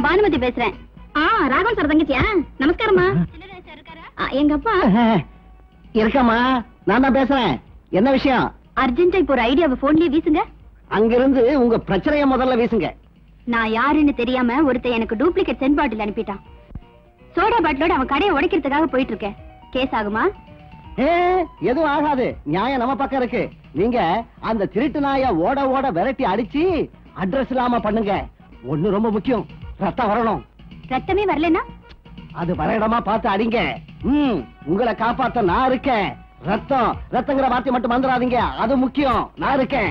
பானுமதி பேசுறேன் ஆ ராகவன் சார் தங்கச்சியா நமஸ்காரம்மா ஆ, எங்க அப்பா இருக்கம்மா நான் தான் பேசுறேன் என்ன விஷயம் அர்ஜென்டா இப்போ ஒரு ஐடியாவை போன்லயே வீசுங்க அங்கிருந்து உங்க பிரச்சனைய முதல்ல வீசுங்க நான் யாருன்னு தெரியாம ஒருத்தன் எனக்கு டூப்ளிகேட் சென்ட் பாட்டில் அனுப்பிட்டான் சோடா பாட்டிலோட அவன் கடையை உடைக்கிறதுக்காக போயிட்டு இருக்கேன் கேஸ் ஆகுமா ஏ எதுவும் ஆகாது நியாயம் நம்ம பக்கம் இருக்கு நீங்க அந்த திருட்டு நாய ஓட ஓட விரட்டி அடிச்சு அட்ரஸ் இல்லாம பண்ணுங்க ஒண்ணு ரொம்ப முக்கியம் ரத்தம் வரணும் ரத்தமே வரலன்னா அது வர இடமா பார்த்து அடிங்க ம் உங்களை காப்பாத்த நான் இருக்கேன் ரத்தம் ரத்தங்கிற வார்த்தை மட்டும் மறந்துடாதீங்க அது முக்கியம் நான் இருக்கேன்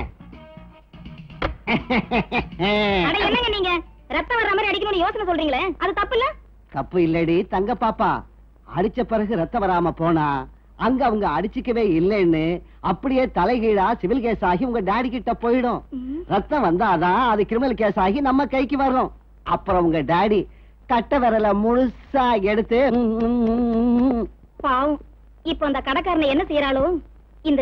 அட என்னங்க நீங்க ரத்தம் வர்ற மாதிரி அடிக்கணும்னு யோசனை சொல்றீங்களே அது தப்பு இல்ல தப்பு இல்லடி தங்க பாப்பா அடிச்ச பிறகு ரத்தம் வராம போனா அங்க அவங்க அடிச்சுக்கவே இல்லைன்னு அப்படியே தலைகீழா சிவில் கேஸ் ஆகி உங்க டாடி கிட்ட போயிடும் ரத்தம் வந்தாதான் அது கிரிமினல் கேஸ் ஆகி நம்ம கைக்கு வரும் அப்புறம் உங்க டாடி கட்ட விரல முழுசா எடுத்து ம், ம், ம், ம். பாவம் இப்போ அந்த கடைக்காரனை என்ன செய்யறாளோ இந்த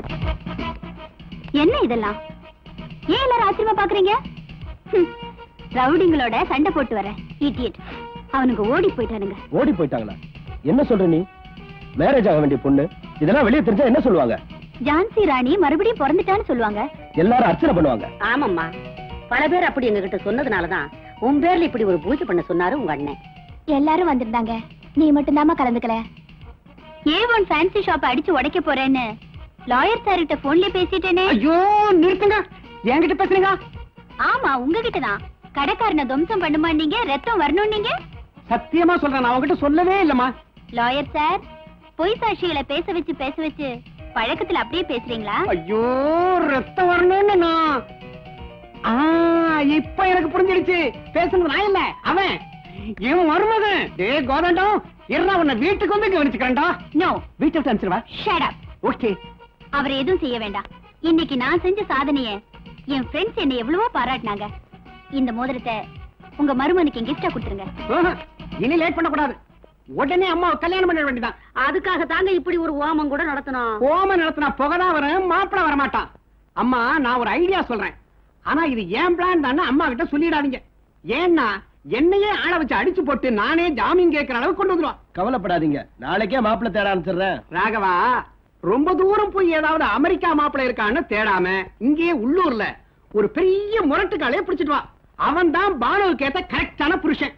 என்ன இதெல்லாம் ஏன் எல்லாரும் ஆச்சரியமா பாக்குறீங்க ஹம், ரவுடிங்களோட சண்டை போட்டு வரேன் இடியட் அவனுக்கு ஓடி போயிட்டானுங்க ஓடி போயிட்டாங்களா என்ன சொல்ற நீ மேரேஜ் ஆக வேண்டிய பொண்ணு இதெல்லாம் வெளியே தெரிஞ்சா என்ன சொல்லுவாங்க ஜான்சி ராணி மறுபடியும் பிறந்துட்டான்னு சொல்லுவாங்க எல்லாரும் அர்ச்சனை பண்ணுவாங்க ஆமாம்மா பல பேர் அப்படி எங்ககிட்ட சொன்னதுனாலதான் உன் பேர்ல இப்படி ஒரு பூஜை பண்ண சொன்னாரு உங்க அண்ணன் எல்லாரும் வந்திருந்தாங்க நீ மட்டும்தாம்மா கலந்துக்கல ஏ ஒன் ஃபேன்சி ஷாப் அடிச்சு உடைக்க போறேன்னு லாயர் சார் கிட்ட போன்ல பேசிட்டேனே ஐயோ நிறுத்துங்க என்கிட்ட பேசுறீங்க ஆமா உங்ககிட்ட தான் கடைக்காரனை துவம்சம் பண்ணுமா நீங்க ரத்தம் வரணும் நீங்க சத்தியமா சொல்றேன் நான் உங்ககிட்ட சொல்லவே இல்லம்மா லாயர் சார் பொய் சாட்சிகளை பேச வச்சு பேச வச்சு பழக்கத்துல அப்படியே பேசுறீங்களா ஐயோ ரத்தம் வரணும்னு நான் ஆ, இப்ப எனக்கு புரிஞ்சிடுச்சு பேசுனது நான் இல்ல அவன் இவன் மருமகன் டே கோதண்டம் இருடா உன்னை வீட்டுக்கு வந்து கவனிச்சுக்கிறேன்டா நோ வீட்டை விட்டு அனுப்பிச்சிருவா ஷட் அப் ஓகே அவர் எதுவும் செய்ய வேண்டாம் இன்னைக்கு நான் செஞ்ச சாதனைய என் ஃப்ரெண்ட்ஸ் என்னை எவ்வளவோ பாராட்டினாங்க இந்த மோதிரத்தை உங்க மருமனுக்கு கிஃப்டா கொடுத்துருங்க இனி லேட் பண்ணக்கூடாது உடனே அம்மா கல்யாணம் பண்ண வேண்டியதான் அதுக்காக தாங்க இப்படி ஒரு ஓமம் கூட நடத்தணும் ஓம நடத்தினா புகதான் வரும் மாப்பிள வர மாட்டான் அம்மா நான் ஒரு ஐடியா சொல்றேன் ஆனா இது ஏன் பிளான் தானே அம்மா கிட்ட சொல்லிடாதீங்க ஏன்னா என்னையே ஆள வச்சு அடிச்சு போட்டு நானே ஜாமீன் கேட்கிற அளவுக்கு கொண்டு வந்துருவான் கவலைப்படாதீங்க நாளைக்கே மாப்பிள்ளை தேட ஆரம்பிச்சிடுறேன் ராகவா ரொம்ப தூரம் போய் ஏதாவது அமெரிக்கா மாப்பிள இருக்கான்னு தேடாம இங்கேயே உள்ளூர்ல ஒரு பெரிய முரட்டுக்காலையே பிடிச்சிட்டு வா அவன் தான் பானுவுக்கு ஏத்த கரெக்டான புருஷன்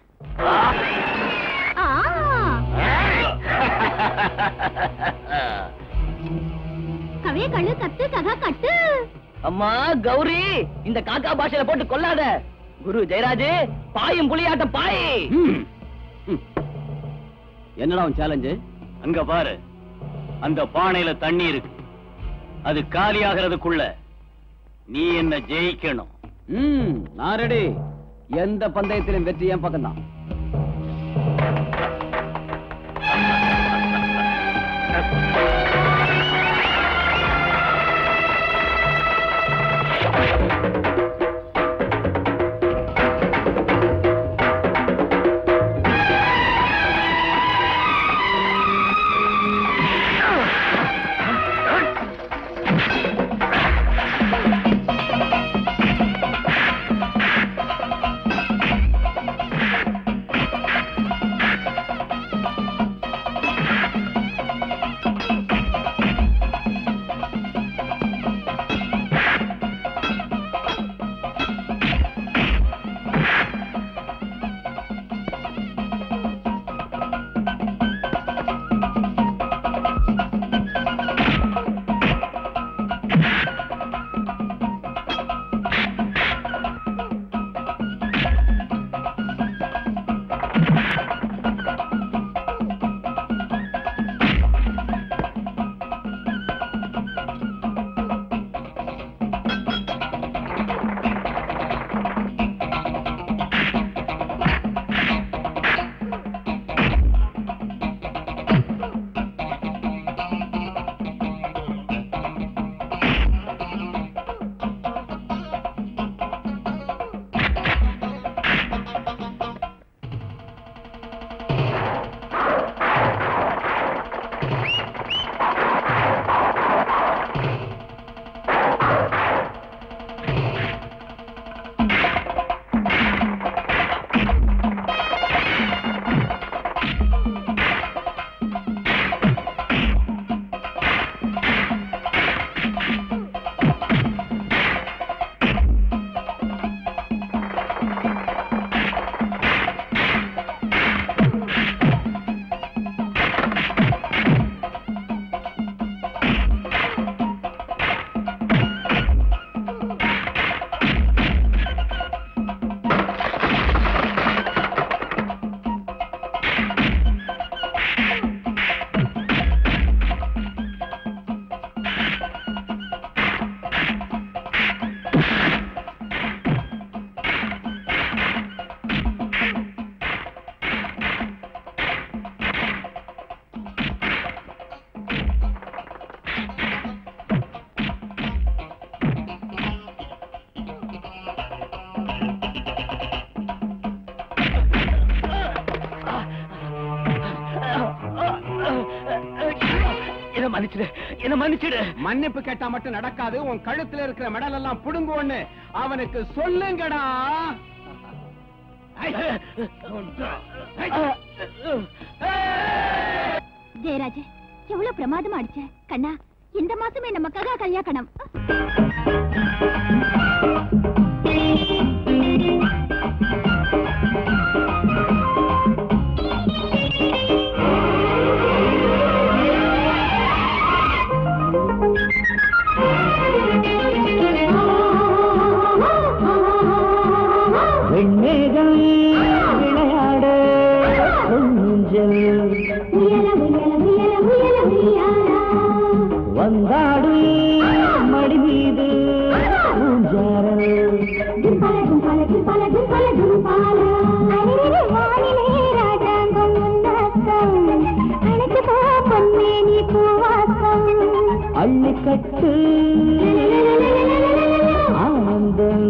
ஆ கவே கள்ளு கத்து கதா கட்டு அம்மா கௌரி இந்த காக்கா பாஷையில போட்டு கொல்லாத குரு ஜெயராஜ் பாயும் புலியாட்டம் பாய் என்னடா உன் சேலஞ்சு அங்க பாரு அந்த பானையில தண்ணி இருக்கு அது காலியாகிறதுக்குள்ள நீ என்ன ஜெயிக்கணும் ம் நான் ரெடி எந்த பந்தயத்திலும் வெற்றி என் பக்கம் தான் மன்னிச்சிடு என்ன மன்னிச்சிடு மன்னிப்பு கேட்டா மட்டும் நடக்காது உன் கழுத்துல இருக்கிற மெடல் எல்லாம் புடுங்குவோன்னு அவனுக்கு சொல்லுங்கடா ஜெயராஜ் எவ்வளவு பிரமாதமா அடிச்ச கண்ணா இந்த மாசமே நமக்காக கல்யாணம் வெண்மேகம் விளையாட ஊஞ்சல் வந்தாடும் மடி மீது ஊஞ்சாரல் அள்ளிக்கட்டு ஆனந்தம்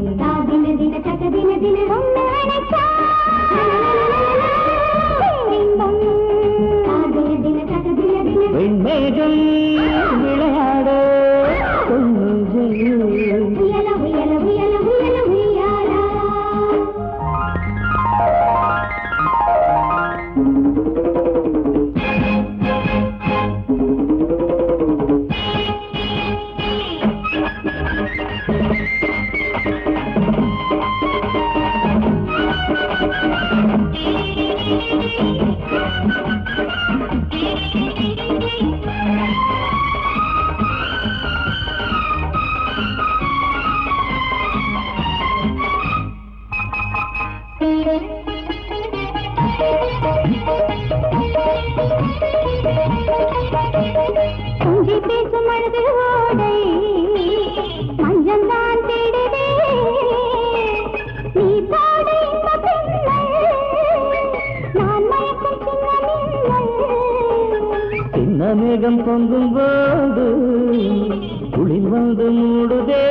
வெண்மேகம் விளையாட ஊஞ்சல் கொஞ்சி பேசும் அழகு ஓடை மஞ்சள் தான் தேடுதே நீ பாட இந்த பெண்ணை நான் மயக்கும் சின்ன மின்னல் சின்ன மேகம் பொங்கும் போது குளிர் வந்து மூடுதே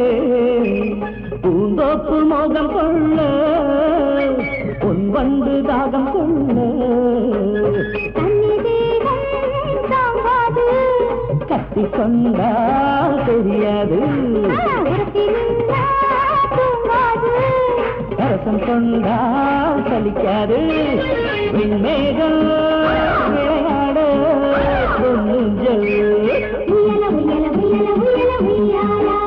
பூந்தோப்பு மோகம் கொள்ள பொன் வந்து தாகம் கொள்ள தண்ணி தேகம் தாங்காது கட்டி கொண்டால் தெரியாது உரத்தி நின்றா தூங்காது அரசம் கொண்டால் சலிக்காது விண்மேகம் விளையாட பொன்னுஞ்சல் உயல உயல உயல உயல உய்யாலா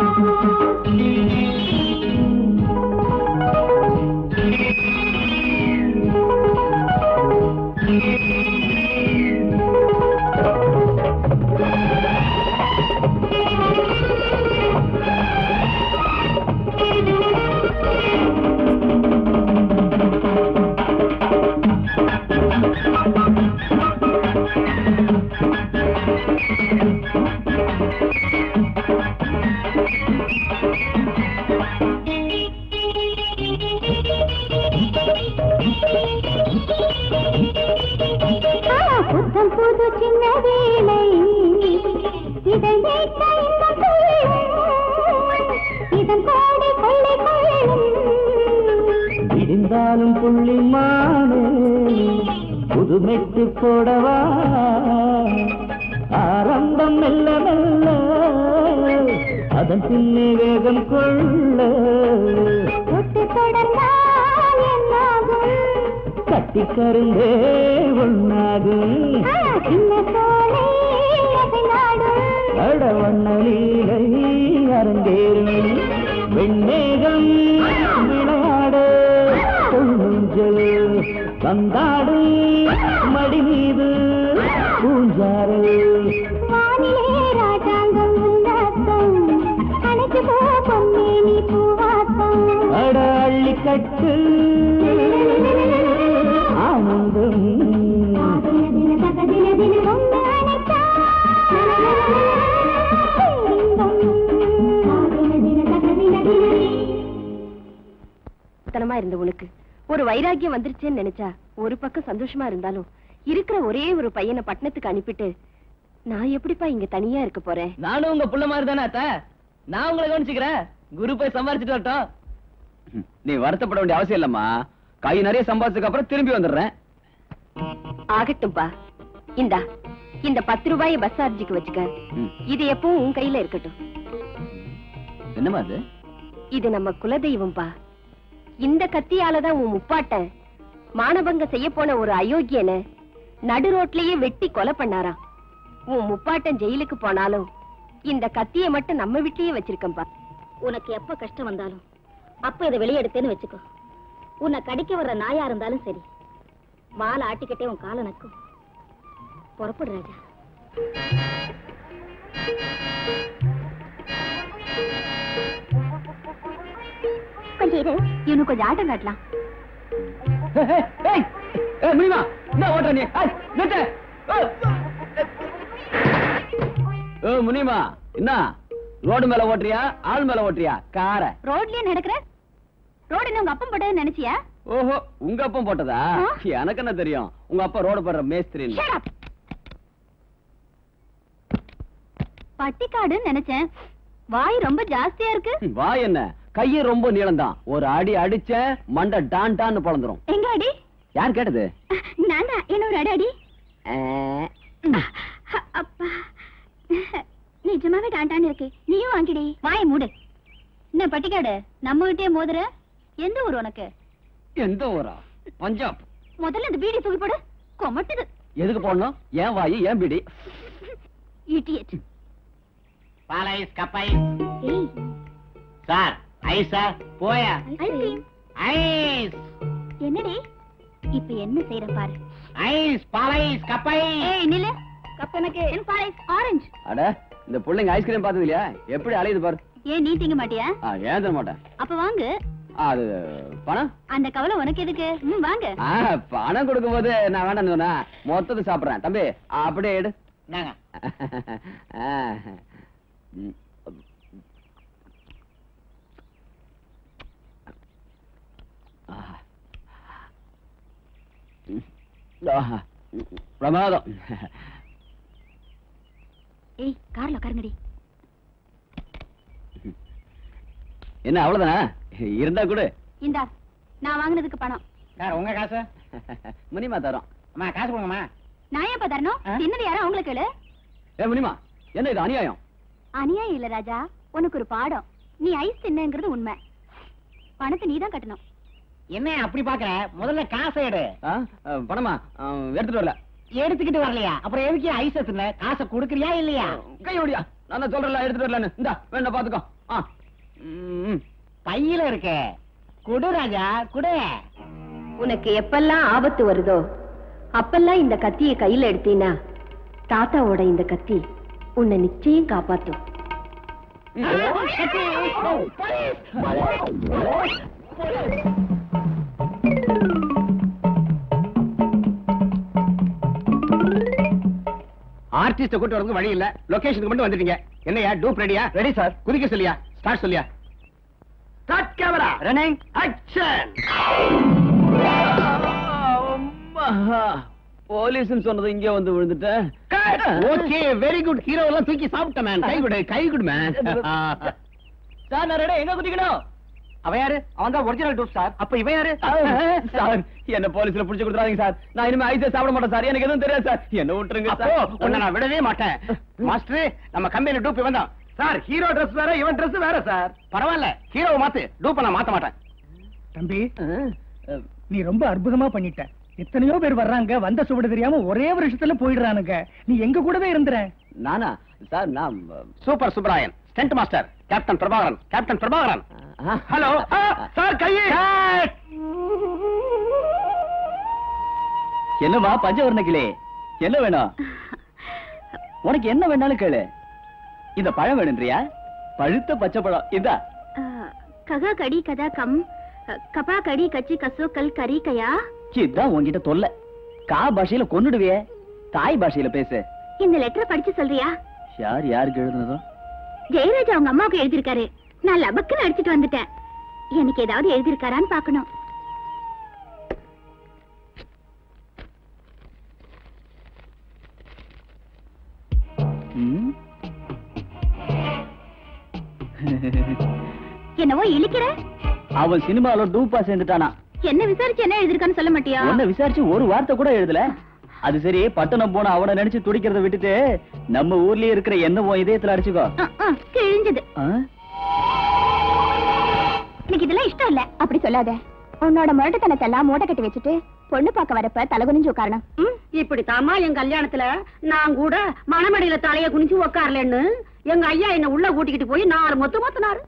புத்தம் புது சின்ன வேலை இதை நீக்க இந்த பிள்ளை. இதன் கோடை கொள்ளை கொள்ளும் விடிந்தாலும் புள்ளி மானே புதுமெட்டு போடவா ஆரம்பம் மெல்ல மெல்ல அதன் பின்னே வேகம் கொள்ள தொட்டு தொடர்ந்தால் என்னாகும் கட்டி கருந்தே ஒன்னாகும் ஆ, சின்ன சோலை அதை நாடும் அட வண்ண லீலை அரங்கேறும் வெண்மேகம் விளையாட பொன்னூஞ்சல் வந்தாடும் மடி மீது பூஞ்சாரல் வானிலே ராஜாங்கம் உல்லாசம் அணைக்கு போ பொன்னேனி பூவாசம் அட அள்ளி கட்டு ஆனந்தம் தின தின தக தின தின ஒன்று அணைத்தா இன்பம். தின தின தக தின தின தனமா இருந்த உனக்கு ஒரு வைராக்கியம் வந்துருச்சேன்னு நினைச்சா ஒரு பக்கம் சந்தோஷமா இருந்தாலும் இருக்கிற ஒரே ஒரு பையனை பட்டணத்துக்கு அனுப்பிட்டு நான் எப்படிப்பா இங்க தனியா இருக்க போறேன் நானும் உங்க புள்ள மாதிரி தானே அத்த நான் உங்களை கவனிச்சுக்கிறேன் குரு போய் சம்பாரிச்சிட்டு வரட்டும் நீ வருத்தப்பட வேண்டிய அவசியம் இல்லம்மா கை நிறைய சம்பாதிச்சதுக்கு அப்புறம் திரும்பி வந்துடுறேன் ஆகட்டும்பா இந்தா இந்த பத்து ரூபாய பஸ் சார்ஜுக்கு வச்சுக்க ம். இது எப்பவும் உன் கையில இருக்கட்டும் என்னமா அது இது நம்ம குலதெய்வம்பா இந்த கத்தியால தான் உன் முப்பாட்டன் மானபங்க செய்ய போன ஒரு அயோக்கியனை நடு ரோட்லயே வெட்டி கொலை பண்ணாராம் உன் முப்பாட்டன் ஜெயிலுக்கு போனாலும் இந்த கத்தியை மட்டும் நம்ம வீட்லயே வச்சிருக்கேன்பா உனக்கு எப்ப கஷ்டம் வந்தாலும் அப்ப இதை வெளியே எடுத்தேன்னு வச்சுக்கோ உன்னை கடிக்க வர்ற நாயா இருந்தாலும் சரி வாழை ஆட்டிக்கிட்டே உன் காலை நக்கும் புறப்படு ராஜா கொஞ்சம் இரு இவனுக்கு கொஞ்சம் ஆட்டம் காட்டலாம் முடியுமா என்ன ஓட்டுற நீ ஏய், நிறுத்து. ஏய். ஏய், முனியுமா என்ன ரோடு மேல ஓட்டுறியா ஆள் மேல ஓட்டுறியா கார ரோட்லயே நடக்கிற ரோடு என்ன உங்க அப்பம் போட்டதுன்னு நினைச்சியா ஓஹோ உங்க அப்பம் போட்டதா ஆ? எனக்கு என்ன தெரியும் உங்க அப்பா ரோடு போடுற மேஸ்திரி Shut up. பட்டிக்காடுன்னு நினைச்சேன் வாய் ரொம்ப ஜாஸ்தியா இருக்கு வா என்ன கையே ரொம்ப நீளம்தான் ஒரு அடி அடிச்ச மண்டை டான் டான்னு பொழந்துரும் எங்க அடி யார் கேட்டது நான் தான் என்ன ஒரு அடி அடி அப்பா நிஜமாவே டாண்டான்னு இருக்கு நீயும் வாங்கிடி வாய மூடு என்ன பட்டிக்காடு நம்ம கிட்டே மோதுற எந்த ஊர் உனக்கு எந்த ஊரா பஞ்சாப் முதல்ல இந்த பீடி தூக்கி போடு கொமட்டுது எதுக்கு போடணும் ஏன் வாயி ஏன் பிடி இடியட் பால் ஐஸ் கப் ஐஸ் ஏய் சார் ஐஸா போயா ஐஸ்கிரீம் ஐஸ் என்னடி இப்ப என்ன செய்யற பாரு ஐஸ் பால் ஐஸ் கப் ஐஸ் ஏய் நில்லு கப் எனக்கு பாரு ஆரஞ்சு அட இந்த பிள்ளைங்க ஐஸ்கிரீம் பார்த்தது இல்லையா எப்படி அலையுது பாரு ஏன் நீ திங்க மாட்டியா ஆ, ஏன் தர மாட்டேன் அப்ப வாங்கு ஆ, அது பணம் அந்த கவலை உனக்கு எதுக்கு ம் வாங்க ஆ, பணம் கொடுக்கும்போது நான் வேண்டாம்னு சொன்னா மொத்தத்தை சாப்பிடுறேன் தம்பி அப்படியே எடு நாங்க ஆ. ம். ஆ. ம். ஆஹா. பிரமாதம் ஏய் கார்ல உட்காருங்கடி என்ன அவ்வளவுதானா இருந்தா கூட இந்தா நான் வாங்குனதுக்கு பணம் சார் உங்க காசு முனிமா தரோம் அம்மா காசு கொடுங்கம்மா நான் ஏன் தரணும் ஆ? தின்னது யாரும் அவங்களுக்கு கேளு ஏ முனிமா என்ன இது அநியாயம் அநியாயம் இல்ல ராஜா உனக்கு ஒரு பாடம் நீ ஐஸ் தின்னங்கிறது உண்மை பணத்தை நீ தான் கட்டணும் என்ன அப்படி பாக்குற முதல்ல காசை எடு ஆ? ஆ, பணமா ஆ, எடுத்துட்டு வரல எடுத்துக்கிட்டு வரலையா அப்புறம் எதுக்கு ஐஸ் எத்துன காசை கொடுக்கறியா இல்லையா கையோடியா நான் தான் சொல்றேன்ல எடுத்துட்டு வரலன்னு இந்தா வேண்டாம் பாத்துக்கோ ஆ ம், பையில இருக்க குடு ராஜா குடு உனக்கு எப்பெல்லாம் ஆபத்து வருதோ அப்பெல்லாம் இந்த கத்தியை கையில எடுத்தீனா தாத்தாவோட இந்த கத்தி உன்னை நிச்சயம் காப்பாத்தும் ஆர்டிஸ்ட கூட்டு வரதுக்கு வழி இல்ல லொகேஷனுக்கு மட்டும் வந்துட்டீங்க என்னையா டூப் ரெடியா ரெடி சார் குதிக்க சொல்லியா ஸ்டார்ட் சொல்லியா start camera running action police சொன்னது இங்க வந்து விழுந்துட்டேன் ஓகே வெரி குட் ஹீரோ எல்லாம் தூக்கி சாப்பிட்ட மேன் கை குடு கை குடு மேன் சார் நான் ரெடி எங்க குதிக்கணும் அவ யாரு அவன் தான் ஒரிஜினல் டூப் சார் அப்ப இவன் யாரு சார் என்ன போலீஸ்ல புடிச்சு கொடுத்துறாதீங்க சார் நான் இனிமே ஐஸே சாப்பிட மாட்டேன் சார் எனக்கு எதுவும் தெரியாது சார் என்ன விட்டுருங்க அப்போ உன்னை நான் விடவே மாட்டேன் மாஸ்டர் நம்ம கம்பெனி டூப் இவன் தான் சார் ஹீரோ Dress வேற இவன் Dress வேற சார் பரவாயில்ல ஹீரோவை மாத்து டூப்பை நான் மாத்த மாட்டேன் தம்பி நீ ரொம்ப அற்புதமா பண்ணிட்ட எத்தனையோ பேர் வர்றாங்க வந்த சுவடு தெரியாம ஒரே வருஷத்துல போயிடுறானுங்க நீ எங்க கூடவே இருந்துற நானா சார் நான் super Subrayan stunt master captain Prabhakaran captain Prabhakaran ஆ. ஹலோ சார் கையே என்னவா பஞ்சவர்ண கிளே என்ன வேணும் உனக்கு என்ன வேணாலும் கேளு இந்த பழம் வேணுன்றியா பழுத்த பச்சை பழம் இதா ககா கடி கதா கம் கபா கடி கச்சி கசோ கல் கரி கயா இதான் உன்கிட்ட தொல்ல கா பாஷையில கொன்னுடுவியே தாய் பாஷையில பேசு இந்த லெட்டரை படிச்சு சொல்றியா யார் யாருக்கு எழுதுனதோ ஜெயராஜ் அவங்க அம்மாவுக்கு எழுதியிருக்காரு நான் லபக்குன்னு அடிச்சிட்டு வந்துட்டேன் எனக்கு ஏதாவது எழுதியிருக்காரான்னு பார்க்கணும் ம்? என்னவோ இழிக்கிற அவன் சினிமால டூப்பா சேர்ந்துட்டானா என்ன விசாரிச்சு என்ன எழுதிருக்கான்னு சொல்ல மாட்டியா உன்னை விசாரிச்சு ஒரு வார்த்தை கூட எழுதல அது சரி பட்டணம் போன அவனை நினைச்சு துடிக்கிறத விட்டுட்டு நம்ம ஊர்லயே இருக்கிற என்ன உன் இதயத்துல அடிச்சுக்கோ அஹ், அஹ், கிழிஞ்சது ஆ? எனக்கு இதெல்லாம் இஷ்டம் இல்ல அப்படி சொல்லாத உன்னோட முரட்டுத்தனத்தை எல்லாம் மூட்டை கட்டி வச்சுட்டு பொண்ணு பார்க்க வரப்ப தலை குனிஞ்சு உட்காரணும் ம்? இப்படி தாமா என் கல்யாணத்துல நான் கூட மணமடியில தலைய குனிஞ்சு உக்காரலன்னு எங்க ஐயா என்ன உள்ள கூட்டிக்கிட்டு போய் நாலு மொத்து மொத்தினாரு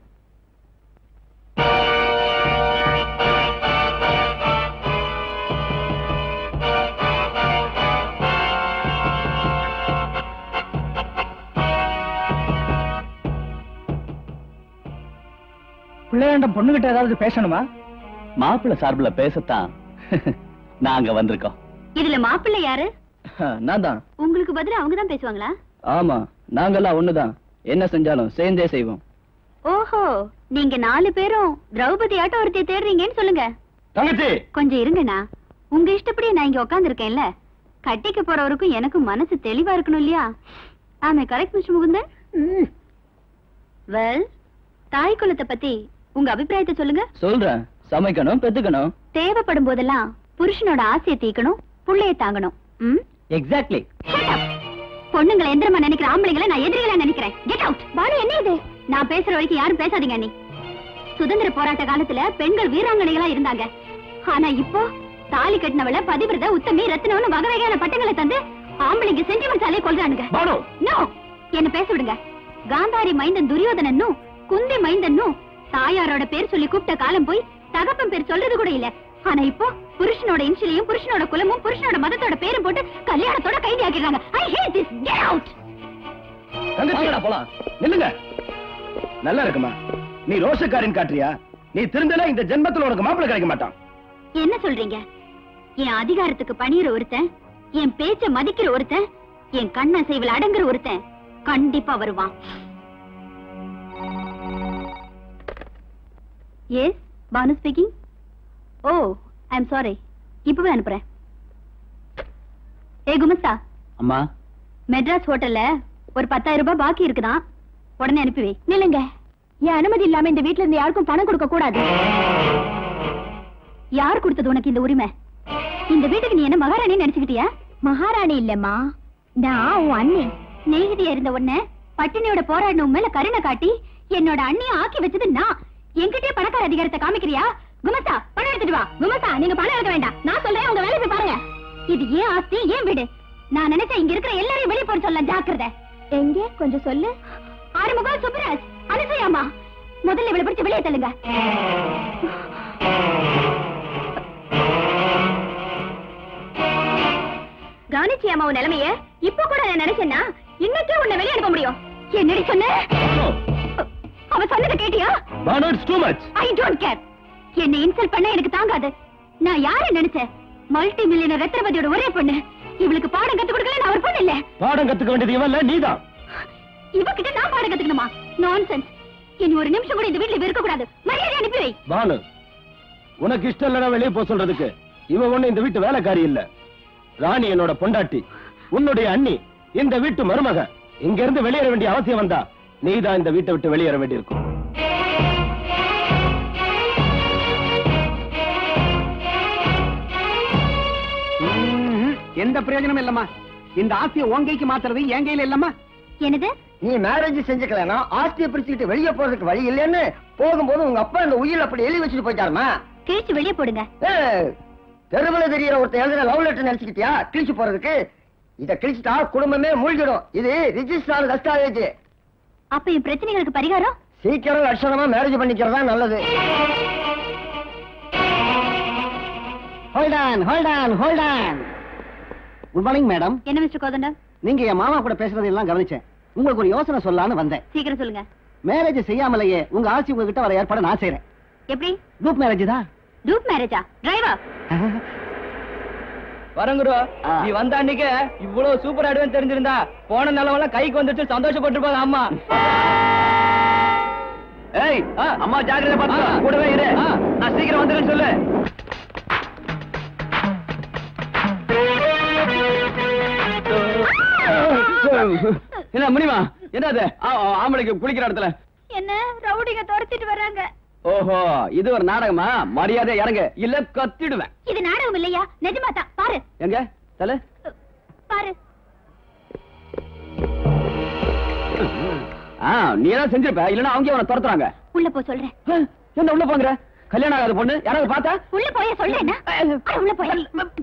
பிள்ளையாண்டம் பொண்ணுகிட்ட ஏதாவது பேசணுமா மாப்பிள்ளை சார்புல பேசத்தான் நாங்க வந்திருக்கோம் இதுல மாப்பிள்ளை யாரு நான் தான் உங்களுக்கு பதிலா அவங்க தான் பேசுவாங்களா ஆமா நாங்கெல்லாம் ஒண்ணுதான் என்ன செஞ்சாலும் சேர்ந்தே செய்வோம் ஓஹோ நீங்க நாலு பேரும் திரௌபதி ஆட்டம் ஒருத்தைய தேடுறீங்கன்னு சொல்லுங்க தங்கச்சி கொஞ்சம் இருங்கண்ணா உங்க இஷ்டப்படி நான் இங்க உட்கார்ந்திருக்கேன்ல கட்டிக்க போறவருக்கும் எனக்கும் மனசு தெளிவா இருக்கணும் இல்லையா ஆமே கரெக்ட் மிஸ்டர் முகுந்தன் வெல் தாய் குலத்தை பத்தி உங்க அபிப்பிராயத்தை சொல்லுங்க சொல்றேன் சமைக்கணும் பெத்துக்கணும் தேவைப்படும் போதெல்லாம் புருஷனோட ஆசையை தீக்கணும் புள்ளைய தாங்கணும் ம் எக்ஸாக்ட்லி Shut up. பொண்ணுங்களை எந்திரமா நினைக்கிற ஆம்பளைங்களை நான் எதிரிகளா நினைக்கிறேன் கெட் அவுட் பானு என்ன இது நான் பேசுற வரைக்கும் யாரும் பேசாதீங்க அண்ணி சுதந்திர போராட்ட காலத்துல பெண்கள் வீராங்கனைகளா இருந்தாங்க ஆனா இப்போ தாலி கட்டினவள பதிவிரத உத்தமி ரத்னம்னு வகை வகையான பட்டங்களை தந்து ஆம்பளைங்க சென்டிமெண்ட்ஸாலே கொள்றானுங்க பானு நோ என்ன பேச விடுங்க காந்தாரி மைந்தன் துரியோதனனும் குந்தி மைந்தனும் தாயாரோட பேர் சொல்லி கூப்பிட்ட காலம் போய் தகப்பன் பேர் சொல்றது கூட இல்ல ஆனா இப்போ புருஷனோட இன்சிலையும் புருஷனோட குலமும் புருஷனோட மதத்தோட பேரும் போட்டு கல்யாணத்தோட கைதி ஆக்கிடுறாங்க I hate this get out தங்கச்சி போலாம் நில்லுங்க நல்லா இருக்குமா நீ ரோஷக்காரின் காட்டுறியா நீ திருந்தல இந்த ஜென்மத்துல உனக்கு மாப்பிள்ளை கிடைக்க மாட்டான் என்ன சொல்றீங்க என் அதிகாரத்துக்கு பணியிற ஒருத்தன் என் பேச்ச மதிக்கிற ஒருத்தன் என் கண்ண செய்வல அடங்குற ஒருத்தன் கண்டிப்பா வருவான் yes Banu speaking oh I am sorry இப்பவே அனுப்புறேன் ஏ குமஸ்தா அம்மா மெட்ராஸ் ஹோட்டல்ல ஒரு பத்தாயிரம் ரூபாய் பாக்கி இருக்குதான் உடனே அனுப்பி வை நில்லுங்க என் அனுமதி இல்லாம இந்த வீட்ல இருந்து யாருக்கும் பணம் கொடுக்க கூடாது யார் கொடுத்தது உனக்கு இந்த உரிமை இந்த வீட்டுக்கு நீ என்ன மகாராணி நினைச்சுக்கிட்டியா மகாராணி இல்லம்மா நான் உன் அண்ணி நேகிதியா இருந்த உன்னை பட்டினியோட போராடின உன் மேல கருணை காட்டி என்னோட அண்ணிய ஆக்கி வச்சது நான் என்கிட்டயே பணக்கார அதிகாரத்தை காமிக்கிறியா குமஸ்தா பணம் எடுத்துட்டு வா குமஸ்தா நீங்க பணம் எடுக்க வேண்டாம் நான் சொல்றேன் உங்க வேலையை போய் பாருங்க இது ஏன் ஆஸ்தி ஏன் வீடு நான் நினைச்சேன் இங்க இருக்கிற எல்லாரையும் வெளியே போட சொல்ல ஜாக்கிரதை எங்க கொஞ்சம் சொல்லு ஆறுமுகம் சுப்பராஜ் அனுசையாமா முதல்ல இவளை பிடிச்சு வெளியே தள்ளுங்க கவனிச்சியாமா உன் நிலைமைய இப்ப கூட நான் நினைச்சேன்னா இன்னைக்கே உன்னை வெளியே அனுப்ப முடியும் என்னடி சொன்ன அவ சொன்னதை கேட்டியா Banu it's too much I don't care என்னை இன்சல்ட் பண்ண எனக்கு தாங்காது நான் யார நினைச்சேன் மல்டி மில்லியனர் ரத்னபதியோட ஒரே பொண்ணு இவளுக்கு பாடம் கத்து கொடுக்கல நான் ஒரு பொண்ணு இல்ல பாடம் கத்துக்க வேண்டியது இவன் இல்ல நீதான் இவகிட்ட நான் பாடம் கத்துக்கணுமா நான்சென்ஸ் இனி ஒரு நிமிஷம் கூட இந்த வீட்ல இருக்க கூடாது மரியாதை அனுப்பி வை பானு உனக்கு இஷ்டம் இல்லனா வெளியே போக சொல்றதுக்கு இவ ஒண்ணு இந்த வீட்டு வேலைக்காரி இல்ல ராணி என்னோட பொண்டாட்டி உன்னுடைய அண்ணி இந்த வீட்டு மருமக இங்க இருந்து வெளியேற வேண்டிய அவசியம் வந்தா நீதான் இந்த வீட்டை விட்டு வெளியேற வேண்டியிருக்கும் எந்த பிரயோஜனம் இல்லம்மா இந்த ஆசையை உன் கைக்கு மாத்துறது என் கையில இல்லம்மா என்னது நீ மேரேஜ் செஞ்சுக்கலனா ஆஸ்தியை பிரிச்சுக்கிட்டு வெளியே போறதுக்கு வழி இல்லைன்னு போகும்போது உங்க அப்பா இந்த உயிர் அப்படி எழுதி வச்சுட்டு போயிட்டாருமா கிழிச்சு வெளியே போடுங்க தெருவுல தெரியற ஒருத்தர் எழுதுற லவ் லெட்டர் நினைச்சுக்கிட்டியா கிழிச்சு போறதுக்கு இத கிழிச்சிட்டா குடும்பமே மூழ்கிடும் இது ரிஜிஸ்டர் தஸ்தாவேஜ் அப்ப என் பிரச்சனைகளுக்கு பரிகாரம் சீக்கிரம் லட்சணமா மேரேஜ் பண்ணிக்கிறதா நல்லது hold on hold on hold on good morning madam என்ன மிஸ்டர் கோதண்டம் நீங்க என் மாமா கூட பேசுறது எல்லாம் கவனிச்சேன் உங்களுக்கு ஒரு யோசனை சொல்லலாம்னு வந்தேன் சீக்கிரம் சொல்லுங்க மேரேஜ் செய்யாமலேயே உங்க ஆசி உங்ககிட்ட வர ஏற்பாடு நான் செய்யறேன் எப்படி குரூப் மேரேஜ் தான் டூப் மேரேஜா டிரைவர் வரங்குரு ஆ. நீ வந்த அன்னைக்கு இவ்வளவு சூப்பர் ஆடுவேன் தெரிஞ்சிருந்தா போன நிலவெல்லாம் கைக்கு வந்துட்டு சந்தோஷப்பட்டிருப்பாங்க அம்மா ஏய் அம்மா ஜாக்கிரதை பார்த்து கூடவே இரு நான் சீக்கிரம் வந்துடுறேன்னு சொல்லு என்ன முடியுமா என்னது ஆம்பளைக்கு குளிக்கிற இடத்துல என்ன ரவுடிங்க துரத்திட்டு வர்றாங்க ஓஹோ இது ஒரு நாடகமா மரியாதை இறங்க இல்ல கத்திடுவேன் இது நாடகம் இல்லையா நிஜமா தான் பாரு எங்க தல பாரு ஆ, நீ ஏதாவது செஞ்சிருப்ப இல்லன்னா அவங்க அவனை துரத்துறாங்க உள்ள போ சொல்றேன் ஆ, என்ன உள்ள போங்கிற கல்யாணம் ஆகாத பொண்ணு யாராவது பார்த்தா உள்ள போய சொல்றேன்னா அட, உள்ள போய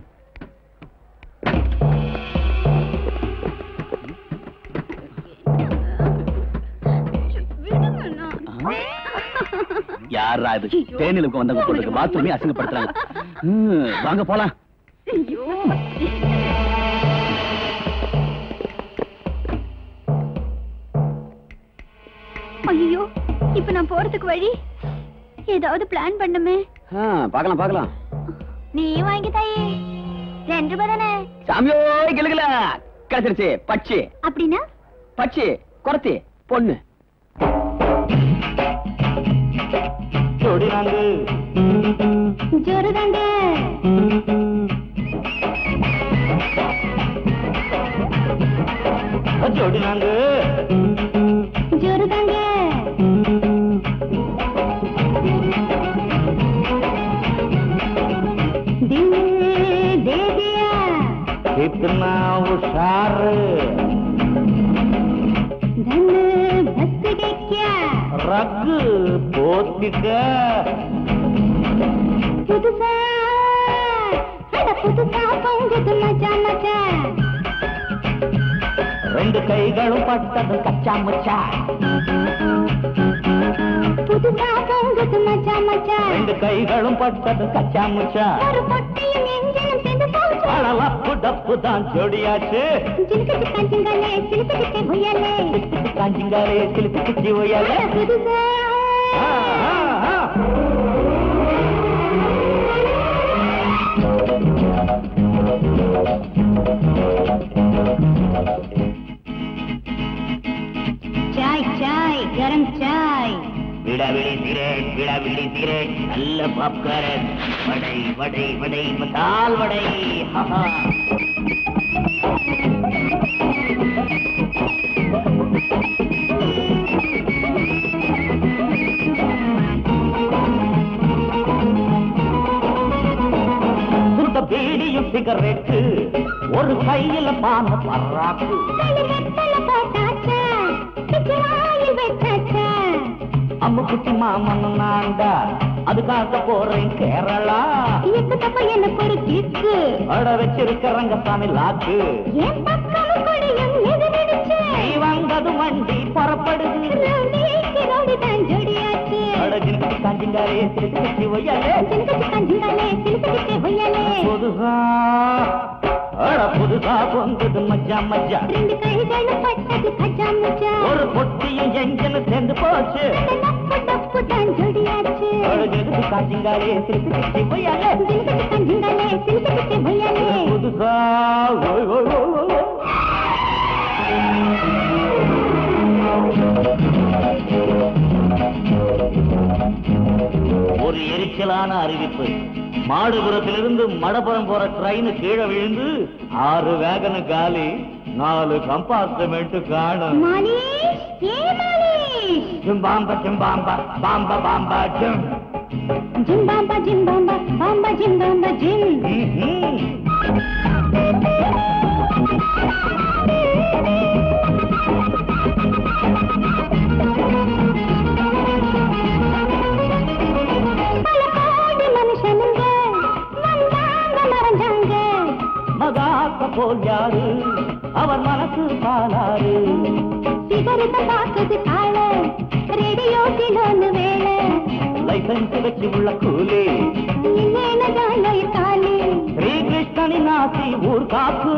யாரா இது தேனிலுக்கு வந்தவங்க பொண்ணுக்கு பாத்ரூமே அசிங்கப்படுத்துறாங்க ம், வாங்க போலாம் ஐயோ இப்ப நான் போறதுக்கு வழி ஏதாவது பிளான் பண்ணுமே ஆ, பார்க்கலாம் பார்க்கலாம் நீ வாங்கி தாயே ரெண்டு ரூபாய் தானே சாமியோ கிளுகில கிடைச்சிருச்சு பச்சி அப்படின்னா பச்சி குறத்தி பொண்ணு ஜோரு தாங்க ஜோரு தாங்க दिल दे दिया कितना उशार धन भस के क्या रग போத்திக்க புதுசா அட புதுசா பொங்குது மச்சா மச்சா ரெண்டு கைகளும் பட்டது கச்சா முச்சா புதுசா பொங்குது மச்சா மச்சா ரெண்டு கைகளும் பட்டது கச்சா முச்சா ஒரு பொட்டையும் எஞ்சினும் சேர்ந்து போச்சு அழலப்பு டப்பு தான் ஜோடியாச்சு ஜிலுக்கு கஞ்சிங்களே சிலுக்கு புயலே காஞ்சிங்காலே சிலுக்கு குச்சி ஒய்யாலே புதுசா ஆ, ஆ, ஆ. चाय चाय गरम चाय விடாவிடி சிகரெட் விடாவிடி சிகரெட் நல்ல பாப்காரன் வடை வடை வடை மசால் வடை ஹஹா. சுத்த பீடியும் சிகரெட்டு ஒரு கையில பான பர்றாக்கு வெத்தல போட்டாச்சா வாயில் வச்சாச்சா அம்மு குட்டி மாமன் நான்டா அதுக்காக போறேன் கேரளா எக்கு தப்ப எனக்கு ஒரு கிக்கு அட வச்சிருக்க ரங்கசாமி லாக்கு என் பக்கம் கொடியும் எதிரடிச்சு நீ வந்தது வண்டி புறப்படுது ரவுடிக்கு ரவுடி தான் ஜோடியாச்சு அட ஜினுக்கு காஞ்சிங்காரே திருப்பி கட்டி ஒய்யாலே சிலுக்கு கஞ்சிங்களே சிலுக்கு புயலே புதுசா அட புதுசா பொங்குது மஜ்ஜா மஜ்ஜா ரெண்டு கைகளும் பட்டது கஜா முஜா ஒரு பொட்டியும் எஞ்சனு சேர்ந்து போச்சு டப்பு டப்பு தான் ஜோடியாச்சு அட ஜினுக்கு காஞ்சிங்காரே திருப்பி கட்டி ஒய்யாலே சிலுக்கு கஞ்சிங்களே சிலுக்கு புயலே புதுசா ஓய் ஓய் ஓய் ஓய் ஓய். ஒரு எரிச்சலான அறிவிப்பு மாடுபுரத்திலிருந்து மடப்புறம் போற ட்ரெயின் கீழே விழுந்து ஆறு வேகனு காலி நாலு கம்பார்ட்மெண்ட் காணும் மாலிஷ் ஏ மாலிஷ் சிம்பாம்ப சிம்பாம்பா பாம்ப பாம்பா ஜிம் ஜிம்பாம்பா ஜிம்பாம்பா பாம்பா ஜிம்பாம்பா ஜிம் ம்ஹும். பல கோடி மனுஷனுங்க வந்தாங்க மறைஞ்சாங்க மகாக்க போல் யாரு அவர் மனசு பாலாறு சிகரத்தை பார்க்குது கால ரேடியோ கிலோன்னு வேலை லைசன்ஸ் வச்சு உள்ள கூலி இல்லேன ஜாலோ காலி ஸ்ரீகிருஷ்ணனின் ஆசி ஊர் காப்பு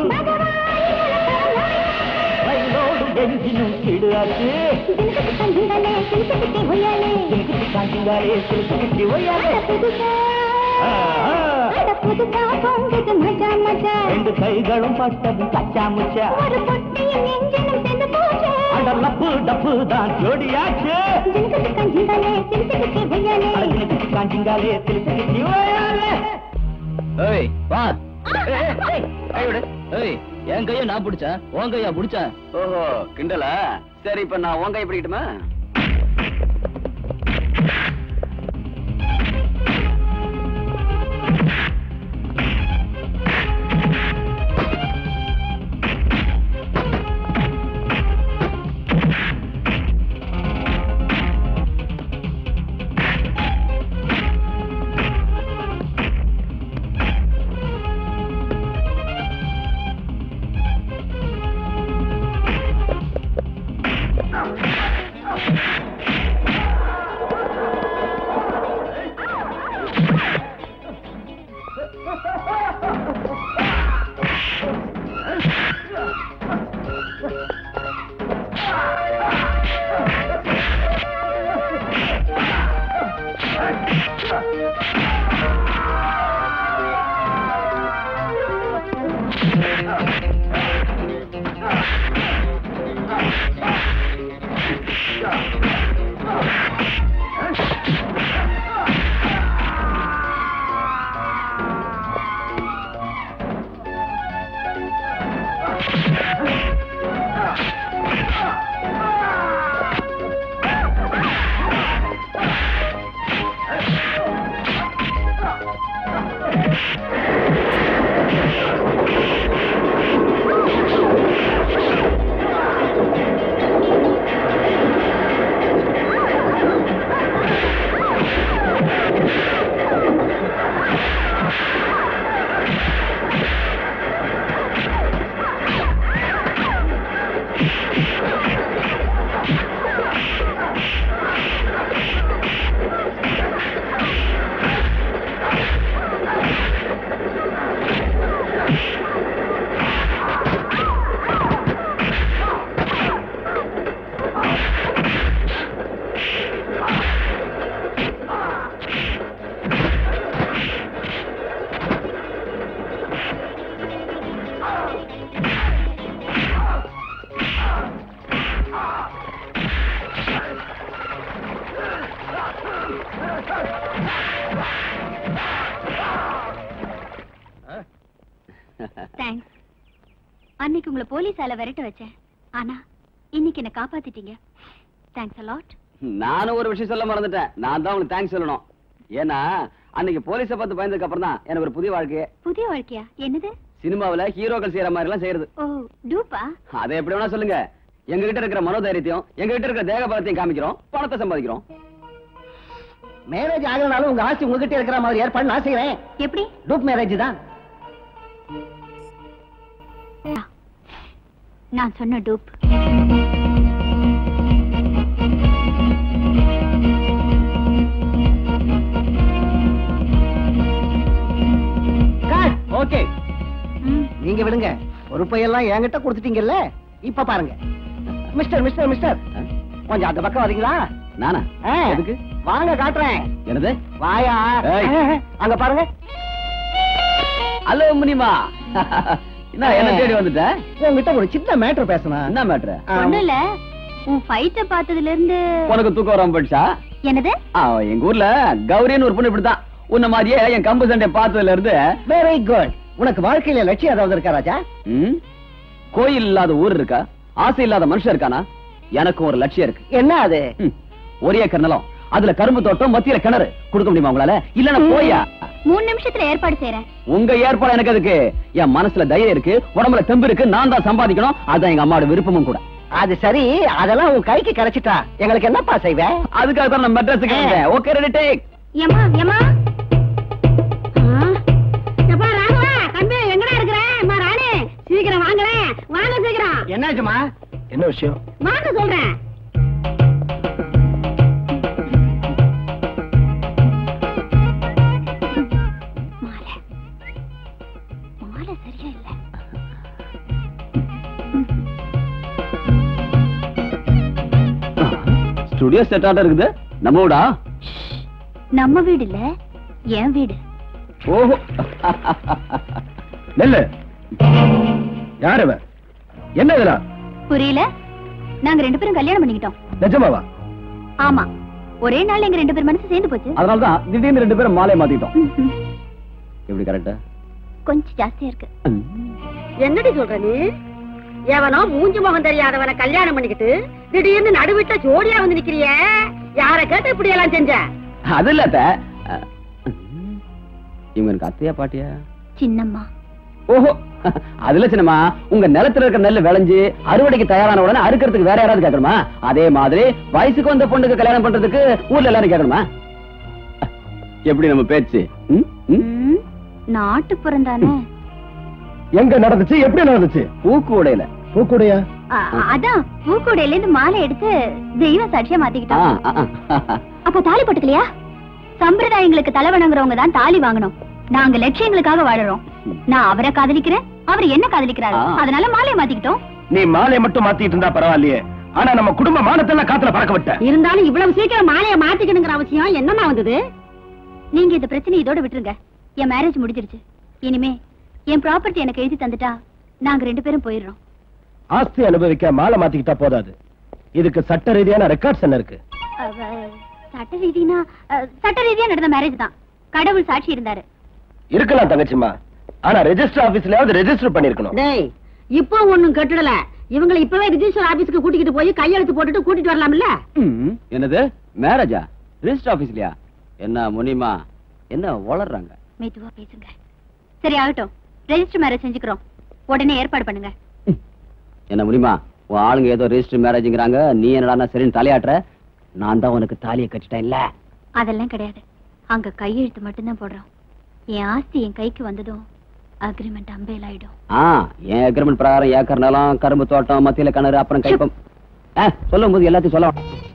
ரயிலோடு எஞ்சினும் கிடுஆச்சு சிலுக்கு கஞ்சிங்களே சிலுக்கு புயலே சிலுக்கு காஞ்சிங்காலே சிலுக்கு ஒய்யாலே அட புதுசா ஆ, ஆ. அட புதுசா பொங்குது மஜா மஜா ரெண்டு கைகளும் பட்டது கச்சா முச்சா ஒரு பொட்டியும் எஞ்சினும் சேர்ந்து போச்சு அட லப்பு டப்பு தான் ஜோடியாச்சு சிலுக்கு கஞ்சிங்களே சிலுக்கு புயலே அழகினுக்கு காஞ்சிங்காலே சிலுக்கு ஒய்யாலே ஏய் வா ஏய், ஏய், ஏய், கை விடு. ஏய் என் கைய நான் பிடிச்சேன் உன் கையா பிடிச்சேன் ஓஹோ கிண்டலா சரி இப்ப நான் உன் கை பிடிக்கட்டுமா தேங்க்ஸ் அன்னைக்கு உங்களை போலீஸால விரட்ட வச்சேன் ஆனா இன்னைக்கு என்ன காப்பாத்திட்டீங்க தேங்க்ஸ் அலாட் நானும் ஒரு விஷயம் சொல்ல மறந்துட்டேன் நான் தான் உங்களுக்கு தேங்க்ஸ் சொல்லணும் ஏன்னா அன்னைக்கு போலீஸை பார்த்து பயந்ததுக்கு அப்புறம் தான் எனக்கு ஒரு புதிய வாழ்க்கையே புதிய வாழ்க்கையா என்னது சினிமாவுல ஹீரோக்கள் செய்யற மாதிரி எல்லாம் செய்யறது ஓ டூப்பா அதை எப்படி வேணா சொல்லுங்க எங்க கிட்ட இருக்கிற மனோதைரியத்தையும் எங்க கிட்ட இருக்கிற தேக பலத்தையும் காமிக்கிறோம் பணத்தை சம்பாதிக்கிறோம் மேரேஜ் ஆகலனாலும் உங்க ஆஸ்தி உங்ககிட்ட இருக்கிற மாதிரி ஏற்பாடு நான் செய்யறேன் எப்படி டூப் மேரேஜ் தான் நான் சொன்ன டூப் ஓகே ம், நீங்க விடுங்க பொறுப்பையெல்லாம் என்கிட்ட கொடுத்துட்டீங்கல்ல இப்ப பாருங்க மிஸ்டர் மிஸ்டர் மிஸ்டர் ஆ? கொஞ்சம் அந்த பக்கம் வரீங்களா நானா ஆ, எதுக்கு வாங்க காட்டுறேன் என்னது வாயா ஏய். அங்க பாருங்க ஹலோ முனிமா என்ன என்ன தேடி வந்துட்ட உங்ககிட்ட ஒரு சின்ன மேட்டர் பேசணும் என்ன மேட்ரு ஒண்ணும் இல்ல உன் ஃபைட்ட பார்த்ததுல இருந்து உனக்கு தூக்கம் வராம போயிடுச்சா என்னது ஆ, எங்க ஊர்ல கௌரின்னு ஒரு பொண்ணு இப்படித்தான் உன்ன மாதிரியே என் கம்பு சண்டை பார்த்ததுல இருந்து வெரி குட் உனக்கு வாழ்க்கையில லட்சியம் ஏதாவது இருக்கா ராஜா ம், கோயில் இல்லாத ஊர் இருக்கா ஆசை இல்லாத மனுஷன் இருக்கானா எனக்கு ஒரு லட்சியம் இருக்கு என்ன அது ம், ஒரு ஏக்கர் நிலம் அதுல கரும்பு தோட்டம் மத்தியில கிணறு கொடுக்க முடியுமா உங்களால இல்லன்னா போயா மூணு நிமிஷத்துல ஏற்பாடு செய்யறேன் உங்க ஏற்பாடு எனக்கு அதுக்கு என் மனசுல தைரியம் இருக்கு உடம்புல தெம்பு இருக்கு நான் தான் சம்பாதிக்கணும் அதுதான் எங்க அம்மாவோட விருப்பமும் கூட அது சரி அதெல்லாம் உன் கைக்கு கிடைச்சிட்டா எங்களுக்கு என்னப்பா செய்வ அதுக்காக தான் நான் மெட்ராஸுக்கு வந்தேன் ஓகே ரெடி டேக் ஏமா ஏமா எப்பா ராகவா தம்பி எங்கடா இருக்கிற அம்மா ராணி சீக்கிரம் வாங்குறேன் வாங்க சீக்கிரம் என்னாச்சுமா என்ன விஷயம் வாங்க சொல்றேன் மாலை மாலை சரியா இல்ல ஸ்டுடியோ செட் ஆட்ட இருக்குது நம்ம வீடா நம்ம வீடு இல்ல என் வீடு ஓஹோ நெல்லு யார் இவ என்ன இதெல்லாம் புரியல நாங்க ரெண்டு பேரும் கல்யாணம் பண்ணிக்கிட்டோம் நிஜமாவா ஆமா ஒரே நாள் எங்க ரெண்டு பேர் மனசு சேர்ந்து போச்சு அதனாலதான் திடீர்னு ரெண்டு பேரும் மாலை மாத்திட்டோம் ம்ஹும். எப்படி கரெக்டா கொஞ்சம் ஜாஸ்தியா இருக்கு என்னடி சொல்ற நீ எவனோ மூஞ்சி முகம் தெரியாதவன கல்யாணம் பண்ணிக்கிட்டு திடீர்னு நடுவிட்ட ஜோடியா வந்து நிக்கிறியே யார கேட்டு இப்படி எல்லாம் செஞ்ச அது இல்ல அத்தை. அஹ், இவங்க எனக்கு அத்தையா பாட்டியா சின்னம்மா ஓஹோ அதுல சின்னமா உங்க நிலத்துல இருக்கிற நெல் விளைஞ்சு அறுவடைக்கு தயாரான உடனே அறுக்கிறதுக்கு வேற யாராவது கேட்கணுமா அதே மாதிரி வயசுக்கு வந்த பொண்ணுக்கு கல்யாணம் பண்றதுக்கு ஊர்ல எல்லாரும் கேட்கணுமா எப்படி நம்ம பேச்சு ம்? ம்? ம், நாட்டுப்புறம் தானே எங்க நடந்துச்சு எப்படி நடந்துச்சு பூக்கு உடையில பூக்குடையா அ- அதான் பூக்கூடையில இருந்து மாலை எடுத்து தெய்வ சாட்சியா ஆ, மாத்திக்கிட்டோம் ஆ, ஆ. அப்ப தாலி போட்டுக்கலையா சம்பிரதாயங்களுக்கு தலை வணங்குறவங்க தான் தாலி வாங்கணும் நாங்க லட்சியங்களுக்காக வாழறோம் நான் அவரை காதலிக்கிறேன் அவர் என்ன காதலிக்கிறாரு ஆ. அதனால மாலையை மாத்திக்கிட்டோம் நீ மாலையை மட்டும் மாத்திட்டு இருந்தா பரவாயில்லையே ஆனா நம்ம குடும்ப மானத்தெல்லாம் காத்துல பறக்க விட்ட இருந்தாலும் இவ்வளவு சீக்கிரம் மாலைய மாத்திக்கணுங்கிற அவசியம் என்னமா வந்தது நீங்க இந்த பிரச்சனை இதோட விட்டுருங்க என் மேரேஜ் முடிஞ்சிருச்சு இனிமே என் ப்ராப்பர்ட்டி எனக்கு எழுதி தந்துட்டா நாங்க ரெண்டு பேரும் போயிடுறோம் ஆஸ்தி அனுபவிக்க மாலை மாத்திக்கிட்டா போதாது இதுக்கு சட்ட ரீதியான ரெக்கார்ட்ஸ் என்ன இருக்கு அவ, சட்ட ரீதினா அ, சட்ட ரீதியா நடந்த மேரேஜ் தான் கடவுள் சாட்சி இருந்தாரு இருக்கலாம் தங்கச்சிம்மா ஆனா ரெஜிஸ்டர் ஆபீஸ்லயாவது ரெஜிஸ்டர் பண்ணிருக்கணும் டேய் இப்போ ஒண்ணும் கட்டுடல இவங்களை இப்பவே ரிஜிஸ்டர் ஆபீஸ்க்கு கூட்டிக்கிட்டு போய் கையெழுத்து போட்டுட்டு கூட்டிட்டு வரலாம்ல ம், என்னது மேரேஜா ரிஜிஸ்டர் ஆபீஸ்லயா என்ன முனிமா என்ன வளர்றாங்க மெதுவா பேசுங்க சரி ஆகட்டும் ரெஜிஸ்டர் மேரேஜ் செஞ்சுக்கிறோம் உடனே ஏற்பாடு பண்ணுங்க என்ன முடியுமா உன் ஆளுங்க ஏதோ ரெஜிஸ்டர் மேரேஜ்ங்கிறாங்க நீ என்னடா சரின்னு தலையாட்டுற நான் தான் உனக்கு தாலியை கட்டிட்டேன் இல்ல அதெல்லாம் கிடையாது அங்க கையெழுத்து மட்டும்தான் போடுறோம் என் ஆஸ்தி என் கைக்கு வந்ததும் அக்ரிமெண்ட் அம்பேல் ஆயிடும் ஆ என் அக்ரிமெண்ட் பிரகாரம் ஏக்கர் நிலம் கரும்பு தோட்டம் மத்தியில கிணறு அப்புறம் கைப்பம் ஆ, சொல்லும் போது எல்லாத்தையும் சொல்ல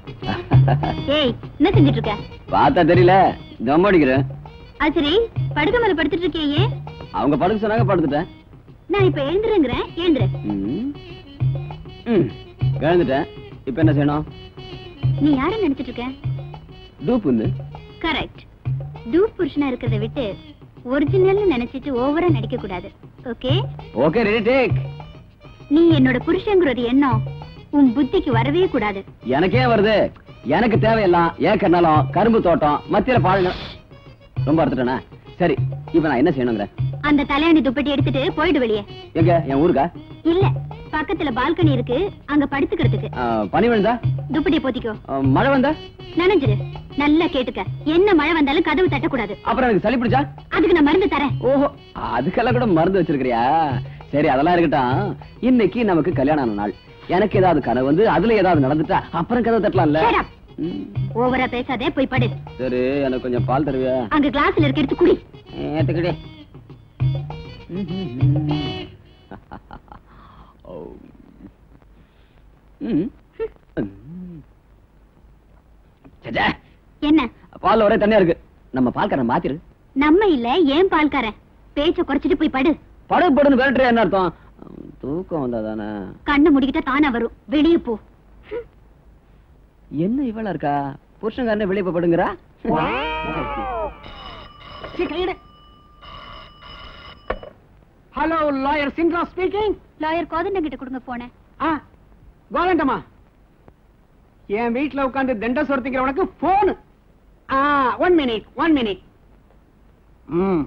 ஏய் என்ன செஞ்சுட்டு இருக்க பார்த்தா தெரியல தம் அடிக்கிறேன் அது சரி படுக்க மேல படுத்துட்டு இருக்கே ஏன் அவங்க படுக்க சொன்னாங்க படுத்துட்டேன் நான் இப்ப எழுந்துருங்கிறேன் எழுந்துரு ம். ம், எழுந்துட்டேன் இப்ப என்ன செய்யணும் நீ யாரை நினைச்சிட்டு இருக்க டூப் வந்து கரெக்ட் டூப் புருஷனா இருக்கிறத விட்டு ஒரிஜினல்னு நினைச்சிட்டு ஓவரா நடிக்க கூடாது ஓகே ஓகே ரெடி டேக் நீ என்னோட புருஷங்கிற ஒரு எண்ணம் உன் புத்திக்கு வரவே கூடாது எனக்கே வருது எனக்கு தேவையெல்லாம் ஏக்கர் நிலம் கரும்பு தோட்டம் மத்தியில பாருங்க ரொம்ப அறுத்துட்டேனா சரி இப்ப நான் என்ன செய்யணுங்கிற அந்த தலையணி துப்பட்டி எடுத்துட்டு போயிடு வெளியே எங்க என் ஊருக்கா இல்ல பக்கத்துல பால்கனி இருக்கு அங்க படுத்துக்கிறதுக்கு ஆ, பனி விழுந்தா துப்பட்டியை போத்திக்கோ ஆ, மழை வந்தா நனைஞ்சிரு நல்லா கேட்டுக்க என்ன மழை வந்தாலும் கதவு தட்டக்கூடாது அப்புறம் எனக்கு சளி பிடிச்சா அதுக்கு நான் மருந்து தரேன் ஓஹோ அதுக்கெல்லாம் கூட மருந்து வச்சிருக்கிறியா சரி அதெல்லாம் இருக்கட்டும் இன்னைக்கு நமக்கு கல்யாணம் ஆன நாள் எனக்கு ஏதாவது கனவு வந்து அதுல ஏதாவது நடந்துட்டா அப்புறம் கதவு தட்டலாம்ல Shut up. ம், ஓவரா பேசாதே போய் படு சரி எனக்கு கொஞ்சம் பால் தருவியா அங்க கிளாஸ்ல இருக்க எடுத்து குடி ஏத்துக்கிட்டே ஓ. ம். ம். ச்சே, என்ன பால்ல ஒரே தண்ணியா இருக்கு நம்ம பால்காரன் மாத்திரு நம்ம இல்ல ஏன் பால்காரன் பேச்ச குறைச்சிட்டு போய் படு படு படுன்னு விரட்டுற என்ன அர்த்தம் தூக்கம் வந்தா தானே கண்ணு முடிக்கிட்ட தானா வரும் வெளியே போ என்ன இவளா இருக்கா புருஷங்காரனே வெளியே போய் படுங்கிறா ஹலோ லாயர் சின்ரா ஸ்பீக்கிங் லாயர் கோதண்டம் கிட்ட கொடுங்க போனேன் ஆ கோதண்டமா என் வீட்ல உட்கார்ந்து தண்ட சொரத்திக்கிற உனக்கு போன் ஆ ஒன் மினிட் ஒன் மினிட் ம்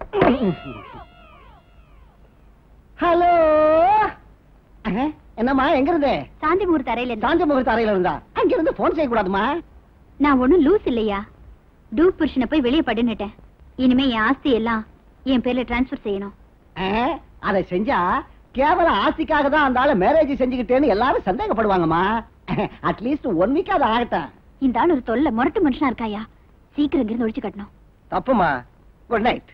ஹலோ என்னம்மா எங்க இருந்தே சாந்தி முகூர்த்த அறையில இருந்தா சாஞ்ச முகூர்த்த அறையில இருந்தா அங்க இருந்து போன் செய்ய கூடாதுமா நான் ஒண்ணும் லூஸ் இல்லையா டூப் புருஷனை போய் வெளியே படுன்னுட்டேன் இனிமே என் ஆஸ்தி எல்லாம் என் பேர்ல டிரான்ஸ்ஃபர் செய்யணும் அதை செஞ்சா கேவலம் ஆசைக்காக தான் அந்த ஆளு மேரேஜ் செஞ்சுக்கிட்டேன்னு எல்லாரும் சந்தேகப்படுவாங்கம்மா அட்லீஸ்ட் ஒன் வீக் அது ஆகட்டும் இந்த ஆள் ஒரு தொல்லை முரட்டு மனுஷனா இருக்காயா சீக்கிரம் இங்கிருந்து ஒழிச்சு கட்டணும் தப்புமா குட் நைட்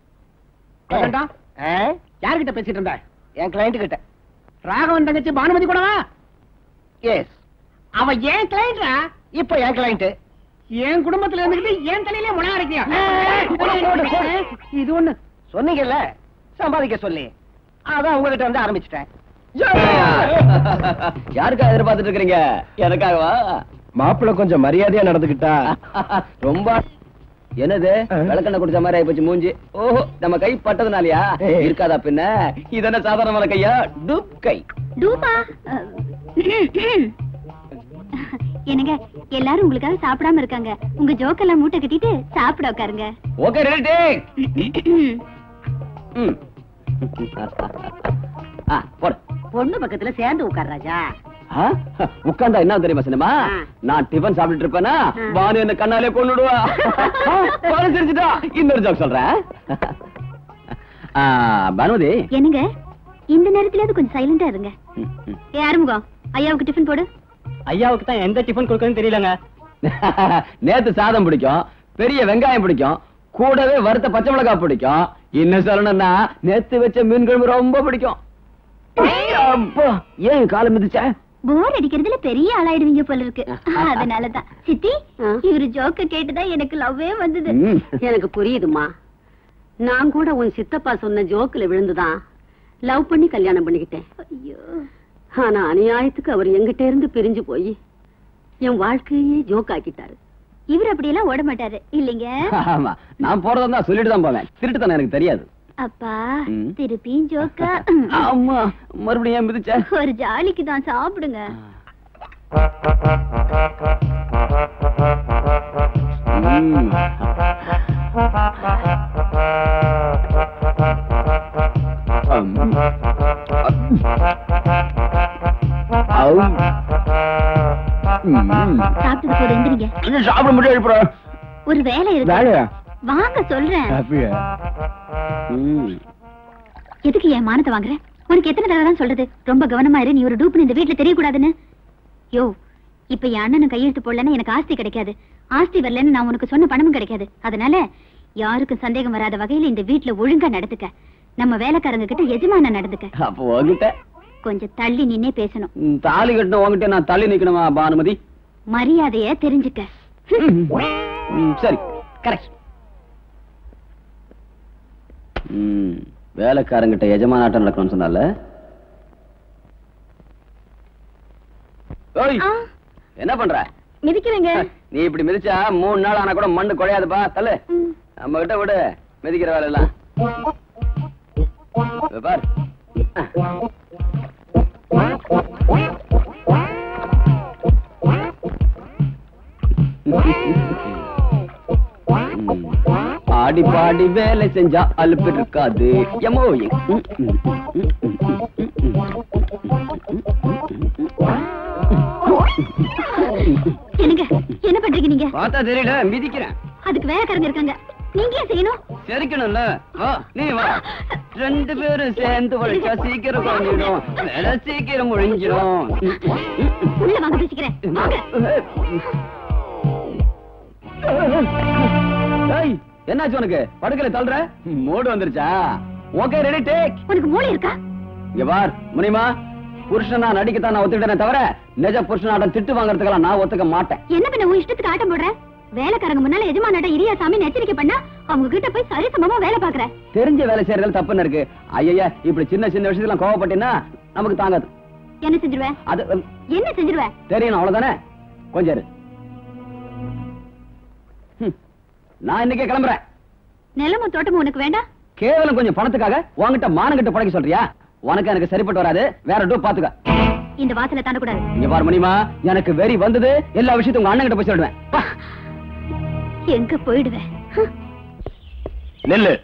யார்கிட்ட பேசிட்டு இருந்த என் கிளைண்ட் கிட்ட ராகவன் தங்கச்சி பானுமதி கூடவா எஸ் அவ ஏன் கிளைண்டா இப்ப என் கிளைண்ட் என் குடும்பத்துல இருந்துகிட்டு என் தலையிலே முனை அரைக்கியா இது ஒண்ணு சொன்னீங்கல்ல சம்பாதிக்க சொல்லி அதான் உங்ககிட்ட வந்து ஆரம்பிச்சிட்டேன் யாருக்கா எதிர்பார்த்துட்டு இருக்கீங்க எனக்காகவா மாப்பிள்ள கொஞ்சம் மரியாதையா நடந்துக்கிட்டா ரொம்ப என்னது விளக்கெண்ண குடிச்ச மாதிரி ஆயிப்போச்சு மூஞ்சி ஓஹோ நம்ம கை பட்டதுனாலயா இருக்காதா பின்ன இதென்ன சாதாரணமான கையா டுப் கை டூபா என்னங்க எல்லாரும் உங்களுக்காக சாப்பிடாம இருக்காங்க உங்க ஜோக்கெல்லாம் மூட்டை கட்டிட்டு சாப்பிட உட்காருங்க ஓகே ரெடி ம் ஆ போடு பொண்ணு பக்கத்துல சேர்ந்து உட்கார் ராஜா ஆ? உட்கார்ந்தா என்ன தெரியுமா சினிமா ஆ. நான் டிபன் சாப்பிட்டுட்டு இருப்பேனா ஆ. பானு என்ன கண்ணாலே கொண்டுடுவா பானு சிரிச்சுட்டா இன்னொரு ஜோக் சொல்றேன் ஆ, பானுமதி என்னங்க இந்த நேரத்துலயாவது கொஞ்சம் சைலண்டா இருங்க ம், ம். ஏ ஆறுமுகம் ஐயாவுக்கு டிஃபன் போடு ஐயாவுக்கு தான் எந்த டிஃபன் கொடுக்கணும்னு தெரியலங்க நேத்து சாதம் பிடிக்கும் பெரிய வெங்காயம் பிடிக்கும் கூடவே வறுத்த பச்சை மிளகாய் பிடிக்கும் இன்னும் சொல்லணும்னா நேத்து வச்ச மீன் குழம்பு ரொம்ப பிடிக்கும் அப்பா, ஏன் காலை மிதிச்ச போர் அடிக்கிறதுல பெரிய ஆளாயிடுவீங்க போல இருக்கு அதனாலதான் சித்தி ஆ. இவரு ஜோக்க கேட்டுதான் எனக்கு லவ்வே வந்தது ம். எனக்கு புரியுதுமா நான் கூட உன் சித்தப்பா சொன்ன ஜோக்குல விழுந்துதான் லவ் பண்ணி கல்யாணம் பண்ணிக்கிட்டேன் ஐயோ ஆனா அநியாயத்துக்கு அவர் எங்கிட்ட இருந்து பிரிஞ்சு போய் என் வாழ்க்கையே ஜோக் ஆக்கிட்டாரு இவர் அப்படியெல்லாம் ஓட மாட்டாரு இல்லைங்க ஆமா நான் போறதா இருந்தா சொல்லிட்டு தான் போவேன் திருட்டு தானே எனக்கு தெரியாது அப்பா ம். திருப்பியும் ஜோக்கா ஆமா மறுபடியும் ஏன் மிதிச்ச ஒரு ஜாலிக்கு தான் சாப்பிடுங்க ம். அம். அம். ம். சாப்பிட்டது போது எந்திரிங்க இன்னும் சாப்பிட முடியாது இப்போ ஒரு வேலை இருக்கு வேலையா வாங்க சொல்றேன் அப்படியா ம். எதுக்கு என் மானத்தை வாங்குற உனக்கு எத்தனை தடவை தான் சொல்றது ரொம்ப கவனமா இரு நீ ஒரு டூப்னு இந்த வீட்டுல தெரியக்கூடாதுன்னு யோ இப்ப என் அண்ணனும் கையெழுத்து போடலன்னா எனக்கு ஆஸ்தி கிடைக்காது ஆஸ்தி வரலன்னு நான் உனக்கு சொன்ன பணமும் கிடைக்காது அதனால யாருக்கும் சந்தேகம் வராத வகையில இந்த வீட்டுல ஒழுங்கா நடந்துக்க நம்ம வேலைக்காரங்க கிட்ட எஜமான நடந்துக்க அப்போ உங்ககிட்ட கொஞ்சம் தள்ளி நின்னே பேசணும் ம், தாலி கட்டின உங்ககிட்ட நான் தள்ளி நிக்கணுமா பானுமதி மரியாதைய தெரிஞ்சுக்க ம், சரி கரெக்ட் ம் வேலைக்காரங்கிட்ட எஜமானாட்டம் நடக்கணும்னு சொன்னால ஓய் ஆ, என்ன பண்ற மிதிக்கிறேங்க நீ இப்படி மிதிச்சா மூணு நாள் ஆனா கூட மண்ணு குறையாதுப்பா தள்ளு ம். நம்ம கிட்ட விடு மிதிக்கிற வேலை எல்லாம் இதோ பார் ஆடி பாடி வேலை செஞ்சா அலுப்பு இருக்காது எமோ என்னங்க என்ன பண்றீங்க நீங்க பார்த்தா தெரியல மிதிக்கிறேன் அதுக்கு வேலைக்காரங்க இருக்காங்க நீங்க ஏன் செய்யணும் சரிக்கணும்ல வா நீ வா ரெண்டு பேரும் சேர்ந்து உழைச்சா சீக்கிரம் குறைஞ்சிடும் வேலை சீக்கிரம் முடிஞ்சிடும் உள்ள வாங்க பேசிக்கிறேன் வாங்க ஏய், என்னாச்சு உனக்கு படுக்கல தள்ளுற மூடு வந்துருச்சா ஓகே ரெடி டேக் உனக்கு மூளை இருக்கா இங்க பார் முனிமா புருஷனா நடிக்கத்தான் நான் ஒத்துக்கிட்டேனே தவிர நிஜ புருஷனாட்டம் திட்டு வாங்குறதுக்கெல்லாம் நான் ஒத்துக்க மாட்டேன் என்ன பண்ண உன் இஷ்டத்துக்கு ஆட்டம் போடுற வேலைக்காரங்க முன்னால எஜமானாட்ட இரியா சாமி எச்சரிக்கை பண்ணா அவங்க கிட்ட போய் சரி சமமா வேலை பாக்குற தெரிஞ்ச வேலை செய்யறதுல தப்புன்னு இருக்கு ஐயா இப்படி சின்ன சின்ன விஷயத்துல கோவப்பட்டீங்கன்னா நமக்கு தாங்காது என்ன செஞ்சிருவேன் அது உம், என்ன செஞ்சிருவேன் தெரியணும் அவ்வளவுதானே கொஞ்சம் இரு. ஹம், நான் இன்னைக்கே கிளம்புறேன் நிலமும் தோட்டமும் உனக்கு வேண்டாம் கேவலம் கொஞ்சம் பணத்துக்காக உன்கிட்ட மானங்கிட்ட படைக்க சொல்றியா உனக்கு எனக்கு சரிப்பட்டு வராது வேற டூப் பாத்துக்க இந்த வாசல தாண்டக்கூடாது இங்க பாரு மணிமா எனக்கு வெறி வந்தது எல்லா விஷயத்தையும் உங்க அண்ணன் கிட்ட போய் சொல்லிடுவேன் வா. எங்க போயிடுவேன் ஹம். நெல்லு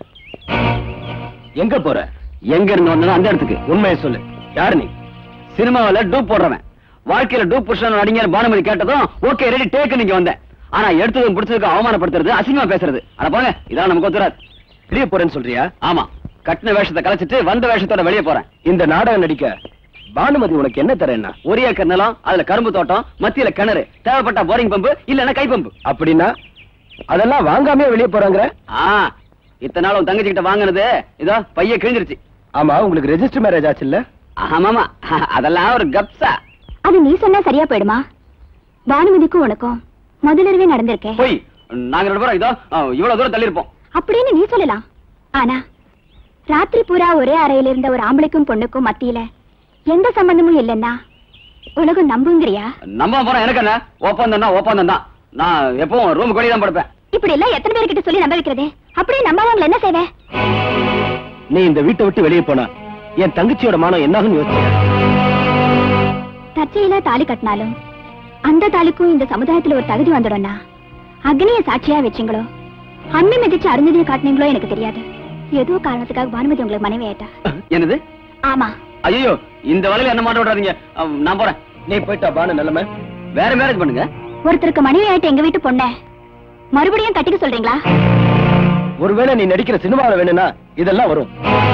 எங்க போற எங்க இருந்து வந்தனோ அந்த இடத்துக்கு உண்மையை சொல்லு யாரு நீ சினிமாவில டூப் போடுறவன் வாழ்க்கையில டூப் புருஷன் நடிகர் பானுமதி கேட்டதும் ஓகே ரெடி டேக்கு நீங்க வந்தேன் ஆனா எடுத்ததும் பிடிச்சதுக்கு அவமானப்படுத்துறது அசிங்கமா பேசுறது அட போங்க இதெல்லாம் நமக்கு ஒத்துறாது வெளிய போறேன்னு சொல்றியா ஆமா கட்டின வேஷத்தை கலைச்சிட்டு வந்த வேஷத்தோட வெளியே போறேன் இந்த நாடகம் நடிக்க பானுமதி உனக்கு என்ன தரேன்னா ஒரு ஏக்கர் நிலம் அதுல கரும்பு தோட்டம் மத்தியில கிணறு தேவைப்பட்ட போரிங் பம்பு இல்லன்னா கை பம்பு அப்படின்னா அதெல்லாம் வாங்காமே வெளிய போறாங்கற ஆ இத்தனை நாள் உன் தங்கச்சி கிட்ட வாங்கினது இதோ பைய கிழிஞ்சிருச்சு ஆமா உங்களுக்கு ரெஜிஸ்டர் மேரேஜ் ஆச்சு இல்ல ஆமாமா அதெல்லாம் ஒரு கப்சா அது நீ சொன்னா சரியா போயிடுமா பானுமதிக்கும் உனக்கும் முதலிரவே நடந்திருக்கேன் போய் நாங்க ரெண்டு பேரும் இதோ ஆ, இவ்வளவு தூரம் தள்ளி இருப்போம் அப்படின்னு நீ சொல்லலாம் ஆனா ராத்திரி பூரா ஒரே அறையில இருந்த ஒரு ஆம்பளைக்கும் பொண்ணுக்கும் மத்தியில எந்த சம்பந்தமும் இல்லைன்னா உலகம் நம்புங்கிறியா நம்ப போறோம் எனக்கு என்ன ஒப்பந்தம்னா ஒப்பந்தம் தான் நான் எப்பவும் ரூம் வெளியே தான் படுப்பேன் இப்படி எல்லாம் எத்தனை பேர்கிட்ட சொல்லி நம்ப வைக்கிறதே அப்படியே நம்பாதவங்களை என்ன செய்வேன் நீ இந்த வீட்டை விட்டு வெளிய போனா என் தங்கச்சியோட மானம் என்னாகும்னு யோசிச்சேன் தற்செயலா தாலி கட்டினாலும் அந்த தாலிக்கும் இந்த சமுதாயத்துல ஒரு தகுதி வந்துடும்னா அக்னிய சாட்சியா வச்சீங்களோ அம்மி மிதிச்சு அருந்ததியை காட்டினீங்களோ எனக்கு தெரியாது ஏதோ காரணத்துக்காக பானுமதி உங்களுக்கு மனைவி ஆயிட்டா என்னது ஆமா ஐயோ இந்த வலையில என்ன மாட்ட விடாதீங்க அஹ், நான் போறேன் நீ போயிட்டா பானு நிலைமை வேற மேரேஜ் பண்ணுங்க ஒருத்தருக்கு மனைவி ஆயிட்டு எங்க வீட்டு பொண்ண மறுபடியும் கட்டிக்க சொல்றீங்களா ஒருவேளை நீ நடிக்கிற சினிமாவில வேணும்னா இதெல்லாம் வரும்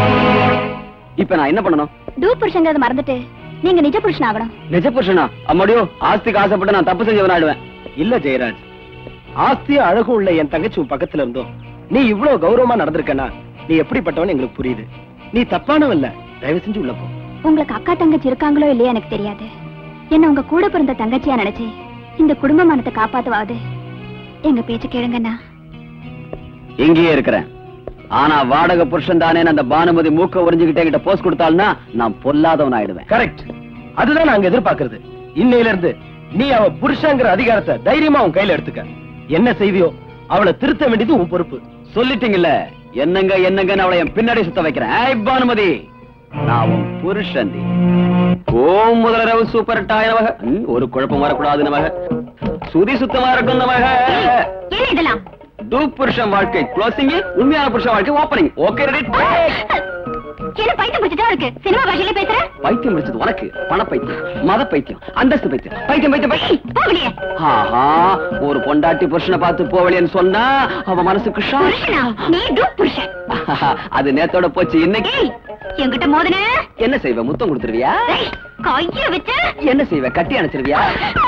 இப்ப நான் என்ன பண்ணணும் டூ புருஷங்கிறத மறந்துட்டு நீங்க நிஜ புருஷன் ஆகணும் நிஜ புருஷனா அம்மாடியோ ஆஸ்திக்கு ஆசைப்பட்டு நான் தப்பு செஞ்சவன் ஆயிடுவேன் இல்ல ஜெயராஜ் ஆஸ்தியும் அழகும் உள்ள என் தங்கச்சி உன் பக்கத்துல இருந்தோம் நீ இவ்வளவு கௌரவமா நடந்திருக்கனா நீ எப்படிப்பட்டவன் எங்களுக்கு புரியுது நீ தப்பானவன் இல்ல தயவு செஞ்சு உள்ள போ உங்களுக்கு அக்கா தங்கச்சி இருக்காங்களோ இல்லையா எனக்கு தெரியாது என்ன உங்க கூட பிறந்த தங்கச்சியா நினைச்சு இந்த குடும்பமானத்தை காப்பாத்துவாது எங்க பேச்சு கேளுங்கண்ணா இங்கேயே இருக்கிறேன் ஆனா வாடகை புருஷன் தானே அந்த பானுமதி மூக்க உறிஞ்சுக்கிட்டே கிட்ட போஸ்ட் கொடுத்தாள்னா நான் பொல்லாதவன் ஆயிடுவேன் கரெக்ட் அதுதான் நாங்க எதிர்பார்க்கிறது இன்னையில இருந்து நீ அவ புருஷங்கிற அதிகாரத்தை தைரியமா உன் கையில எடுத்துக்க என்ன செய்வியோ அவளை திருத்த வேண்டியது உன் பொறுப்பு சொல்லிட்டீங்கல்ல என்னங்க என்னங்கன்னு அவளை என் பின்னாடி சுத்த வைக்கிறேன் ஏய் பானுமதி நான் உன் புருஷந்தி ஓம் முதலரவு சூப்பர் டாய் நமக ம், ஒரு குழப்பம் வரக்கூடாது நமக சுதி சுத்தமா இருக்கும் நமக என்ன இதெல்லாம் டூ புருஷன் வாழ்க்கை க்ளோசிங் உண்மையான புருஷன் வாழ்க்கை ஓப்பனிங் ஓகே ரெடி என்ன பைத்தியம் பிடிச்சிட்டா இருக்கு சினிமா பாஷையில பேசுற பைத்தியம் முடிச்சது உனக்கு பண பைத்தியம் மத பைத்தியம் அந்தஸ்து பைத்தியம் பைத்தியம் பைத்தியம் பைத்தியம் போகலையே ஆஹா ஒரு பொண்டாட்டி புருஷனை பார்த்து போவலியன்னு சொன்னா அவ மனசுக்கு ஷாக். புருஷனா நீ டூ புருஷன் அது நேத்தோட போச்சு இன்னைக்கு ஏய் என்கிட்ட மோதன என்ன செய்வ முத்தம் கொடுத்துருவியா ஏய், கைய வச்சு என்ன செய்வ கட்டி அணைச்சிருவியா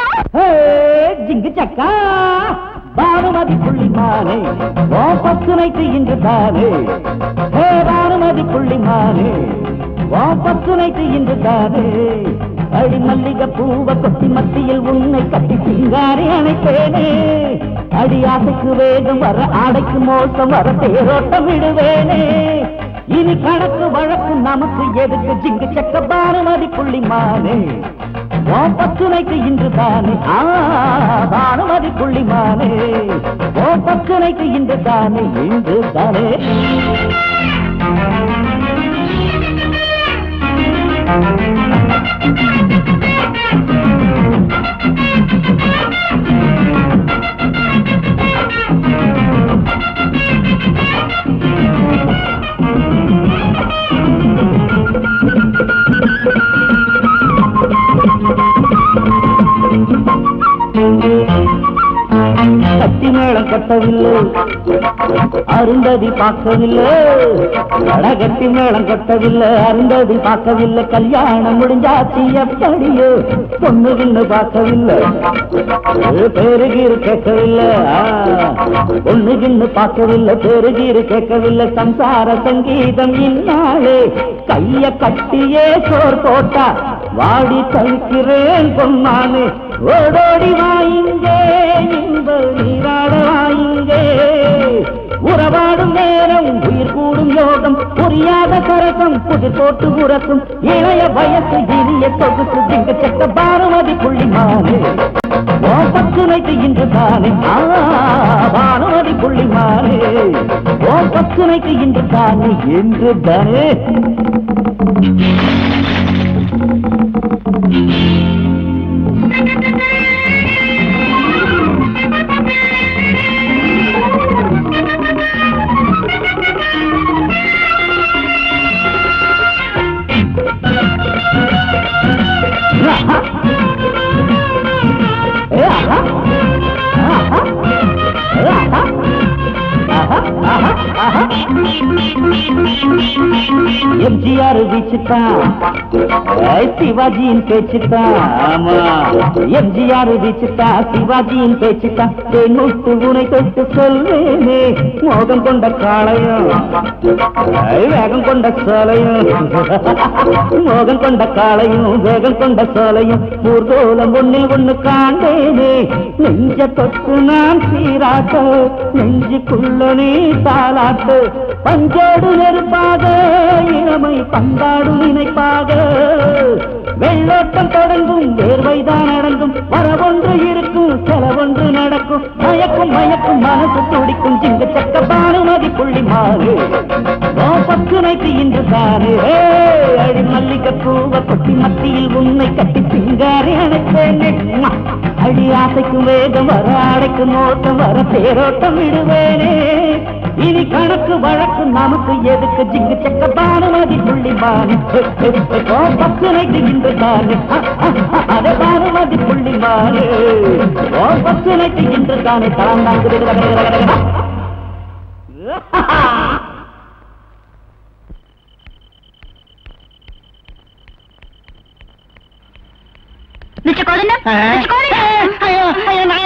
ஜிங்கு சக்கா பானுமதி புள்ளிமானே ஓ பத்து நைட்டு இன்று தானே ஹே பானுமதி புள்ளிமானே ஓ பத்து நைட்டு இன்று தானே அடி மல்லிகை பூவ கொத்தி மத்தியில் உன்னை கட்டி சிங்காரி அணைப்பேனே அடி ஆசைக்கு வேகம் வர ஆடைக்கு மோசம் வர தேரோட்டம் விடுவேனே இனி கணக்கு வழக்கு நமக்கு எதுக்கு ஜிங்கு சக்க பானுமதி புள்ளிமானே ஓ பத்துனைக்கு இன்று தானே ஆ பானுமதி புள்ளிமானே ஓ பத்துனைக்கு இன்று தானே இன்று தானே பார்க்கவில்லை அருந்ததி பார்க்கவில்லை அழகட்டி மேளம் கொட்டவில்லை அருந்ததி பார்க்கவில்லை கல்யாணம் முடிஞ்சாச்சு எப்படியோ பொண்ணு கிண்ணு பார்க்கவில்லை பேருகீரு கேட்கவில்லை ஆ, பொண்ணு கிண்ணு பார்க்கவில்லை பேருகீரு கேட்கவில்லை சம்சார சங்கீதம் இன்னாலே கைய கட்டியே சோர் போட்டா வாடி தவிக்கிறேன் பொம்மானு ஓடோடி வாயுங்கே இன்ப நீராட வாயுங்கே உறவாடும் நேரம் உயிர் கூடும் யோகம் புரியாத சரசம் புதிர் போட்டு உரசும் இளைய வயசு இனிய சொகுசு திங்க சக்க பானுமதி புள்ளிமானே ஓ பச்சுனைக்கு இன்று தானே ஆ, பானுமதி புள்ளிமானே ஓ பச்சுனைக்கு இன்று தானே என்று தானே எம்ஜிஆர் வீச்சுத்தான் ஏய், சிவாஜியின் பேச்சுத்தான் ஆமா எம்ஜிஆர் வீச்சுத்தான் சிவாஜியின் பேச்சுத்தான் தேன்முட்டு உனை தொட்டு சொல்வேனே மோகம் கொண்ட காளையும் ஏய், வேகம் கொண்ட சோலையும் மோகம் கொண்ட காளையும் வேகம் கொண்ட சோலையும் ஊர்கோலம் ஒண்ணில் ஒண்ணு காண்டேனே நெஞ்ச தொட்டு நான் சீராட்ட நெஞ்சுக்குள்ள நீ தாளாட்டு பஞ்சோடு நெருப்பாக இளமை பந்தாடு நினைப்பாக வெள்ளோட்டம் தொடங்கும் வேர்வைதான் அடங்கும் வரவொன்று இருக்கும் செலவொன்று நடக்கும் மயக்கும் மயக்கும் மனசு துடிக்கும் சிங்க சக்க பானுமதி புள்ளி மாறு பத்துனைக்கு இன்று தானே ஏய், அடி மல்லிகை பூவ கொட்டி மத்தியில் உன்னை கட்டி சிங்காரி அணைப்பேனே உம்மா. அடி ஆசைக்கும் வேகம் வர அடைக்கும் ஓட்டம் வர தேரோட்டம் விடுவேனே இனி கணக்கு வழக்கு நமக்கு எதுக்கு ஜிங்கு சக்க பானுமதி புள்ளி பானு பத்துனைக்கு இன்று தானே அதை பானுமதி புள்ளி பானு ஓ பத்துனைக்கு இன்று தானே தான் மிஸ்டர் கோதண்டம் மிஸ்டர் கோதண்டம்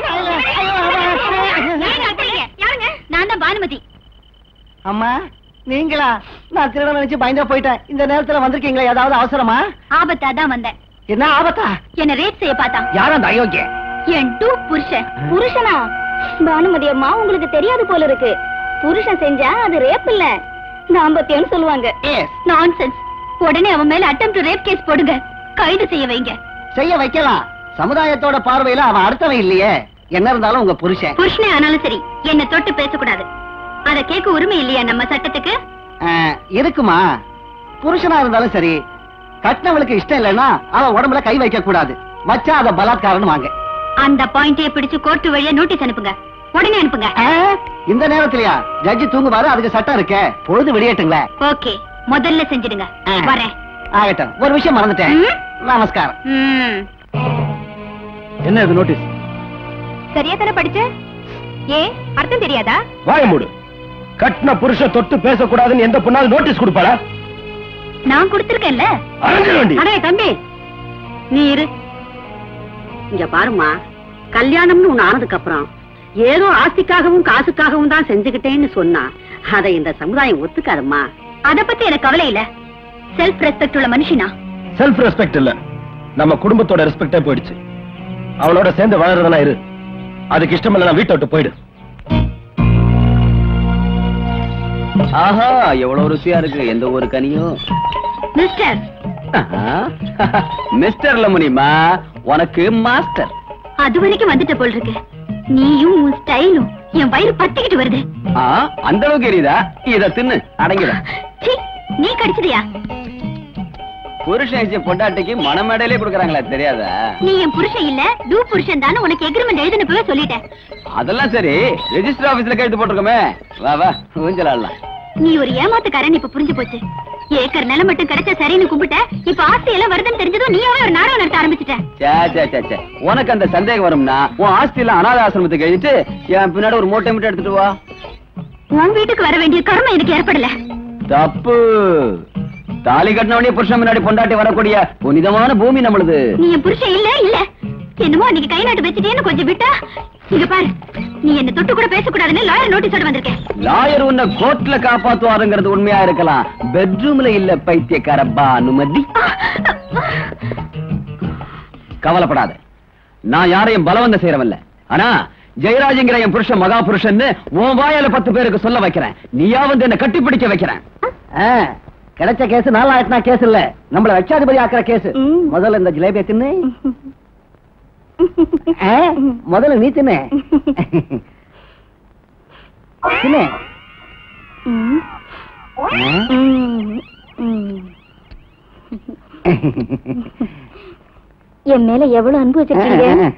ஏன் அடிக்கிறீங்க? யாருங்க நான் தான் பானுமதி அம்மா நீங்களா நான் திருட நினைச்சு பயந்தா போயிட்டேன் இந்த நேரத்துல வந்திருக்கீங்களா ஏதாவது அவசரமா ஆபத்தா தான் வந்தேன் என்ன ஆபத்தா என்ன ரேட் செய்ய பார்த்தான் யார் அந்த அயோக்கிய என் டூ புருஷன் புருஷனா பானுமதி அம்மா உங்களுக்கு தெரியாது போல இருக்கு புருஷன் செஞ்சா அது ரேப் இல்ல தாம்பத்தியம்னு சொல்லுவாங்க நான்சென்ஸ் உடனே அவன் மேல அட்டம் டு ரேப் கேஸ் போடுங்க கைது செய்ய வைங்க செய்ய வைக்கலாம் சமுதாயத்தோட பார்வையில அவன் அடுத்தவன் இல்லையே என்ன இருந்தாலும் உங்க புருஷன் புருஷனே ஆனாலும் சரி என்ன தொட்டு பேசக்கூடாது அத கேட்க உரிமை இல்லையா நம்ம சட்டத்துக்கு ஆ, இருக்குமா புருஷனா இருந்தாலும் சரி கட்டினவளுக்கு இஷ்டம் இல்லைன்னா அவன் உடம்புல கை வைக்க கூடாது வச்சா அத பலாத்காரம்னு வாங்க அந்த பாயிண்டையே பிடிச்சு கோர்ட்டு வழியா நோட்டீஸ் அனுப்புங்க உடனே அனுப்புங்க ஆ, இந்த நேரத்திலயா ஜட்ஜி தூங்குவாரு அதுக்கு சட்டம் இருக்கே பொழுது விடியட்டுங்களே ஓகே முதல்ல செஞ்சிடுங்க ஆ. வரேன் ஆகட்டும் ஒரு விஷயம் மறந்துட்டேன் ம்? நமஸ்காரம் ம். என்ன இது நோட்டீஸ் சரியா தானே படிச்ச ஏ அர்த்தம் தெரியாதா வாய மூடு கட்டின புருஷ தொட்டு பேசக்கூடாதுன்னு எந்த பொண்ணாலும் நோட்டீஸ் கொடுப்பாளா நான் கொடுத்திருக்கேன்ல அரைஞ்சிட வேண்டி அடே தம்பி நீ இரு இங்க பாருமா கல்யாணம்னு ஒண்ணு ஆனதுக்கு அப்புறம் ஏதோ ஆஸ்திக்காகவும் காசுக்காகவும் தான் செஞ்சுக்கிட்டேன்னு சொன்னா அதை இந்த சமுதாயம் ஒத்துக்காதம்மா அத பத்தி எனக்கு கவலை இல்ல செல்ஃப் ரெஸ்பெக்ட் உள்ள மனுஷனா செல்ஃப் ரெஸ்பெக்ட் இல்ல நம்ம குடும்பத்தோட ரெஸ்பெக்டே போயிடுச்சு அவளோட சேர்ந்து வாழறதுனா இரு அதுக்கு இஷ்டம் இல்ல நான் வீட்டை விட்டு போயிடு ஆஹா எவ்வளவு ருசியா இருக்கு எந்த ஒரு கனியும் மிஸ்டர் மிஸ்டர் லமுனிமா உனக்கு மாஸ்டர் அது வரைக்கும் வந்துட்ட போல் இருக்கு நீயும் உன் ஸ்டைலும் என் வயிறு பத்திக்கிட்டு வருது ஆ, அந்த அளவுக்கு எரியுதா இத தின்னு அடங்கிட சீ, நீ கடிச்சதியா புருஷன் பொண்டாட்டிக்கு மணமேடையிலே கொடுக்கறாங்களா தெரியாதா நீ என் புருஷன் இல்ல டூ புருஷன் தான் உனக்கு எக்ரிமெண்ட் எழுதினப்பவே சொல்லிட்டேன் அதெல்லாம் சரி ரெஜிஸ்டர் ஆபீஸ்ல கைது போட்டிருக்கோமே வா வா ஊஞ்சல் ஆடலாம் நீ ஒரு ஏமாத்துக்காரன் இப்ப புரிஞ்சு போச்சு ஏக்கர் நிலம் மட்டும் கிடைச்சா சரின்னு கும்பிட்ட இப்ப ஆஸ்தி எல்லாம் வருதுன்னு தெரிஞ்சதும் நீயாவே ஒரு நாடகம் நடத்த ஆரம்பிச்சிட்ட சே, சே, சே, சே. உனக்கு அந்த சந்தேகம் வரும்னா உன் ஆஸ்தி எல்லாம் அனாத ஆசிரமத்துக்கு எழுதிட்டு என் பின்னாடி ஒரு மூட்டை மட்டும் எடுத்துட்டு வா உன் வீட்டுக்கு வர வேண்டிய கர்மம் எனக்கு ஏற்படல தப்பு தாலி கட்டினவனே புருஷன் முன்னாடி பொண்டாட்டி வரக்கூடிய புனிதமான பூமி நம்மளுது நீ என் புருஷன் இல்ல இல்ல என்னமோ அன்னைக்கு கை நாட்டு வச்சுட்டேன்னு கொஞ்சம் விட்டா இங்க பாரு நீ என்ன தொட்டு கூட பேசக்கூடாதுன்னு லாயர் நோட்டீஸோட வந்திருக்கேன் லாயர் உன்னை கோர்ட்ல காப்பாத்துவாருங்கிறது உண்மையா இருக்கலாம் பெட்ரூம்ல இல்ல பைத்தியக்காரப்பா அனுமதி கவலைப்படாத நான் யாரையும் பலவந்த செய்யறவல்ல ஆனா ஜெயராஜங்கிற என் புருஷன் மகா புருஷன்னு உன் வாயால பத்து பேருக்கு சொல்ல வைக்கிறேன் நீயா வந்து என்ன கட்டிப்பிடிக்க வைக்கிறேன் ஆ, கிடைச்ச கேஸ் நாலு ஆயிரத்தினா கேஸ் இல்ல நம்மள லட்சாதிபதி ஆக்குற கேஸ் ம். முதல்ல இந்த ஜிலேபியை தின்னு ஆ, முதல்ல நீ தின்னு தின்னு ம், ஆ? ம், ம். என் மேல எவ்வளவு அன்பு வச்சிருக்கீங்க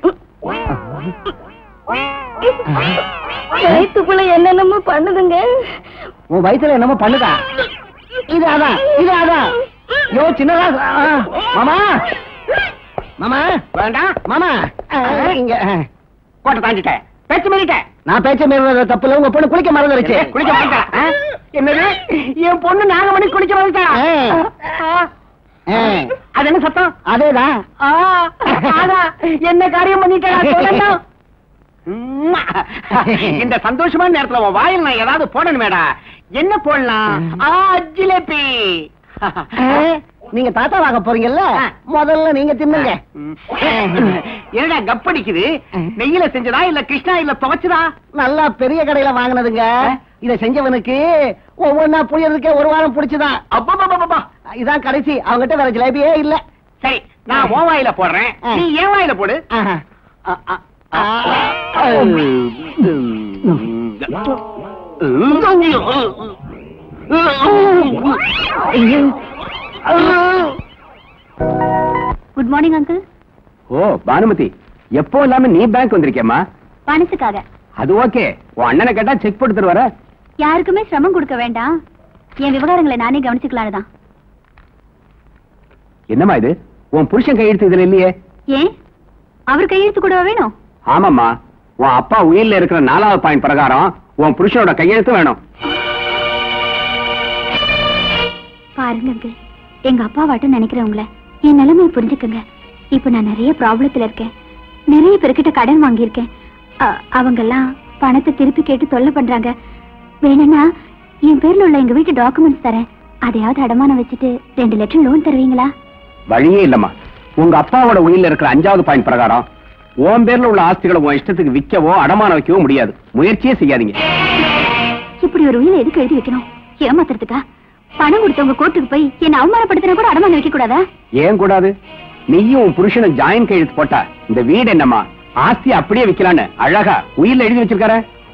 வயிற்றுக்குள்ள என்னென்னமோ பண்ணுதுங்க உன் வயித்துல என்னமோ பண்ணுதா இது அதான் இது அதான் யோ சின்னதா ஆ, மாமா மாமா வேண்டாம் மாமா ஆ, இங்க ஆ. கோட்டை தாண்டிட்டேன் பேச்சு மீறிட்டேன் நான் பேச்ச மீறது தப்பு இல்ல உங்க பொண்ணு குளிக்க மறந்துருச்சு குளிக்க மாட்டேன் ஆ? என்னது என் பொண்ணு நாங்க மணி குளிக்க மாட்டா ஆ. ஆ. அது என்ன சத்தம் அதேதான் ஆ, ஆனா, என்ன காரியம் பண்ணிட்டேன் இந்த சந்தோஷமான நேரத்துல உன் வாயில் நான் ஏதாவது போடணுமேடா என்ன போடலாம் ஆ, ஜிலேபி ஆ, நீங்க தாத்தா வாங்க போறீங்கல்ல முதல்ல நீங்க தின்னுங்க என்னடா கப்படிக்குது நெய்யில செஞ்சதா இல்ல கிருஷ்ணா இல்ல துவைச்சதா நல்லா பெரிய கடையில வாங்கினதுங்க இத செஞ்சவனுக்கு ஒவ்வொன்னா புளியறதுக்கே ஒரு வாரம் பிடிச்சுதான் அப்பா இதான் கடைசி அவங்ககிட்ட வேற ஜிலேபியே இல்ல சரி நான் உன் வாயில போடுறேன் நீ என் வாயில போடு ஆஹா. ஆ, ஆ, ஆ. Good morning uncle oh Banumathi எப்போ இல்லாம நீ பேங்க் வந்திருக்கேம்மா பணத்துக்காக அது ஓகே உன் அண்ணனை கேட்டா செக் போட்டு தருவார யாருக்குமே சிரமம் கொடுக்க வேண்டாம் என் விவகாரங்களை நானே கவனிச்சுக்கலான்னு தான் என்னம்மா இது உன் புருஷன் கையெழுத்து இதுல இல்லையே ஏன் அவர் கையெழுத்து கூட வேணும் ஆமாம்மா உன் அப்பா உயிர்ல இருக்கிற நாலாவது பாயிண்ட் பிரகாரம் உன் புருஷனோட கையெழுத்து வேணும் பாருங்க uncle. எங்க அப்பா வாட்டும் நினைக்கிறவங்கள என் நிலைமையை புரிஞ்சுக்குங்க இப்ப நான் நிறைய ப்ராப்ளத்துல இருக்கேன் நிறைய பேர்கிட்ட கடன் வாங்கியிருக்கேன் அ- அவங்கெல்லாம் பணத்தை திருப்பி கேட்டு தொல்லை பண்றாங்க வேணும்னா என் பேர்ல உள்ள எங்க வீட்டு டாக்குமெண்ட்ஸ் தரேன் அதையாவது அடமானம் வச்சுட்டு ரெண்டு லட்சம் லோன் தருவீங்களா வழியே இல்லம்மா உங்க அப்பாவோட உயிர்ல இருக்கிற அஞ்சாவது பாயிண்ட் பிரகாரம் உன் பேர்ல உள்ள ஆஸ்திகளை உன் இஷ்டத்துக்கு விற்கவோ அடமானம் வைக்கவோ முடியாது முயற்சியே செய்யாதீங்க இப்படி ஒரு உயிரை எதுக்கு எழுதி வைக்கணும் ஏமாத்துறதுக்கா பணம் கொடுத்தவங்க கோர்ட்டுக்கு போய் என்ன அவமானப்படுத்தினா கூட அடமானம் வைக்க கூடாதா ஏன் கூடாது நீயும் உன் புருஷனும் ஜாயின் கையெழுத்து போட்டா இந்த வீடு என்னம்மா ஆஸ்தி அப்படியே விக்கலான்னு அழகா உயிர்ல எழுதி வச்சிருக்காரு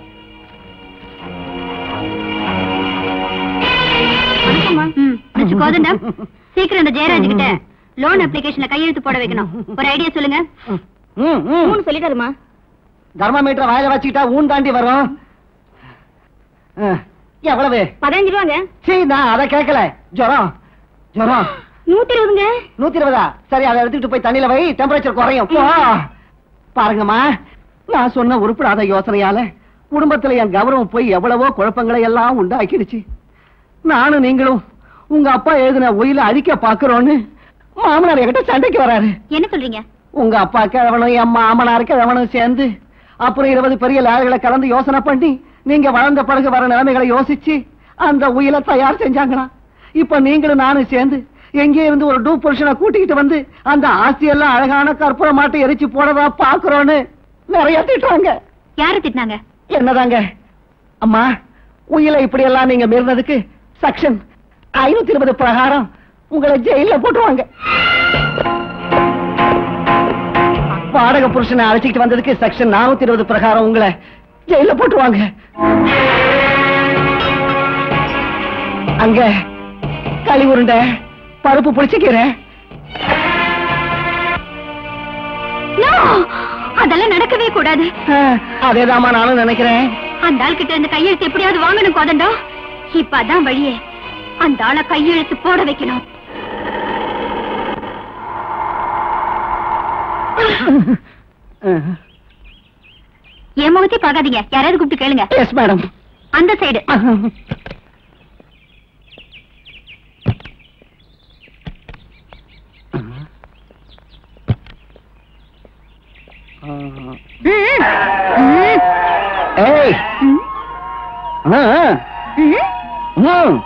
ம், மிஸ்டர் கோதண்டம் சீக்கிரம் இந்த ஜெயராஜ் கிட்ட லோன் அப்ளிகேஷன்ல கையெழுத்து போட வைக்கணும் ஒரு ஐடியா சொல்லுங்க ம், ம். மூணு சொல்லிட்டாருமா தர்மாமீட்டர் வாயில வச்சுக்கிட்டா ஊன் தாண்டி வரும் ஆ, எவ்வளவு பதினஞ்சு ரூபாங்க சீ நான் அதை கேட்கல ஜுரம் ஜுரம் நூத்தி இருபதுங்க நூத்தி இருபதா சரி அதை எடுத்துக்கிட்டு போய் தண்ணியில வை டெம்பரேச்சர் குறையும் போ. பாருங்கம்மா நான் சொன்ன உருப்படாத யோசனையால குடும்பத்துல என் கௌரவம் போய் எவ்வளவோ குழப்பங்களை எல்லாம் உண்டாக்கிடுச்சு நானும் நீங்களும் உங்க அப்பா எழுதின ஒயில அழிக்க பாக்குறோன்னு மாமனார் என்கிட்ட சண்டைக்கு வராரு என்ன சொல்றீங்க உங்க அப்பா கிழவனும் என் மாமனார் கிழவனும் சேர்ந்து அப்புறம் இருபது பெரிய லேர்களை கலந்து யோசனை பண்ணி நீங்க வளர்ந்த பிறகு வர நிலைமைகளை யோசிச்சு அந்த உயிலை தயார் செஞ்சாங்களாம் இப்ப நீங்களும் நானும் சேர்ந்து எங்கே இருந்து ஒரு டூ புருஷனை கூட்டிக்கிட்டு வந்து அந்த ஆஸ்தி எல்லாம் அழகான கற்பூர மாட்டை எரிச்சு போடவா பாக்குறோன்னு நிறைய திட்டுறாங்க யாரு திட்டினாங்க என்னதாங்க அம்மா உயிலை இப்படி எல்லாம் நீங்க மீறினதுக்கு செக்ஷன் ஐநூத்தி இருபது பிரகாரம் உங்களை ஜெயில போட்டுருவாங்க வாடகை புருஷனை அழைச்சிட்டு வந்ததுக்கு செக்ஷன் நானூத்தி இருபது பிரகாரம் உங்களை ஜெயில போட்டுருவாங்க அங்க களி உருண்டை பருப்பு புளிச்சுக்கிறேன் No! அதெல்லாம் நடக்கவே கூடாது அதேதாம்மா நானும் நினைக்கிறேன் அந்த ஆள் கிட்ட இந்த கையெழுத்து எப்படியாவது வாங்கணும் கோதண்டம் இப்ப அதான் வழியே அந்த ஆளை கையெழுத்து போட வைக்கணும் என் முகத்தை பார்க்காதீங்க யாராவது கூப்பிட்டு கேளுங்க எஸ் மேடம் அந்த சைடு ஏய் ஆ, ஆ. ம்.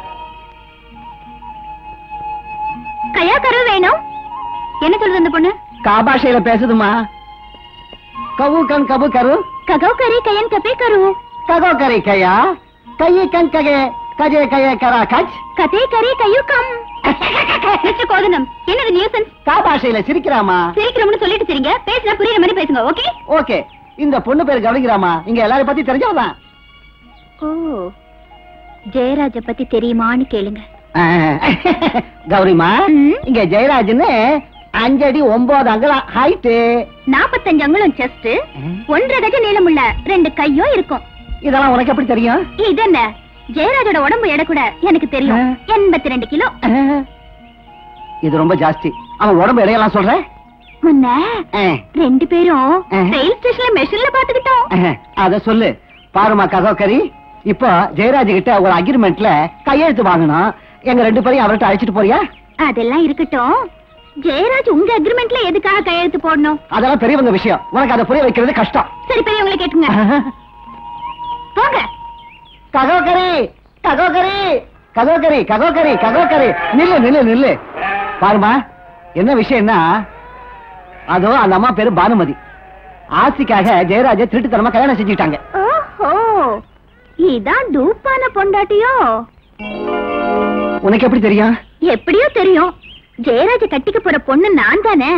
கையா கரு வேணும் என்ன சொல்லுது அந்த பொண்ணு காபாஷையில பேசுதுமா கவு கண் கபு கரு ககோ கரி கையன் கப்பே கரு ககோ கரை கையா கையை கண் ககே கஜே கைய கரா கச் கதே கரி கையு கம் மிஸ்டர் கோதனம் என்னது நியூசன்ஸ் காபாஷையில சிரிக்கிறாமா சிரிக்கிறோம்னு சொல்லிட்டு சரிங்க பேசினா புரியுற மாதிரி பேசுங்க ஓகே ஓகே இந்த பொண்ணு பேரு கவனிக்கிறாமா இங்க எல்லாரையும் பத்தி தெரிஞ்சவதான் ஓ ஜெயராஜ பத்தி தெரியுமான்னு கேளுங்க ஆ, கௌரிமா ம். இங்க ஜெயராஜ்னு அஞ்சடி ஒன்பது அங்கலாம் ஹைட்டு நாப்பத்தஞ்சு அங்குலம் செஸ்ட் ஒன்றரை கஜ நீளமுள்ள ரெண்டு கையும் இருக்கும் இதெல்லாம் உனக்கு எப்படி தெரியும் இது என்ன ஜெயராஜோட உடம்பு எடை கூட எனக்கு தெரியும் எண்பத்தி ரெண்டு கிலோ இது ரொம்ப ஜாஸ்தி அவன் உடம்பு இடையெல்லாம் சொல்ற முன்ன ஆ, ரெண்டு பேரும் ஆ. ரயில் ஸ்டேஷன்ல மெஷின்ல பாத்துக்கிட்டோம் ஆ, அத சொல்லு பாருமா கதோக்கரி இப்போ ஜெயராஜ் கிட்ட ஒரு அக்ரிமெண்ட்ல கையெழுத்து வாங்கணும் எங்க ரெண்டு பேரையும் அவர்கிட்ட அழைச்சிட்டு போறியா அதெல்லாம் இருக்கட்டும் ஜெயராஜ் உங்க அக்ரிமெண்ட்ல எதுக்காக கையெழுத்து போடணும் அதெல்லாம் பெரியவங்க விஷயம் உனக்கு அதை புரிய வைக்கிறது கஷ்டம் சரி பெரியவங்களை கேட்டுங்க போங்க ககோக்கரி ககோக்கரி ககோக்கரி ககோக்கரி ககோக்கரி நில்லு நில்லு நில்லு பாருமா என்ன விஷயம்னா அதோ அந்த அம்மா பேரு பானுமதி ஆசிக்காக ஜெயராஜ திருட்டுத்தனமா கல்யாணம் செஞ்சுட்டாங்க ஓஹோ இதான் டூப்பான பொண்டாட்டியோ உனக்கு எப்படி தெரியும் எப்படியோ தெரியும் ஜெயராஜ கட்டிக்க போற பொண்ணு நான் தானே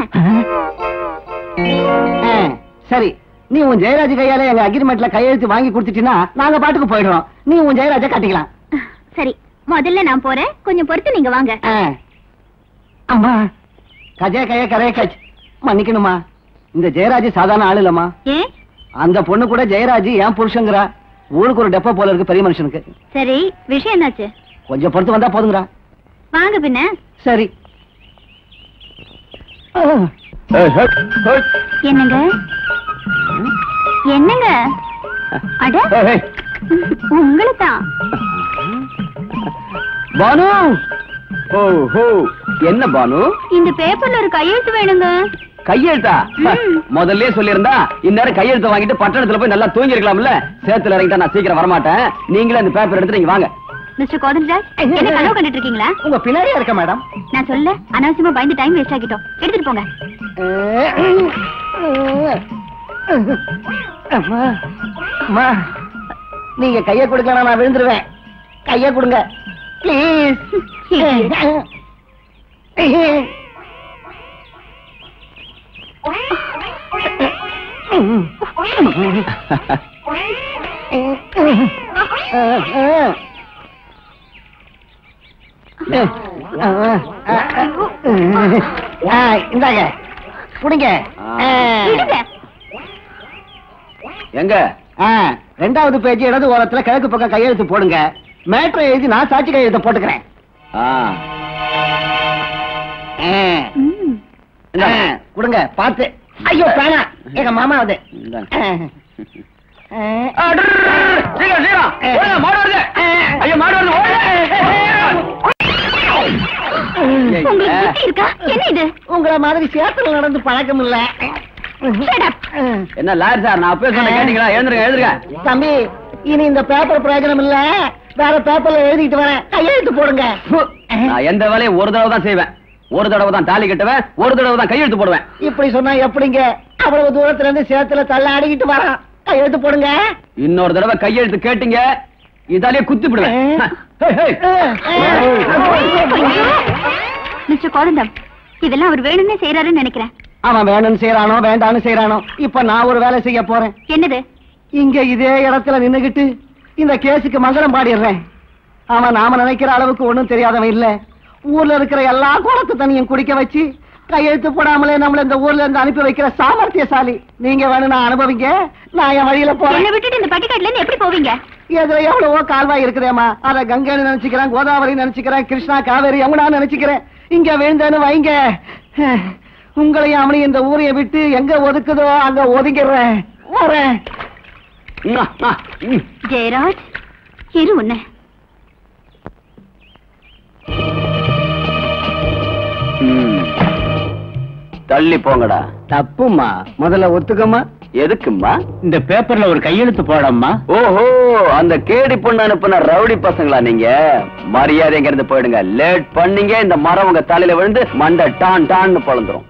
ஆ, சரி நீ உன் ஜெயராஜ் கையால எங்க அக்ரிமெண்ட்ல கையெழுத்து வாங்கி கொடுத்துட்டீங்கன்னா நாங்க பாட்டுக்கு போயிடுறோம் நீ உன் ஜெயராஜ கட்டிக்கலாம் சரி முதல்ல நான் போறேன் கொஞ்சம் பொறுத்து நீங்க வாங்க ஆ. அம்மா கஜே கய கரே கச் மன்னிக்கணுமா இந்த ஜெயராஜ் சாதாரண ஆள் இல்லம்மா ஏன் அந்த பொண்ணு கூட ஜெயராஜ் ஏன் புருஷங்கிறா ஊருக்கு ஒரு டெப்போ போல இருக்கு பெரிய மனுஷனுக்கு சரி விஷயம் என்னாச்சு கொஞ்சம் பொறுத்து வந்தா போதுங்கிறா வாங்க பின்ன சரி ஆ. என்னங்க என்னங்க அட உங்களை தான் பானு ஓ ஹோ என்ன பானு இந்த பேப்பர்ல ஒரு கையெழுத்து வேணுங்க கையெழுத்தா ம். முதல்ல சொல்லியிருந்தா இந்நேரம் கையெழுத்து வாங்கிட்டு பட்டணத்துல போய் நல்லா தூங்கி இருக்கலாம்ல சேத்துல இறங்கிட்டா நான் சீக்கிரம் வரமாட்டேன் நீங்களே அந்த பேப்பர் எடுத்து நீங்க வாங்க மிஸ்டர் கோதன்ராஜ் என்ன கனவு கண்டுட்டு இருக்கீங்களா உங்க பின்னாடியே இருக்க மேடம் நான் சொல்ல அனாவசியமா பயந்து டைம் வேஸ்ட் ஆகிட்டோம் எடுத்துட்டு போங்க அம்மா அம்மா நீங்க கைய கொடுக்கலாம் நான் விழுந்துருவேன் கைய கொடுங்க ப்ளீஸ் இந்தாங்க குடிங்க விடுங்க. எங்க ஆ, ரெண்டாவது பேஜ் இடது ஓரத்துல கிழக்கு பக்கம் கையெழுத்து போடுங்க மேட்ரை எழுதி நான் சாட்சி கையெழுத்த போட்டுக்கிறேன் ஆ, ஆ, ம். ஆ, கொடுங்க பார்த்து ஐயோ பேனா எங்க மாமா அது இந்தாங்க. ஆ, ஆ, டு, டு, டு, டு, சீக்கிரம், சீக்கிரம். ஓடுங்க, மாடு வருது. ஐயோ, மாடு வருது, உங்களுக்கு ஓடுங்க. புத்தி இருக்கா என்ன இது உங்கள மாதிரி சேத்துல நடந்து பழக்கம் இல்ல Shut up. என்ன லாயர் சார் நான் அப்பவே சொன்ன கேட்டீங்களா எழுந்துருங்க எழுந்துருங்க தம்பி இனி இந்த பேப்பர் பிரயோஜனம் இல்ல வேற பேப்பர்ல எழுதிட்டு வரேன் கையெழுத்து போடுங்க நான் எந்த வேலையும் ஒரு தடவை தான் செய்வேன் ஒரு தடவை தான் தாலி கட்டுவேன் ஒரு தடவை தான் கையெழுத்து போடுவேன் இப்படி சொன்னா எப்படிங்க அவ்வளவு தூரத்துல இருந்து சேத்துல தள்ள அடிக்கிட்டு வரான் கையெழுத்து போடுங்க இன்னொரு தடவை கையெழுத்து கேட்டீங்க இதாலே குத்தி விடுவேன் ஹே, ஹே. மிஸ்டர் கோதண்டம் இதெல்லாம் அவர் வேணும்னே செய்யறாருன்னு நினைக்கிறேன் அவன் வேணும்னு செய்யறானோ வேண்டாம்னு செய்யறானோ இப்ப நான் ஒரு வேலை செய்ய போறேன் என்னது இங்க இதே இடத்துல நின்னுகிட்டு இந்த கேஸுக்கு மங்களம் பாடிடுறேன் அவன் நாம நினைக்கிற அளவுக்கு ஒண்ணும் தெரியாதவன் இல்ல ஊர்ல இருக்கிற எல்லா குளத்து தண்ணியும் குடிக்க வச்சு கையெழுத்து போடாமலே நம்மள இந்த ஊர்ல இருந்து அனுப்பி வைக்கிற சாமர்த்தியசாலி நீங்க வேணும்னா அனுபவிங்க நான் என் வழியில என்னை போறேன் விட்டுட்டு இந்த பட்டிக்காட்டுல இருந்து எப்படி போவீங்க இதுல எவ்வளவோ கால்வாய் இருக்குதேம்மா அத கங்கைன்னு நினைச்சுக்கிறேன் கோதாவரி நினைச்சுக்கிறேன் கிருஷ்ணா காவேரி யமுனா நினைச்சுக்கிறேன் இங்க விழுந்தேன்னு வைங்க உங்களையும் அவனையும் இந்த ஊரைய விட்டு எங்க ஒதுக்குதோ அங்க ஒதுங்கிடுறேன் வரேன் ம்மா, ம்மா, ம். ஜெயராஜ் இரு உன்ன ம். தள்ளி போங்கடா தப்புமா முதல்ல ஒத்துக்கம்மா எதுக்கும்மா இந்த பேப்பர்ல ஒரு கையெழுத்து போடம்மா ஓஹோ அந்த கேடி பொண்ணு அனுப்புன ரவுடி பசங்களா நீங்க மரியாதை இங்க இருந்து போயிடுங்க லேட் பண்ணீங்க இந்த மரம் உங்க தலையில விழுந்து மண்டை டான் டான்னு பொழந்துரும்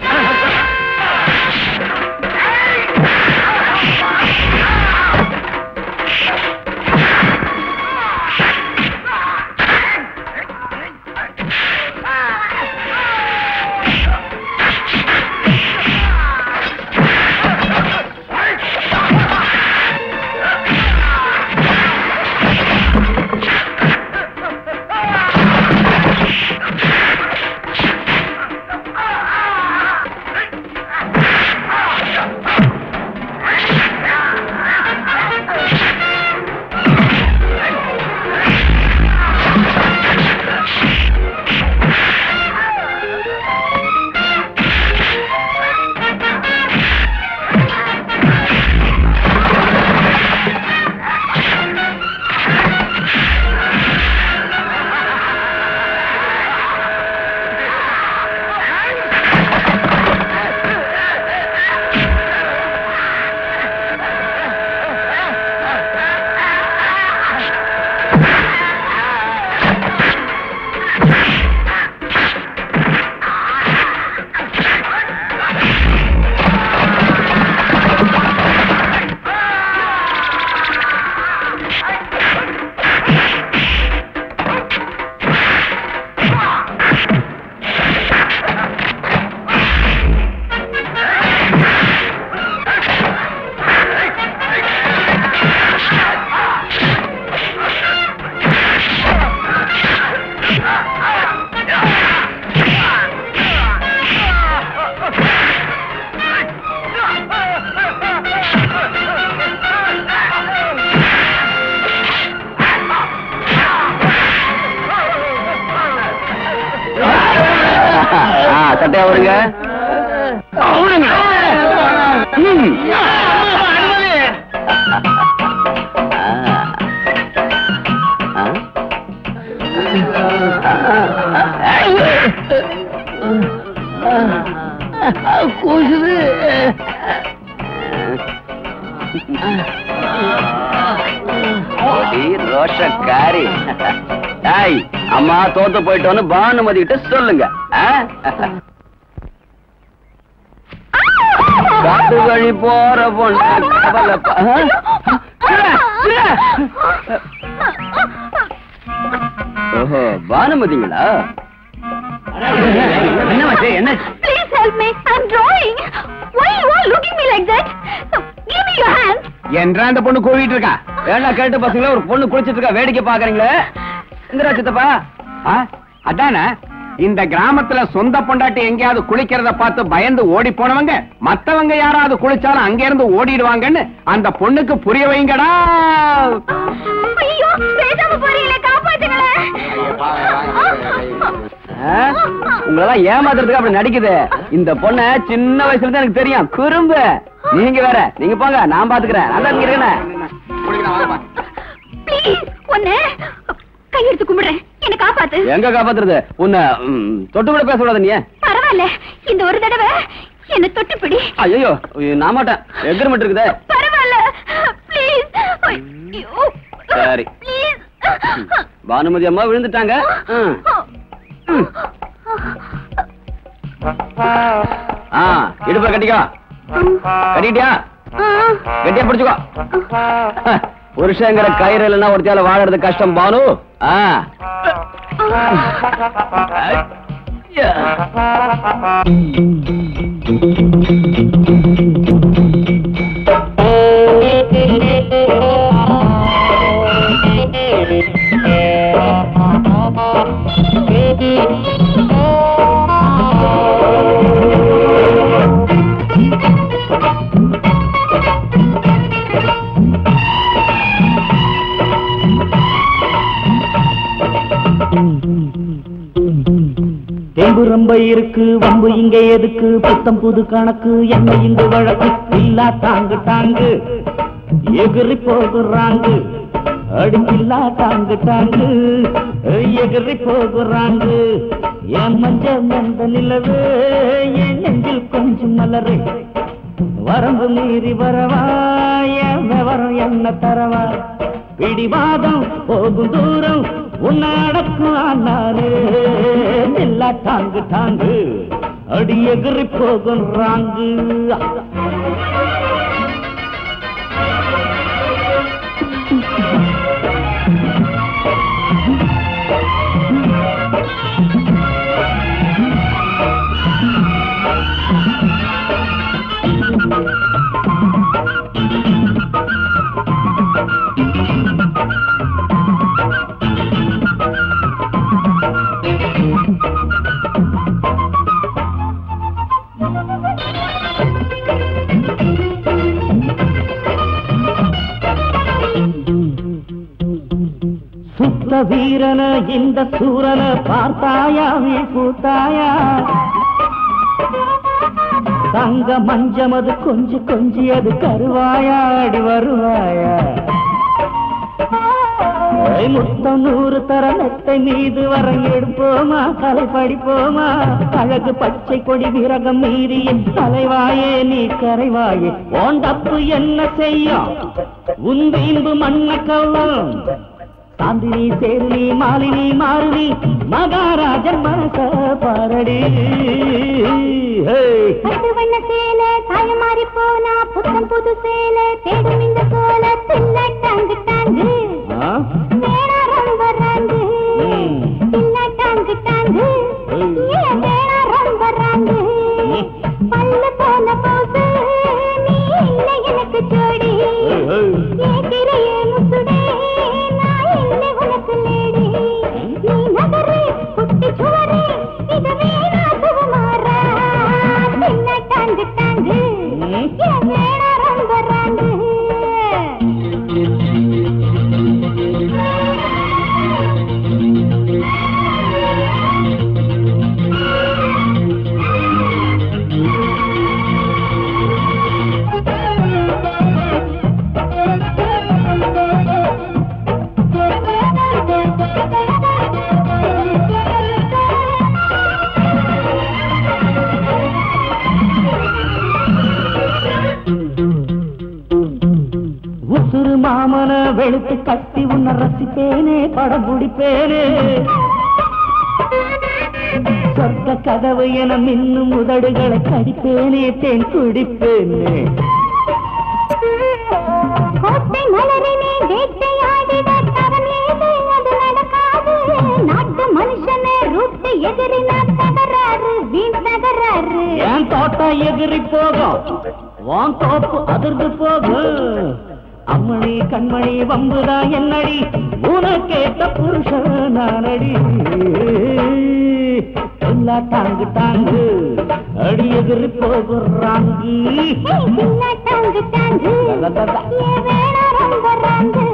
ஆ, சட்டையா வருங்க ம். ஆ. அடி ரோஷக்காரி டேய் அம்மா தோத்து போயிட்டோன்னு பானுமதி கிட்ட சொல்லுங்க ஆ? காட்டு வழி போற பொண்ணு கவலைப்ப- ஆ? ஓஹோ பானுமதிங்களா என்னமாச்சு என்ன please help me I am drowning why you are looking me like that give me your hand என்றா அந்த பொண்ணு கூவிட்டு இருக்கா வேணா கேட்டு பசங்கள ஒரு பொண்ணு குளிச்சிட்டு இருக்கா வேடிக்கை பாக்குறீங்களே இந்திரா சித்தப்பா ஆ, அதானே இந்த கிராமத்துல சொந்த பொண்டாட்டி எங்கேயாவது குளிக்கிறத பார்த்து பயந்து ஓடி போனவங்க மத்தவங்க யாராவது குளிச்சாலும் அங்க இருந்து ஓடிடுவாங்கன்னு அந்த பொண்ணுக்கு புரிய வைங்கடா ஐயோ பேசாம போறீங்களே காப்பாத்துங்களேன் ஆ? உங்களெல்லாம் ஏமாத்துறதுக்கு அப்படி நடிக்குது இந்த பொண்ண சின்ன வயசுல தான் எனக்கு தெரியும் குறும்பு நீங்க வேற நீங்க போங்க நான் பாத்துக்கிறேன் அதான் இங்க இருக்கேன் ப்ளீஸ் ஒண்ணு கையெடுத்து கும்பிடுறேன் என்ன காப்பாத்து எங்க காப்பாத்துறது உன்னை ம், தொட்டு கூட பேச கூடாது நீ பரவாயில்ல இந்த ஒரு தடவை என்ன தொட்டுப்பிடி ஐயோ நான் மாட்டேன் எக்ரிமெண்ட் இருக்குதே பரவாயில்ல ப்ளீஸ் ஐயோ சரி. ப்ளீஸ் பானுமதி அம்மா விழுந்துட்டாங்க ம். ம். ஆ இடுப்புல கட்டிக்கோ கட்டிட்டியா கட்டியா பிடிச்சுக்கோ புருஷங்கிற கயிறு இல்லைன்னா ஒருத்தியால வாழறது கஷ்டம் பானு ஆ ஐயா. தெம்பு ரொம்ப இருக்கு வம்பு இங்க எதுக்கு புத்தம் புது கணக்கு என்ன இங்கு வழக்கு இல்லா தாங்கு தாங்கு எகிரி போகுறாங்க அடிக்கில்லா தாங்கு தாங்கு எகிரி போகுறாங்க என் மஞ்ச மந்த நிலவு என் நெஞ்சில் கொஞ்சம் மலரு வரம்பு மீறி வரவா என் விவரம் என்ன தரவா பிடிவாதம் போகும் தூரம் உன்னை அடக்கும் ஆனாரு எல்லா டாங்கு டாங்கு அடி எகிரி போகும் ராங்கு சுத்த வீரன இந்த சூரன பார்த்தாயா நீ பூத்தாயா தங்க மஞ்சமது கொஞ்சி கொஞ்சி அது கருவாயா அடி வருவாயா ஏய், முத்தம் நூறு தர மெத்தை மீது வர எடுப்போமா கலை படிப்போமா அழகு பச்சை கொடி விரகம் மீறிய தலைவாயே நீ கரைவாயே ஓண்டப்பு என்ன செய்யும் உன் வீம்பு மண்ண கவ்வும் சாந்தினி சேருனி மாலினி மாருனி மகாராஜன் மனச பாரடி ஹே பட்டு வண்ண சேலை சாய மாறி போனா புத்தம் புது சேலை தேடும் இந்த சோல தில்ல டாங்கு டாங்கு ஆ? வேணா ரொம்ப ராங்கு ம். தில்ல டாங்கு டாங்கு ஏய். ஏன் வேணா ரொம்ப ராங்கு ம். பல்லு போன போது நீ இல்லை எனக்கு ஜோடி ஏய், ஏய். ஏத்திரையே முசுடே நான் இல்லை உனக்கு லேடி நீ நகரு குட்டி சுவரே இது வேணா சுகுமாரா தில்ல டாங்கு டாங்கு ம். ஏன் வேணா ரொம்ப ராங்கு உசுறு மாமன வெளுத்து கட்டி உன்னை ரசிப்பேனே படம் பிடிப்பேனே சொர்க்க கதவு என மின்னும் உதடுகளை கடிப்பேனே தேன் குடிப்பேனே கோட்டை மலரினே வேட்டையாடிட தரம் ஏது அது நடக்காது நாட்டு மனுஷனே ரூட்டு எதிரினா தகராறு வீண் தகராறு என் தோட்டம் எகிரி போகும் உன் தோப்பு அதிர்ந்து போகும் அம்மணி கண்மணி வம்புதான் என்னடி உனக்கேத்த புருஷன் நானடி எல்லா டாங்கு டாங்கு அடி எகிரி போகுறாங்கி சின்ன டாங்கு டாங்கு ஏ வேணா ரொம்ப ராங்கு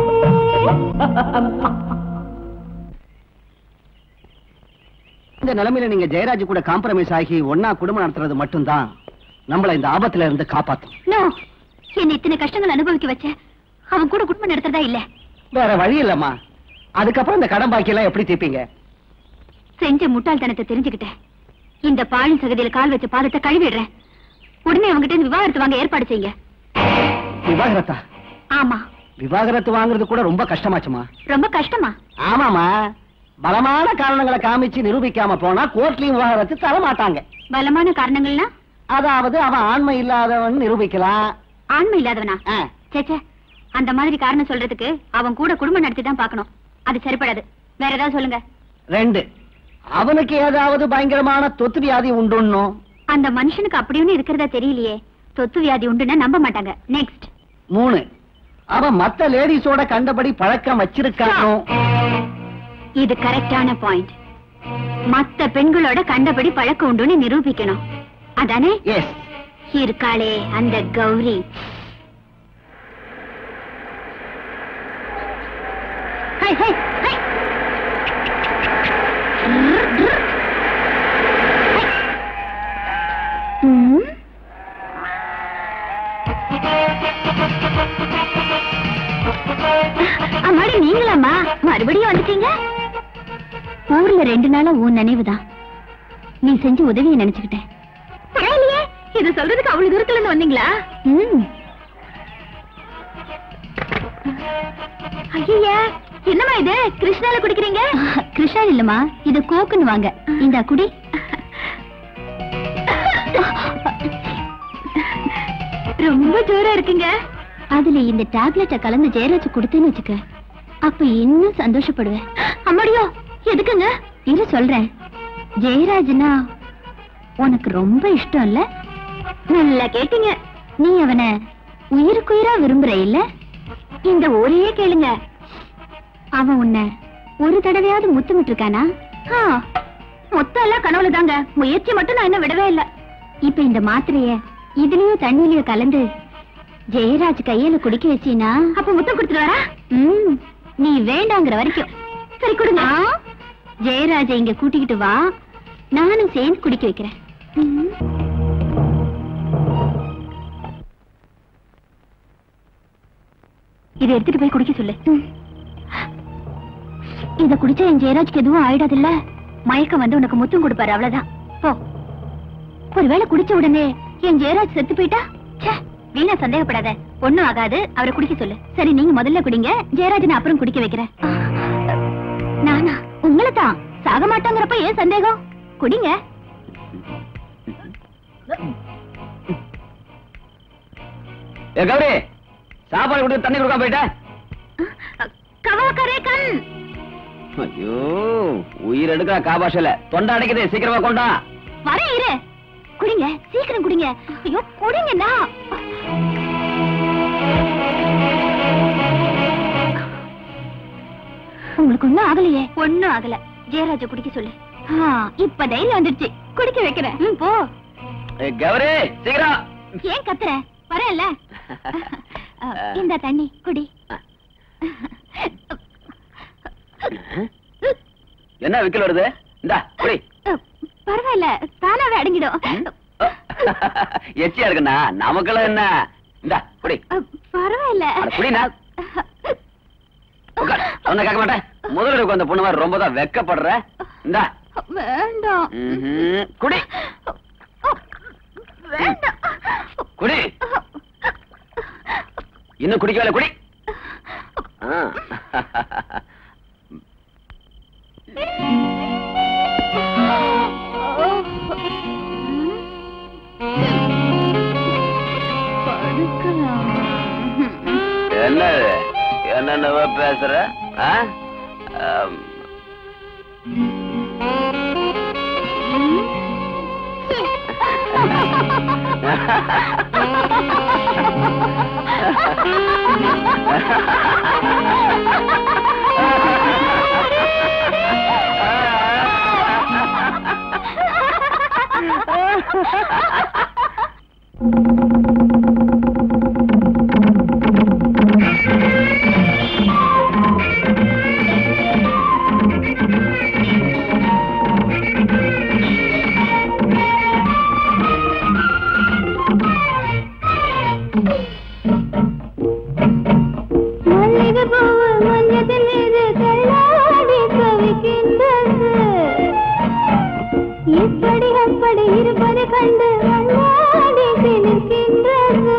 இந்த நிலைமையில நீங்க ஜெயராஜ் கூட காம்ப்ரமைஸ் ஆகி ஒன்னா குடும்பம் நடத்துறது மட்டும்தான் நம்மள இந்த ஆபத்துல இருந்து காப்பாத்தும் நோ என்ன இத்தனை கஷ்டங்கள் அனுபவிக்க வச்ச அவன் கூட குடும்பம் நடத்துறதா இல்ல வேற வழி இல்லம்மா அதுக்கப்புறம் இந்த கடன் பாக்கி எல்லாம் எப்படி தீப்பீங்க செஞ்ச முட்டாள்தனத்தை தெரிஞ்சுக்கிட்டேன் இந்த பாழும் சகதியில கால் வச்ச பாதத்தை கழுவிடுறேன் உடனே அவங்ககிட்ட இருந்து விவாகரத்து வாங்க ஏற்பாடு செய்யுங்க விவாகரத்தா ஆமா விவாகரத்து வாங்குறது கூட ரொம்ப கஷ்டமாச்சுமா ரொம்ப கஷ்டமா ஆமாமா பலமான காரணங்களை காமிச்சு நிரூபிக்காம போனா கோர்ட்லயும் விவாகரத்து தர மாட்டாங்க பலமான காரணங்கள்னா அதாவது அவன் ஆண்மை இல்லாதவன் நிரூபிக்கலாம் ஆண்மை இல்லாதவனா ஆ, சேச்சே அந்த மாதிரி காரணம் சொல்றதுக்கு அவன் கூட குடும்பம் நடத்தி தான் பார்க்கணும் அது சரிப்படாது வேற ஏதாவது சொல்லுங்க ரெண்டு அவனுக்கு ஏதாவது பயங்கரமான தொத்து வியாதி உண்டுன்னும் அந்த மனுஷனுக்கு அப்படி ஒண்ணு இருக்கிறதா தெரியலையே தொத்து வியாதி உண்டுன்னா நம்ப மாட்டாங்க நெக்ஸ்ட் மூணு அவன் மத்த லேடிஸோட கண்டபடி பழக்கம் வச்சிருக்கானோ இது கரெக்டான பாயிண்ட் மத்த பெண்களோட கண்டபடி பழக்கம் உண்டுன்னு நிரூபிக்கணும் அதானே எஸ் இருக்காளே அந்த கௌரி ஹை, ஹை, ஹை. மறுபடியும் வந்துட்டீங்க ஊர்ல ரெண்டு நாளா உன் நினைவுதான் நீ செஞ்ச உதவியை நினைச்சுக்கிட்டேன் பரவாயில்லையே இது சொல்றதுக்கு அவ்வளவு தூரத்துல இருந்து வந்தீங்களா ம் ஐயா என்னம்மா இது கிருஷ்ணால குடிக்கிறீங்க கிருஷ்ணா இல்லம்மா இது கோக்குன்னு வாங்க இந்த குடி ரொம்ப ஜோரா இருக்குங்க அதுல இந்த டேப்லெட்டை கலந்து ஜெயராஜ் கொடுத்தேன்னு வச்சுக்க அப்ப இன்னும் சந்தோஷப்படுவேன் அம்மாடியோ எதுக்குங்க இரு சொல்றேன் ஜெயராஜ்னா உனக்கு ரொம்ப இஷ்டம் இல்ல நல்லா கேட்டீங்க நீ அவனை உயிருக்குயிரா விரும்புற இல்ல இந்த ஊரையே கேளுங்க அவன் உன்னை ஒரு தடவையாவது முத்தமிட்டு இருக்கானா மொத்தம் எல்லாம் கனவுல தாங்க முயற்சி மட்டும் நான் இன்னும் விடவே இல்ல இப்ப இந்த மாத்திரைய இதுலயும் தண்ணியிலயும் கலந்து ஜெயராஜ் கையில குடிக்க வச்சீனா அப்ப முத்தம் கொடுத்துருவாரா ம் நீ வேண்டாங்கிற வரைக்கும் சரி கொடுங்க ஜெயராஜ இங்க கூட்டிக்கிட்டு வா நானும் சேர்ந்து குடிக்க வைக்கிறேன் ம். இதை எடுத்துட்டு போய் குடிக்க சொல்லு இத குடிச்சா என் ஜெயராஜ்க்கு எதுவும் ஆயிடாதுல்ல மயக்கம் வந்து உனக்கு முத்தம் கொடுப்பாரு அவ்வளவுதான் போ ஒருவேளை குடிச்ச உடனே என் ஜெயராஜ் செத்து போயிட்டா ச்சே, வீணா சந்தேகப்படாத ஒண்ணும் ஆகாது அவரை குடிக்க சொல்லு சரி நீங்க முதல்ல குடிங்க ஜெயராஜனை அப்புறம் குடிக்க வைக்கிறேன் நானா உங்களை தான் சாக மாட்டாங்கிறப்ப ஏன் சந்தேகம் குடிங்க ஏ கௌரி சாப்பாடு கொடுத்து தண்ணி கொடுக்காம போயிட்ட கவாக்கரே கண் ஐயோ உயிர் எடுக்கிற காபாஷல தொண்டை அடைக்குது சீக்கிரமா கொண்டா வர இரு குடிங்க சீக்கிரம் குடிங்க ஐயோ குடிங்கண்ணா உங்களுக்கு ஒண்ணும் ஆகலையே ஒண்ணும் ஆகல ஜெயராஜ குடிக்க சொல்லு ஆ, இப்ப தைரியம் வந்துருச்சு குடிக்க வைக்கிறேன் ம், போ ஏ கௌரி சீக்கிரம் ஏன் கத்துற வரல இந்த தண்ணி குடி என்ன விக்கல் வருது இந்தா குடி பரவாயில்ல தானாவே அடங்கிடும் எச்சியா இருக்குண்ணா நமக்கெல்லாம் என்ன இந்தா குடி பரவாயில்ல அட, குடிண்ணா. உட்கார். சொன்ன கேட்க மாட்டேன் முதல்ல அந்த பொண்ணு மாதிரி ரொம்ப தான் வெக்கப்படுற இந்தா வேண்டாம் ம்ஹும். குடி வேண்டாம் குடி இன்னும் குடிக்கல குடி ஆ. என்னது என்னென்னவோ பேசுற ஆ? ஆம். மல்லிகை பூவு மஞ்சத்தில் மீது தள்ளாடி கவிக்கின்றது இப்படி அப்படி இருப்பது கண்டு அல்லாடி சிலிர்க்கின்றது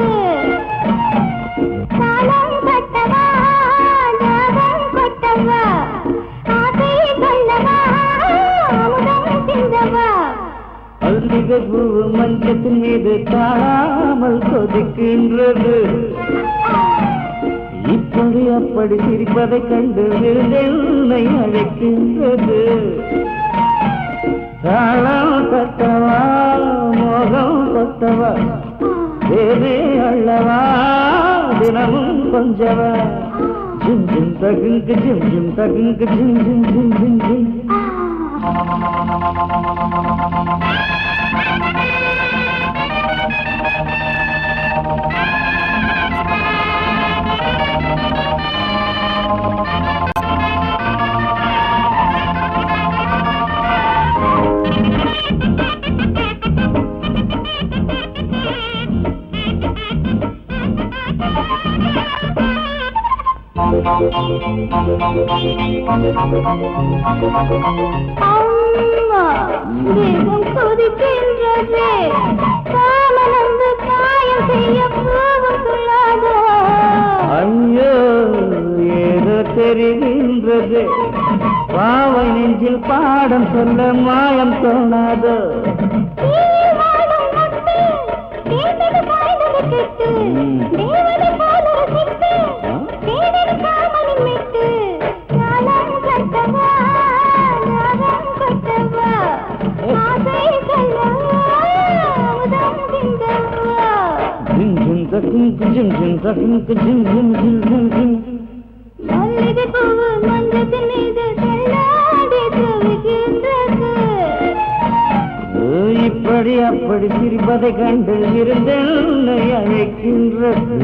காலம் கட்டவா ஜாதம் கொட்டவா ஆசை கொள்ளவா அமுதம் சிந்தவா மல்லிகை பூ மஞ்சத்தின் மீது தாழாமல் கொதிக்கின்றது இப்படி அப்படி சிரிப்பதைக் கண்டு விருந்தென்னை அழைக்கின்றது தாளம் கட்டவா மோகம் கொட்டவா வேறு அள்ளவா தினமும் கொஞ்சவா ஜிம் ஜிம் தகுங்கு ஜிம் ஜிம் தகுங்கு ஜிம் ஜிம் ஜிம் ஜிம் ஜிம் Thank you. அம்மா தேகம் கொதிக்கின்றது காமனந்து காயம் செய்ய போகும் சொல்லாதோ ஐயோ ஏதோ தெரிகின்றது பாவை நெஞ்சில் பாடம் சொல்ல மாயம் தோணாதோ தீயில் வாழும் முட்டு, தேர்ந்தது பாய்ந்தது கெட்டு, தேவதை போல ரசித்து, தேடல் காமனின் மெட்டு. ஞானம் கட்டவா, ஞானம் கட்டவா, ஆசை சொல்லவா, அமுதம் சிந்தவா. ஜிம் ஜிம் தக்கும் ஜிம் ஜிம் தக்கும் ஜிம் ஜிம் ஜிம் ஜிம் ஜிம் மல்லிகை பூவு மஞ்சத்தின் மீது தள்ளாடி தவிக்கின்றது ஓ, இப்படி அப்படி சிரிப்பதை கண்டு இருந்தென்னை அழைக்கின்றது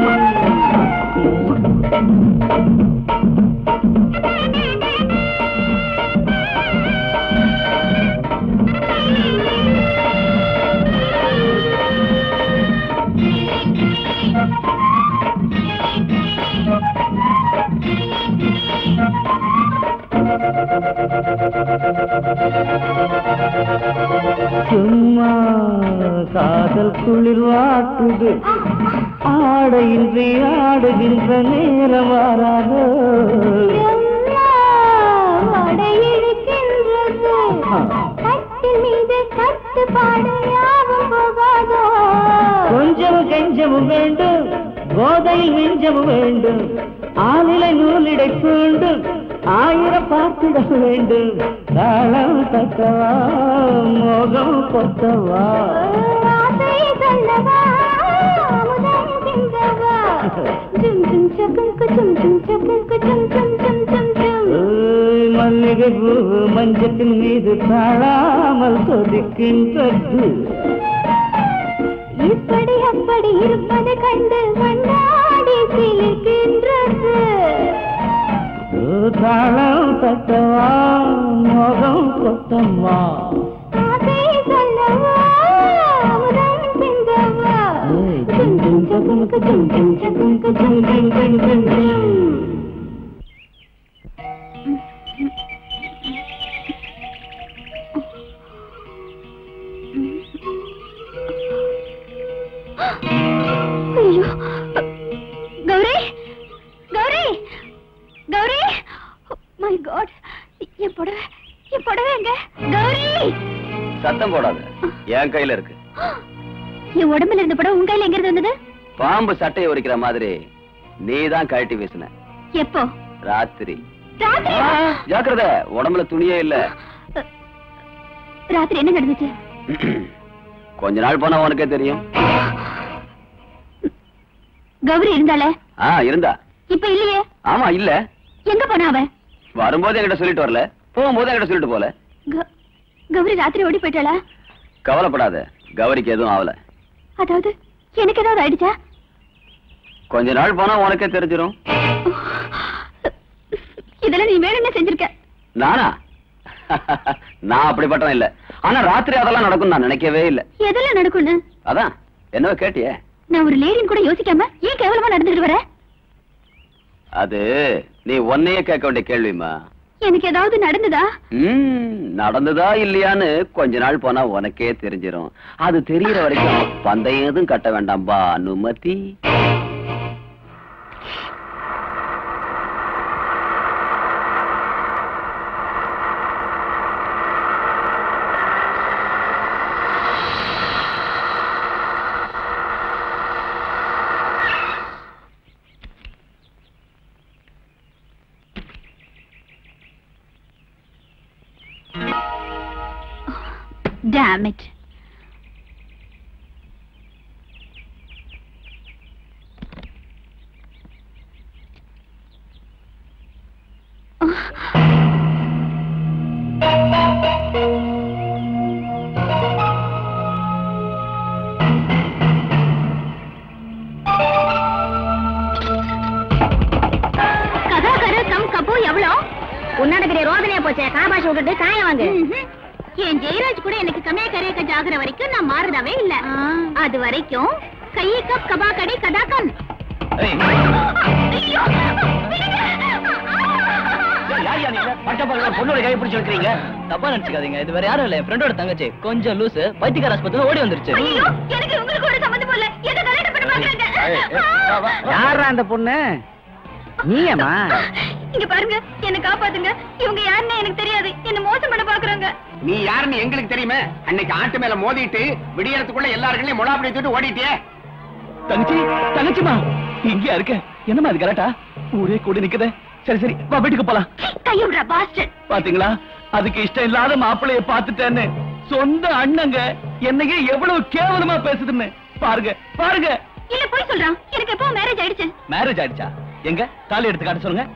சும்மா காதல் குளிர் வாட்டுது ஆடையின்றி ஆடுகின்ற நேரம் வராதோ இழுக்கின்றது கட்டில் மீது கட்டுப்பாடு யாவும் போகாதோ கொஞ்சம் கெஞ்சமும் வேண்டும் போதையில் மிஞ்சமும் வேண்டும் ஆளிலை நூலிடை வேண்டும் ஆயிரம் பார்த்திட வேண்டும் தாளம் தட்டவா மோகம் கொத்தவா ஆசை சொல்லவா அமுதம் சிந்தவா ஜும் ஜும் சகுங்கு ஜும் ஜும் சகுங்கு ஜும் ஜும் ஜும் ஜும் ஜும் ஏய், மல்லிகை பூ மஞ்சத்தின் மீது தாழாமல் கொதிக்கின்றது இப்படி அப்படி இருப்பதை கண்டு கண்ணாடி சிலிர்க்கின்றது ஓ, தாளம் தட்டவா மோகம் கொத்தவா ஆசை சொல்லவா அமுதம் சிந்தவா ஏய், ஜும் ஜும் சகுங்கு ஜும் ஜும் சகுங்கு ஜும் ஜும் ஜும் ஜும் ஜும் ஐயோ கௌரி கௌரி கௌரி மை காட் என் புடவை என் புடவை எங்க கௌரி சத்தம் போடாத என் கையில இருக்கு என் உடம்புல இருந்த புடவை உங்க கையில எங்க இருந்து வந்தது பாம்பு சட்டையை உரிக்கிற மாதிரி நீ தான் கழட்டி வீசின எப்போ ராத்திரி ராத்திரி ஜாக்கிரதை உடம்புல துணியே இல்ல ராத்திரி என்ன நடந்துச்சு கொஞ்ச நாள் போனா உனக்கே தெரியும் கௌரி இருந்தாளே ஆ இருந்தா இப்ப இல்லையே ஆமா இல்ல எங்க போனா அவ வரும்போது என்கிட்ட சொல்லிட்டு வரல போகும்போது என்கிட்ட சொல்லிட்டு போல க- கௌரி ராத்திரி ஓடி போயிட்டாளா கவலைப்படாத கௌரிக்கு எதுவும் ஆகல அதாவது எனக்கு ஏதாவது ஆயிடுச்சா கொஞ்ச நாள் போனா உனக்கே தெரிஞ்சிரும் இதெல்லாம் நீ வேணும்னு செஞ்சிருக்க நானா நான் அப்படிப்பட்டவன் இல்ல ஆனா ராத்திரி அதெல்லாம் நடக்கும் நான் நினைக்கவே இல்ல எதெல்லாம் நடக்கும்னு அதான் என்னவோ கேட்டியே நான் ஒரு லேடின்னு கூட யோசிக்காம ஏன் கேவலமா நடந்துட்டு வர அது நீ உன்னையே கேட்க வேண்டிய கேள்விமா எனக்கு ஏதாவது நடந்ததா ம், நடந்ததா இல்லையான்னு கொஞ்ச நாள் போனா உனக்கே தெரிஞ்சிரும் அது தெரியற வரைக்கும் பந்தயம் எதுவும் கட்ட வேண்டாம்பா அனுமதி Damn it. கதாகரு கம் கபு எவ்வளோ உன்னடக்கிற ரோதனையா போச்சே காபாஷ் விட்டுட்டு காய வாங்க என் ஜெயராஜ் கூட எனக்கு கம்மியா கரையக்க ஜாகிற வரைக்கும் நான் மாறுதவே இல்ல அது வரைக்கும் கையை கப் கபா கடி கதாக்கன் ஐயோ! விடுங்க! யார் நீங்க பட்ட பகல பொண்ணோட கை பிடிச்சு வைக்கிறீங்க தப்பா நினைச்சுக்காதீங்க இது வேற யாரும் இல்ல என் ஃப்ரெண்டோட தங்கச்சி கொஞ்சம் லூசு பைத்தியக்கார ஆஸ்பத்திரி ஓடி வந்துருச்சு ஐயோ எனக்கு உங்களுக்கு ஒரு சம்மந்தம் இல்ல என்ன கல்யாணம் பண்ண பாக்குறாங்க யாரா அந்த பொண்ணு நீயம்மா இங்க பாருங்க என்ன காப்பாத்துங்க இவங்க யாருன்னு எனக்கு தெரியாது என்ன மோசம் பண்ண பாக்குறாங்க நீ யாருன்னு எங்களுக்கு தெரியுமே அன்னைக்கு ஆட்டு மேல மோதிட்டு விடியறதுக்குள்ள எல்லாருக்குள்ளயும் முலாப்படி தூட்டு ஓடிட்டியே தங்கச்சி தங்கச்சிமா இங்கேயா இருக்க என்னமா அது கரெக்டா ஊரே கூடி நிக்குதே சரி சரி வா வீட்டுக்கு போலாம் கையுடுற பாஸ்டர் பாத்தீங்களா அதுக்கு இஷ்டம் இல்லாத மாப்பிளைய பாத்துட்டேன்னு சொந்த அண்ணங்க என்னையே எவ்வளவு கேவலமா பேசுதுன்னு பாருங்க பாருங்க இல்ல போய் சொல்றான் எனக்கு எப்போ மேரேஜ் ஆயிடுச்சு மேரேஜ் ஆயிடுச்சா எங்க தாலி எடுத்து காட்ட சொல்லுங்க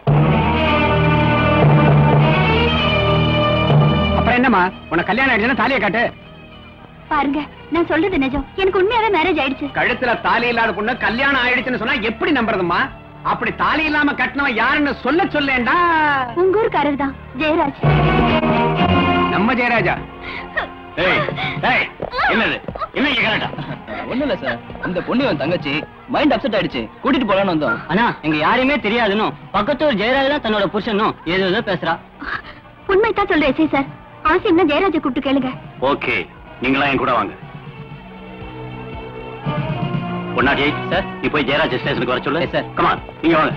அப்புறம் என்னம்மா உனக்கு கல்யாணம் ஆயிடுச்சுன்னா தாலியை காட்டு பாருங்க நான் சொல்றது நிஜம் எனக்கு உண்மையாவே மேரேஜ் ஆயிடுச்சு கழுத்துல தாலி இல்லாத பொண்ணு கல்யாணம் ஆயிடுச்சுன்னு சொன்னா எப்படி நம்புறதும்மா அப்படி தாலி இல்லாம கட்டினவன் யாருன்னு சொல்ல சொல்லேண்டா உங்க ஊருக்காரர் தான் ஜெயராஜ் நம்ம ஜெயராஜா ஏய் ஏய் என்னது என்ன கேக்கறடா ஒண்ணு இல்ல சார் இந்த பொண்ணு என் தங்கச்சி மைண்ட் அப்செட் ஆயிடுச்சு கூட்டிட்டு போலான்னு வந்தோம் அண்ணா எங்க யாரையுமே தெரியாதுன்னு பக்கத்து ஒரு ஜெயராஜ் தான் தன்னோட புருஷனும் ஏதோ ஏதோ பேசுறா உண்மைதான் சொல்றேன் எஸ்ஐ சார் அவசியம்னா ஜெயராஜை கூப்பிட்டு கேளுங்க ஓகே நீங்களா என் கூட வாங்க பொன்னாடி சார் நீ போய் ஜெயராஜ் ஸ்டேஷனுக்கு வர சொல்லு சார் கமான் நீங்க வாங்க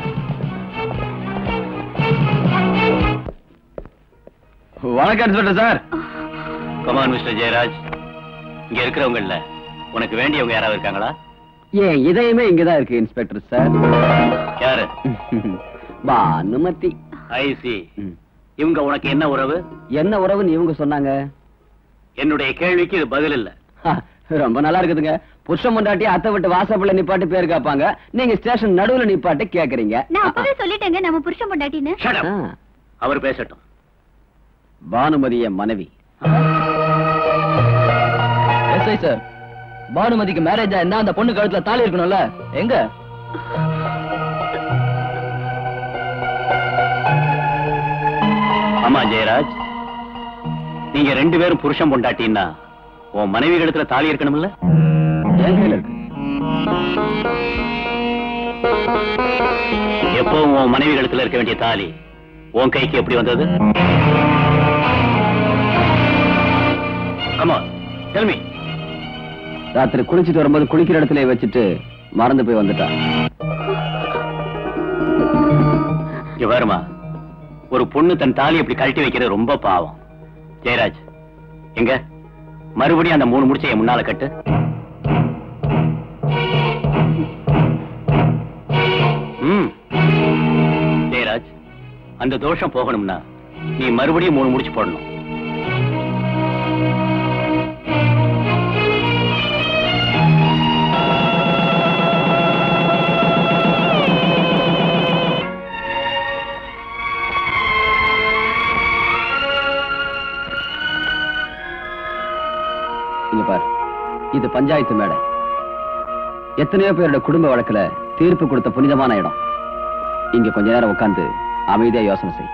வணக்கம் inspector sir come on mister Jayaraj இங்க இருக்கிறவங்கல்ல உனக்கு வேண்டியவங்க யாராவது இருக்காங்களா ஏன் இதயமே இங்கதான் இருக்கு இன்ஸ்பெக்டர் சார் யாரு பானுமதி ஐ சி இவங்க உனக்கு என்ன உறவு என்ன உறவுன்னு இவங்க சொன்னாங்க என்னுடைய கேள்விக்கு இது பதில் இல்ல ஹா, ரொம்ப நல்லா இருக்குதுங்க புருஷன் முண்டாட்டி அத்தை விட்டு வாசப்புள்ள நிப்பாட்டு பேர் கேட்பாங்க நீங்க ஸ்டேஷன் நடுவுல நிப்பாட்டு கேக்குறீங்க நான் அப்பவே சொல்லிட்டேங்க நம்ம புருஷன் பொண்டாட்டின்னு Shut up. ஆ, அவர் பேசட்டும் பானுமதி என் மனைவி எஸ்ஐ சார் பானுமதிக்கு மேரேஜ் ஆயிருந்தா அந்த பொண்ணு கழுத்துல தாலி இருக்கணும்ல எங்க ஆமா ஜெயராஜ் நீங்க ரெண்டு பேரும் புருஷன் பொண்டாட்டின்னா உன் மனைவி இடத்துல தாலி இருக்கணும்ல என் கையில இருக்கு எப்பவும் உன் மனைவி இடத்துல இருக்க வேண்டிய தாலி உன் கைக்கு எப்படி வந்தது கமா டெல்மி ராத்திரி குளிச்சிட்டு வரும்போது குளிக்கிற இடத்துல வச்சுட்டு மறந்து போய் வந்துட்டான் இங்க பாருமா ஒரு பொண்ணு தன் தாலி அப்படி கழட்டி வைக்கிறது ரொம்ப பாவம் ஜெயராஜ் எங்க மறுபடியும் அந்த மூணு முடிச்ச என் முன்னால கட்டு ம். ஜெயராஜ் அந்த தோஷம் போகணும்னா நீ மறுபடியும் மூணு முடிச்சு போடணும் இங்க பாரு இது பஞ்சாயத்து மேடை எத்தனையோ பேரோட குடும்ப வழக்குல தீர்ப்பு கொடுத்த புனிதமான இடம் இங்க கொஞ்ச நேரம் உட்கார்ந்து அமைதியா யோசனை செய்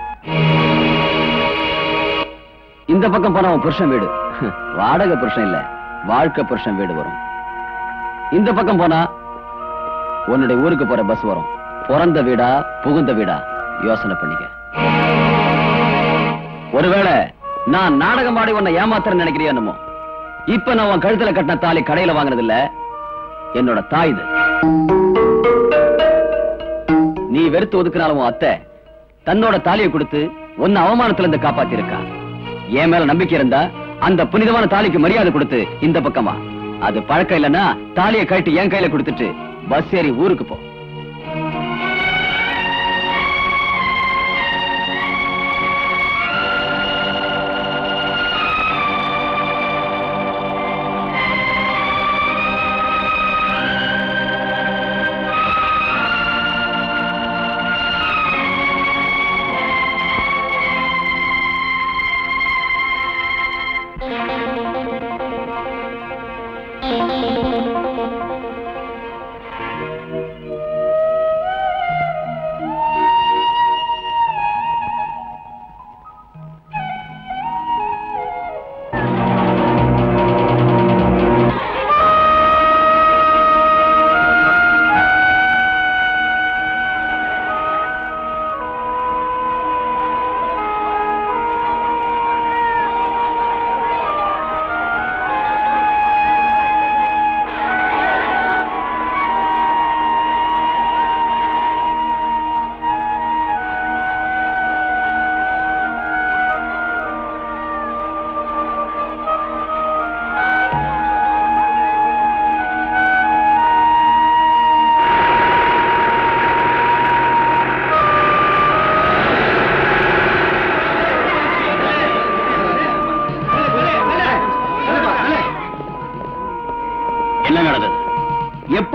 இந்த பக்கம் போனா உன் புருஷன் வீடு வாடகை புருஷன் இல்ல வாழ்க்கை புருஷன் வீடு வரும் இந்த பக்கம் போனா உன்னுடைய ஊருக்கு போற பஸ் வரும் பிறந்த வீடா புகுந்த வீடா யோசனை பண்ணிக்க ஒருவேளை நான் நாடகம் ஆடி உன்னை ஏமாத்துறேன்னு நினைக்கிறியா என்னமோ இப்ப நான் உன் கழுத்துல கட்டின தாலி கடையில வாங்கினது இல்ல என்னோட தாய் இது நீ வெறுத்து ஒதுக்குனாலும் உன் அத்தை தன்னோட தாலியை கொடுத்து உன்னை அவமானத்துல இருந்து காப்பாத்தி இருக்கா என் மேல நம்பிக்கை இருந்தா அந்த புனிதமான தாலிக்கு மரியாதை கொடுத்து இந்த பக்கமா அது பழக்கம் இல்லைன்னா தாலியை கட்டி என் கையில கொடுத்துட்டு பஸ் ஏறி ஊருக்கு போ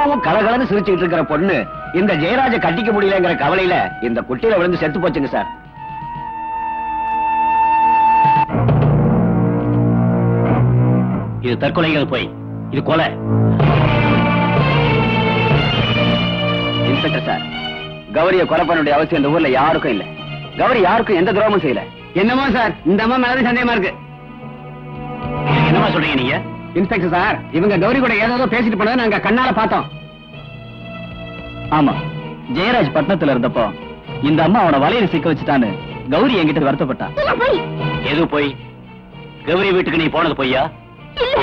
எப்பவும் கலகலன்னு சிரிச்சுக்கிட்டு இருக்கிற பொண்ணு இந்த ஜெயராஜ கட்டிக்க முடியலங்கிற கவலையில இந்த குட்டியில விழுந்து செத்து போச்சுங்க சார் இது தற்கொலைகள் போய் இது கொலை இன்ஸ்பெக்டர் சார் கௌரிய கொலை பண்ண வேண்டிய அவசியம் இந்த ஊர்ல யாருக்கும் இல்ல கௌரி யாருக்கும் எந்த துரோகமும் செய்யல என்னமோ சார் இந்த அம்மா மேலதான் சந்தேகமா இருக்கு என்னமா சொல்றீங்க நீங்க இன்ஸ்பெக்டர் சார் இவங்க கௌரி கூட ஏதோ பேசிட்டு போனதை நாங்க கண்ணால பார்த்தோம் ஆமா ஜெயராஜ் பட்டணத்துல இருந்தப்போ இந்த அம்மா அவன வலையில சிக்க வச்சுட்டான்னு கௌரி என்கிட்ட வருத்தப்பட்டா போய் எது போய் கௌரி வீட்டுக்கு நீ போனது பொய்யா இல்ல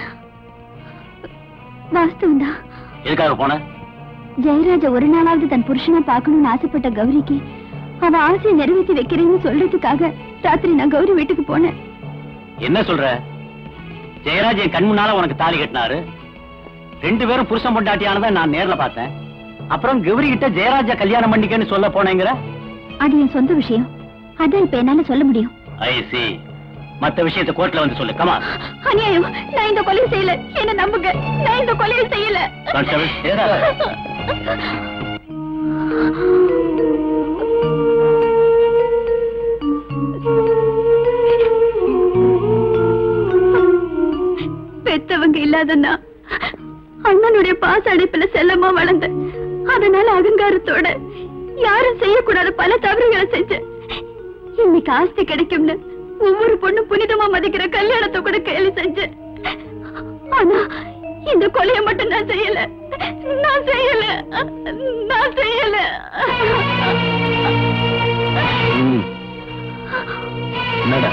வாஸ்தவம் தான் எதுக்காக போன ஜெயராஜ ஒரு நாளாவது தன் புருஷனை பார்க்கணும்னு ஆசைப்பட்ட கௌரிக்கு அவ ஆசையை நிறைவேற்றி வைக்கிறேன்னு சொல்றதுக்காக ராத்திரி நான் கௌரி வீட்டுக்கு போனேன் என்ன சொல்ற ஜெயராஜ் என் கண் முன்னால உனக்கு தாலி கட்டினாரு ரெண்டு பேரும் புருஷன் பொண்டாட்டியானதை நான் நேர்ல பார்த்தேன் அப்புறம் கௌரி கிட்ட ஜெயராஜ கல்யாணம் பண்ணிக்கன்னு சொல்ல போனேங்கிற அது என் சொந்த விஷயம் அதான் இப்ப என்னால சொல்ல முடியும் ஐ சி மத்த விஷயத்தை கோர்ட்ல வந்து சொல்லு கமா அநியாயம் நான் இந்த கொலையை செய்யல என்ன நம்புங்க நான் இந்த கொலையை செய்யல கான்ஸ்டபிள் பெத்தவங்க இல்லாதன்னா அண்ணனுடைய பாச அடைப்புல செல்லமா வளர்ந்த அதனால அகங்காரத்தோட யாரும் செய்யக்கூடாத பல தவறுகளை செஞ்சேன் இன்னைக்கு ஆஸ்தி கிடைக்கும்னு ஒவ்வொரு பொண்ணு புனிதமா மதிக்கிற கல்யாணத்தை கூட கேள்வி செஞ்சேன் ஆனா இந்த கொலையை மட்டும் நான் செய்யல நான் செய்யல நான் செய்யல என்னடா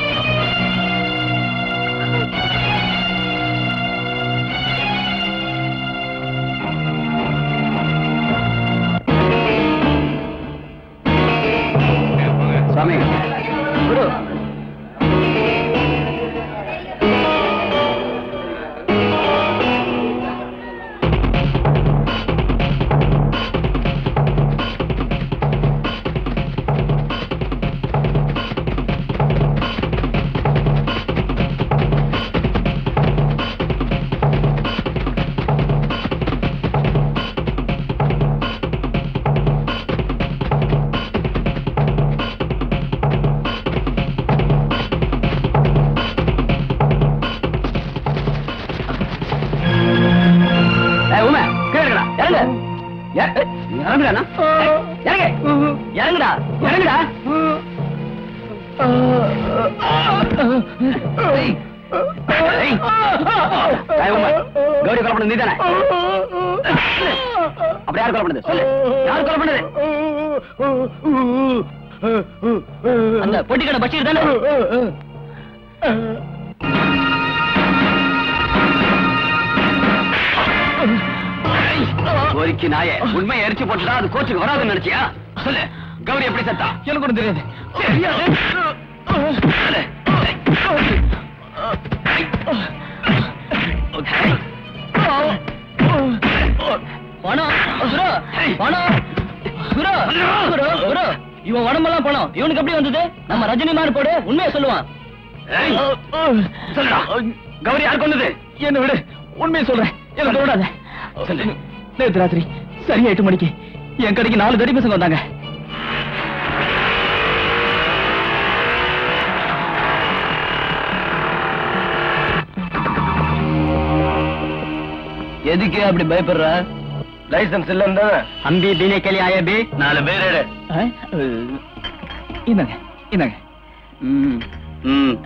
சுவாமி குரு ஏய், உமை, கீழே இறங்குடா, இறங்கு. இற- ஏய், இறங்குடா அண்ணா. ஏய், இறங்கு. இறங்குடா, இறங்குடா. ஏய். ஏய். ஏய், உமை, கௌரி கொலை பண்ணது நீதானே? அப்புறம் யார் கொலை பண்ணது சொல்லு யார் கொலை பண்ணது அந்த பொட்டிக்கடை பஷீர் தானே கோரிக்கை நாய உண்மை எரிச்சு போட்டுடா அது கோச்சுக்கு வராதுன்னு நினைச்சியா சொல்லு கௌரி எப்படி செத்தா எனக்கு ஒண்ணு தெரியாது தெரியாது சொல்லு. பணம் குரு பணம் குரு குரு குரு இவன் உடம்பெல்லாம் பணம் இவனுக்கு எப்படி வந்தது நம்ம ரஜினி மாதிரி போடு உண்மையை சொல்லுவான் ஏய், சொல்லுடா கௌரி யார் கொண்டது என்ன விடு உண்மையை சொல்றேன் என்ன விடாத சொல்லு நேத்து ராத்திரி சரியா எட்டு மணிக்கு என் கடைக்கு நாலு தடி பசங்க வந்தாங்க எதுக்கு அப்படி பயப்படுற லைசன்ஸ் இல்லன்னு அம்பி பீனே கேலி ஆயா பி நாலு பேர் எடு இந்தாங்க இந்தாங்க ம் ம்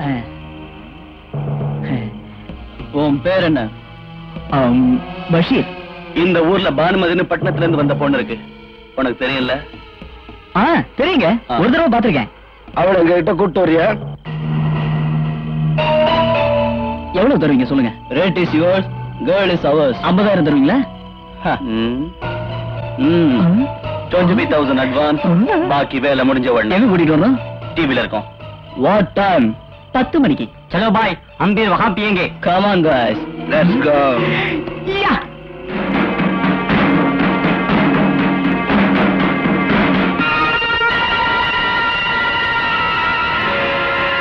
உன் பேர் என்ன பஷீர் இந்த ஊர்ல பானுமதினு பட்டணத்துல இருந்து வந்த பொண்ணு இருக்கு உனக்கு தெரியல ஆ தெரியுங்க ஒரு தடவை பாத்திருக்கேன் அவளை எங்க கிட்ட கூட்டு வரியா எவ்வளவு தருவீங்க சொல்லுங்க rate is yours girl is ours ஐம்பதாயிரம் தருவீங்களா டுவெண்ட்டி ஃபைவ் தௌசண்ட் அட்வான்ஸ் பாக்கி வேலை முடிஞ்ச உடனே எங்க கூட்டிட்டு வரணும் டிவில இருக்கோம் வாட் டைம் பத்து மணிக்கு சலோ பாய் அம்பீர் வஹாं पिएंगे come on guys let's go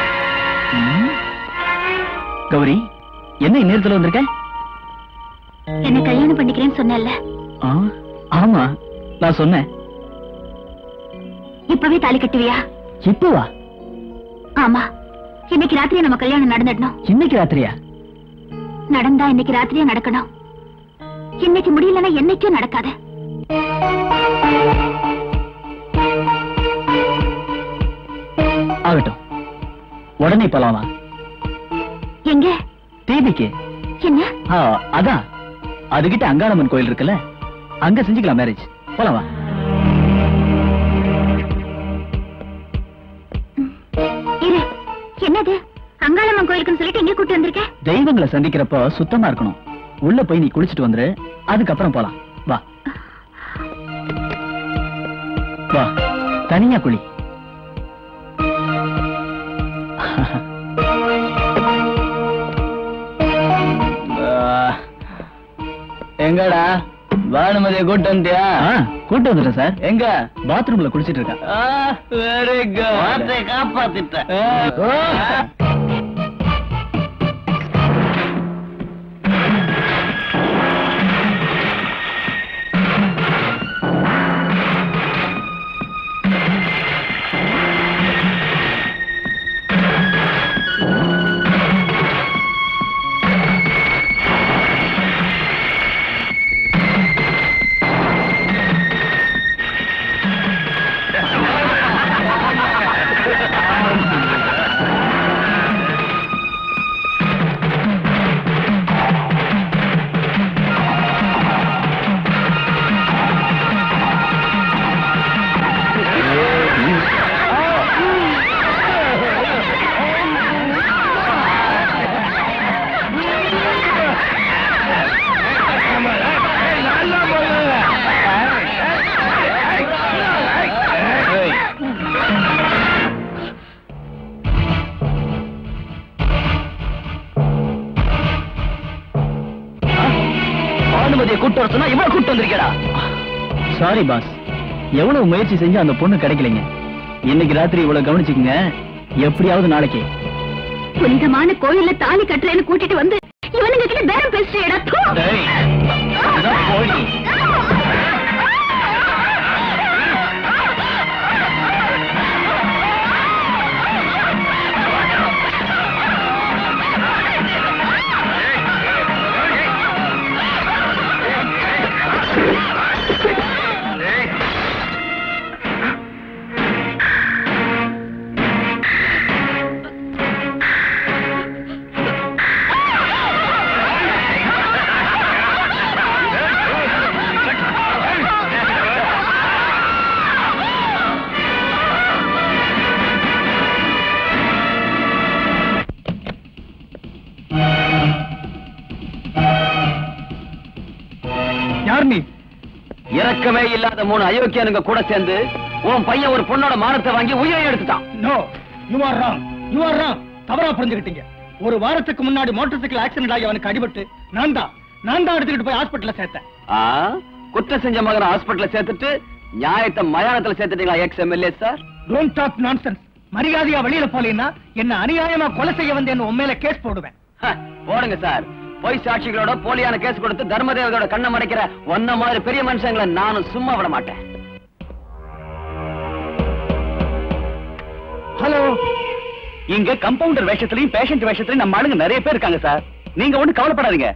Gauri என்ன இந்நேரத்துல வந்திருக்க என்ன கல்யாணம் பண்ணிக்கிறேன்னு சொன்னேன்ல ஆ, ஆமா நான் சொன்னேன் இப்பவே தாலி கட்டுவியா இப்பவா ஆமா இன்னைக்கு ராத்திரியே நம்ம கல்யாணம் நடந்துடணும் இன்னைக்கு ராத்திரியா நடந்தா இன்னைக்கு ராத்திரியே நடக்கணும் இன்னைக்கு முடியலன்னா என்னைக்கும் நடக்காது ஆகட்டும் உடனே போலாமா எங்க தேதிக்கு என்ன ஆ, அதான் அதுகிட்ட அங்காளம்மன் கோயில் இருக்குல்ல அங்க செஞ்சுக்கலாம் மேரேஜ் போலாமா இரு என்னது அங்காளம்மன் கோயிலுக்குன்னு சொல்லிட்டு எங்க கூட்டு வந்திருக்க தெய்வங்களை சந்திக்கிறப்போ சுத்தமா இருக்கணும் உள்ள போய் நீ குளிச்சிட்டு வந்துரு அதுக்கப்புறம் போலாம் வா வா தனியா குளி எங்கடா பானுமதியை கூட்டு வந்துட்டியா கூட்டு வந்துட்டேன் சார் எங்க பாத்ரூம்ல குளிச்சிட்டு இருக்கா வெரி குட் காப்பாத்திட்டேன் பானுமதியை கூட்டு வர சொன்னா இவ்வளவு கூட்டு வந்திருக்கடா சாரி பாஸ் எவ்வளவு முயற்சி செஞ்சு அந்த பொண்ணு கிடைக்கலைங்க இன்னைக்கு ராத்திரி இவ்வளவு கவனிச்சுக்குங்க எப்படியாவது நாளைக்கு புனிதமான கோயில்ல தாலி கட்டுறேன்னு கூட்டிட்டு வந்து இவனுங்க கிட்ட பேரம் பேசுறேடா தூ. டேய், அதான் போடி. யார் நீ இறக்கவே இல்லாத மூணு அயோக்கியனுங்க கூட சேர்ந்து உன் பையன் ஒரு பொண்ணோட மானத்தை வாங்கி உயிரை எடுத்துட்டான் no you are wrong you are wrong தவறா புரிஞ்சுக்கிட்டீங்க ஒரு வாரத்துக்கு முன்னாடி மோட்டார் சைக்கிள் ஆக்சிடென்ட் ஆகி அவனுக்கு அடிபட்டு நான் தான் நான் தான் எடுத்துக்கிட்டு போய் ஹாஸ்பிட்டல்ல சேர்த்தேன் ஆ, குற்றம் செஞ்ச மகனை ஹாஸ்பிட்டல்ல சேர்த்துட்டு நியாயத்தை மயானத்துல சேர்த்துட்டீங்களா ex MLA sir don't talk nonsense மரியாதையா வெளியில போலீன்னா என்ன அநியாயமா கொலை செய்ய வந்தேன்னு உன் மேல கேஸ் போடுவேன் ஹ, போடுங்க சார் பொய் சாட்சிகளோட போலியான கேஸ் கொடுத்து தர்மதேவதோட கண்ணை மறைக்கிற ஒன்ன மாதிரி பெரிய மனுஷங்களை நானும் சும்மா விட மாட்டேன் ஹலோ இங்க கம்பவுண்டர் வேஷத்துலயும் பேஷண்ட் வேஷத்துலயும் நம்ம ஆளுங்க நிறைய பேர் இருக்காங்க சார் நீங்க ஒண்ணும் கவலைப்படாதீங்க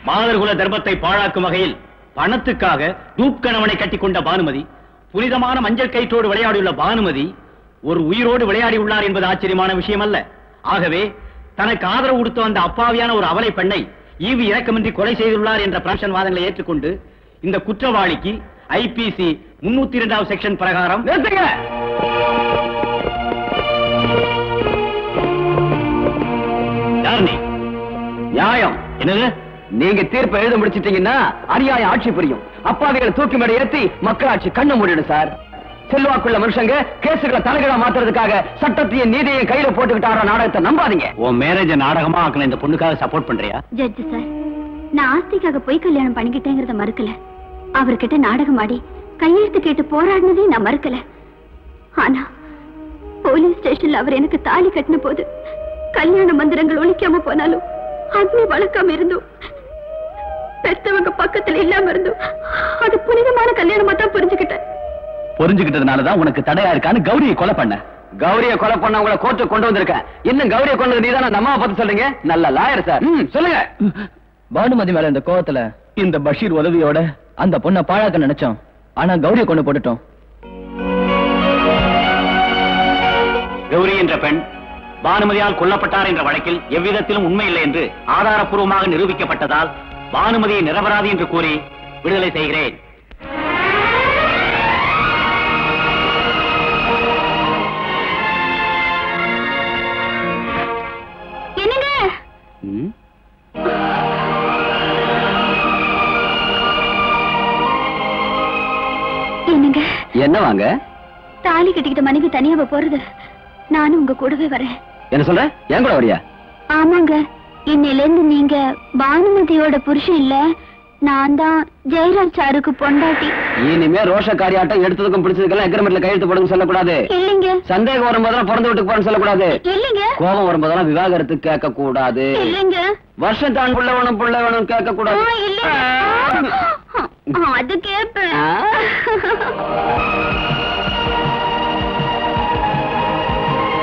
மாதர்குல தர்மத்தை பாழாக்கும் வகையில் பணத்துக்காக டூப் கணவனை கட்டிக்கொண்ட பானுமதி புனிதமான மஞ்சள் கயிற்றோடு விளையாடியுள்ள பானுமதி ஒரு உயிரோடு விளையாடி உள்ளார் என்பது ஆச்சரியமான விஷயம் அல்ல ஆகவே தனக்கு ஆதரவு கொடுத்து வந்த அப்பாவியான ஒரு அவலை பெண்ணை ஈவு இரக்கமின்றி கொலை செய்துள்ளார் என்ற பிரம்சன் வாதங்களை ஏற்றுக்கொண்டு இந்த குற்றவாளிக்கு ஐபிசி முன்னூத்தி இரண்டாவது செக்ஷன் பிரகாரம் நிறுத்துங்க யார் நீ நியாயம் என்னது நீங்க தீர்ப்பை எழுத முடிச்சிட்டீங்கன்னா அநியாய ஆட்சி புரியும் அப்பாவிகளை தூக்கி மேடை ஏத்தி மக்களாட்சி கண்ணு மூடிடும் சார் செல்வாக்குள்ள மனுஷங்க கேசுகளை தலைகளா மாத்துறதுக்காக சட்டத்தையும் நீதியையும் கையில போட்டுக்கிட்டு ஆடுற நாடகத்தை நம்பாதீங்க உன் மேரேஜ நாடகமா ஆக்கல இந்த பொண்ணுக்காக சப்போர்ட் பண்றியா ஜட்ஜ் சார் நான் ஆஸ்திக்காக போய் கல்யாணம் பண்ணிக்கிட்டேங்கிறத மறுக்கல அவர்கிட்ட நாடகம் ஆடி கையெழுத்து கேட்டு போராடினதையும் நான் மறுக்கல ஆனா போலீஸ் ஸ்டேஷன்ல அவர் எனக்கு தாலி கட்டின போது கல்யாண மந்திரங்கள் ஒழிக்காம போனாலும் அக்னி வழக்கம் இருந்தும் பெத்தவங்க பக்கத்துல இல்லாம இருந்தும் அது புனிதமான கல்யாணமா தான் புரிஞ்சுக்கிட்டேன் புரிஞ்சுக்கிட்டதுனாலதான் உனக்கு தடையா இருக்கான்னு கௌரியை கொலை பண்ண கௌரிய கொலை பண்ண உங்களை கோர்ட்டு கொண்டு வந்திருக்கேன் இன்னும் கௌரிய கொண்டு நீதான் அந்த அம்மாவை பத்தி சொல்றீங்க நல்ல லாயர் சார் ம், சொல்லுங்க பானுமதி மேல இந்த கோவத்துல இந்த பஷீர் உதவியோட அந்த பொண்ணை பாழாக்க நினைச்சோம் ஆனா கௌரிய கொண்டு போட்டுட்டோம் கௌரி என்ற பெண் பானுமதியால் கொல்லப்பட்டார் என்ற வழக்கில் எவ்விதத்திலும் உண்மை இல்லை என்று ஆதாரப்பூர்வமாக நிரூபிக்கப்பட்டதால் பானுமதியை நிரபராதி என்று கூறி விடுதலை செய்கிறேன் என்னங்க ம், என்னங்க என்ன வாங்க தாலி கட்டிக்கிட்ட மனைவி தனியாவ போறது நானும் உங்க கூடவே வரேன் என்ன சொல்ற என் கூட வரியா ஆமாங்க இன்னையில இருந்து நீங்க பானுமதியோட புருஷன் இல்ல நான் தான் ஜெயராஜ் சாருக்கு பொண்டாட்டி இனிமே ரோஷக்காரியாட்டம் எடுத்ததுக்கும் பிடிச்சதுக்கெல்லாம் எக்ரிமெண்ட்ல கையெழுத்து போடுங்க சொல்லக்கூடாது இல்லைங்க சந்தேகம் வரும்போதெல்லாம் பிறந்த வீட்டுக்கு போறேன்னு சொல்லக்கூடாது இல்லைங்க கோபம் வரும்போதெல்லாம் விவாகரத்து கேட்க கூடாது இல்லைங்க வருஷம் தான் புள்ள வேணும் புள்ள வேணும் கேட்க ஆ, கூடாது இல்ல அது கேப்பேன்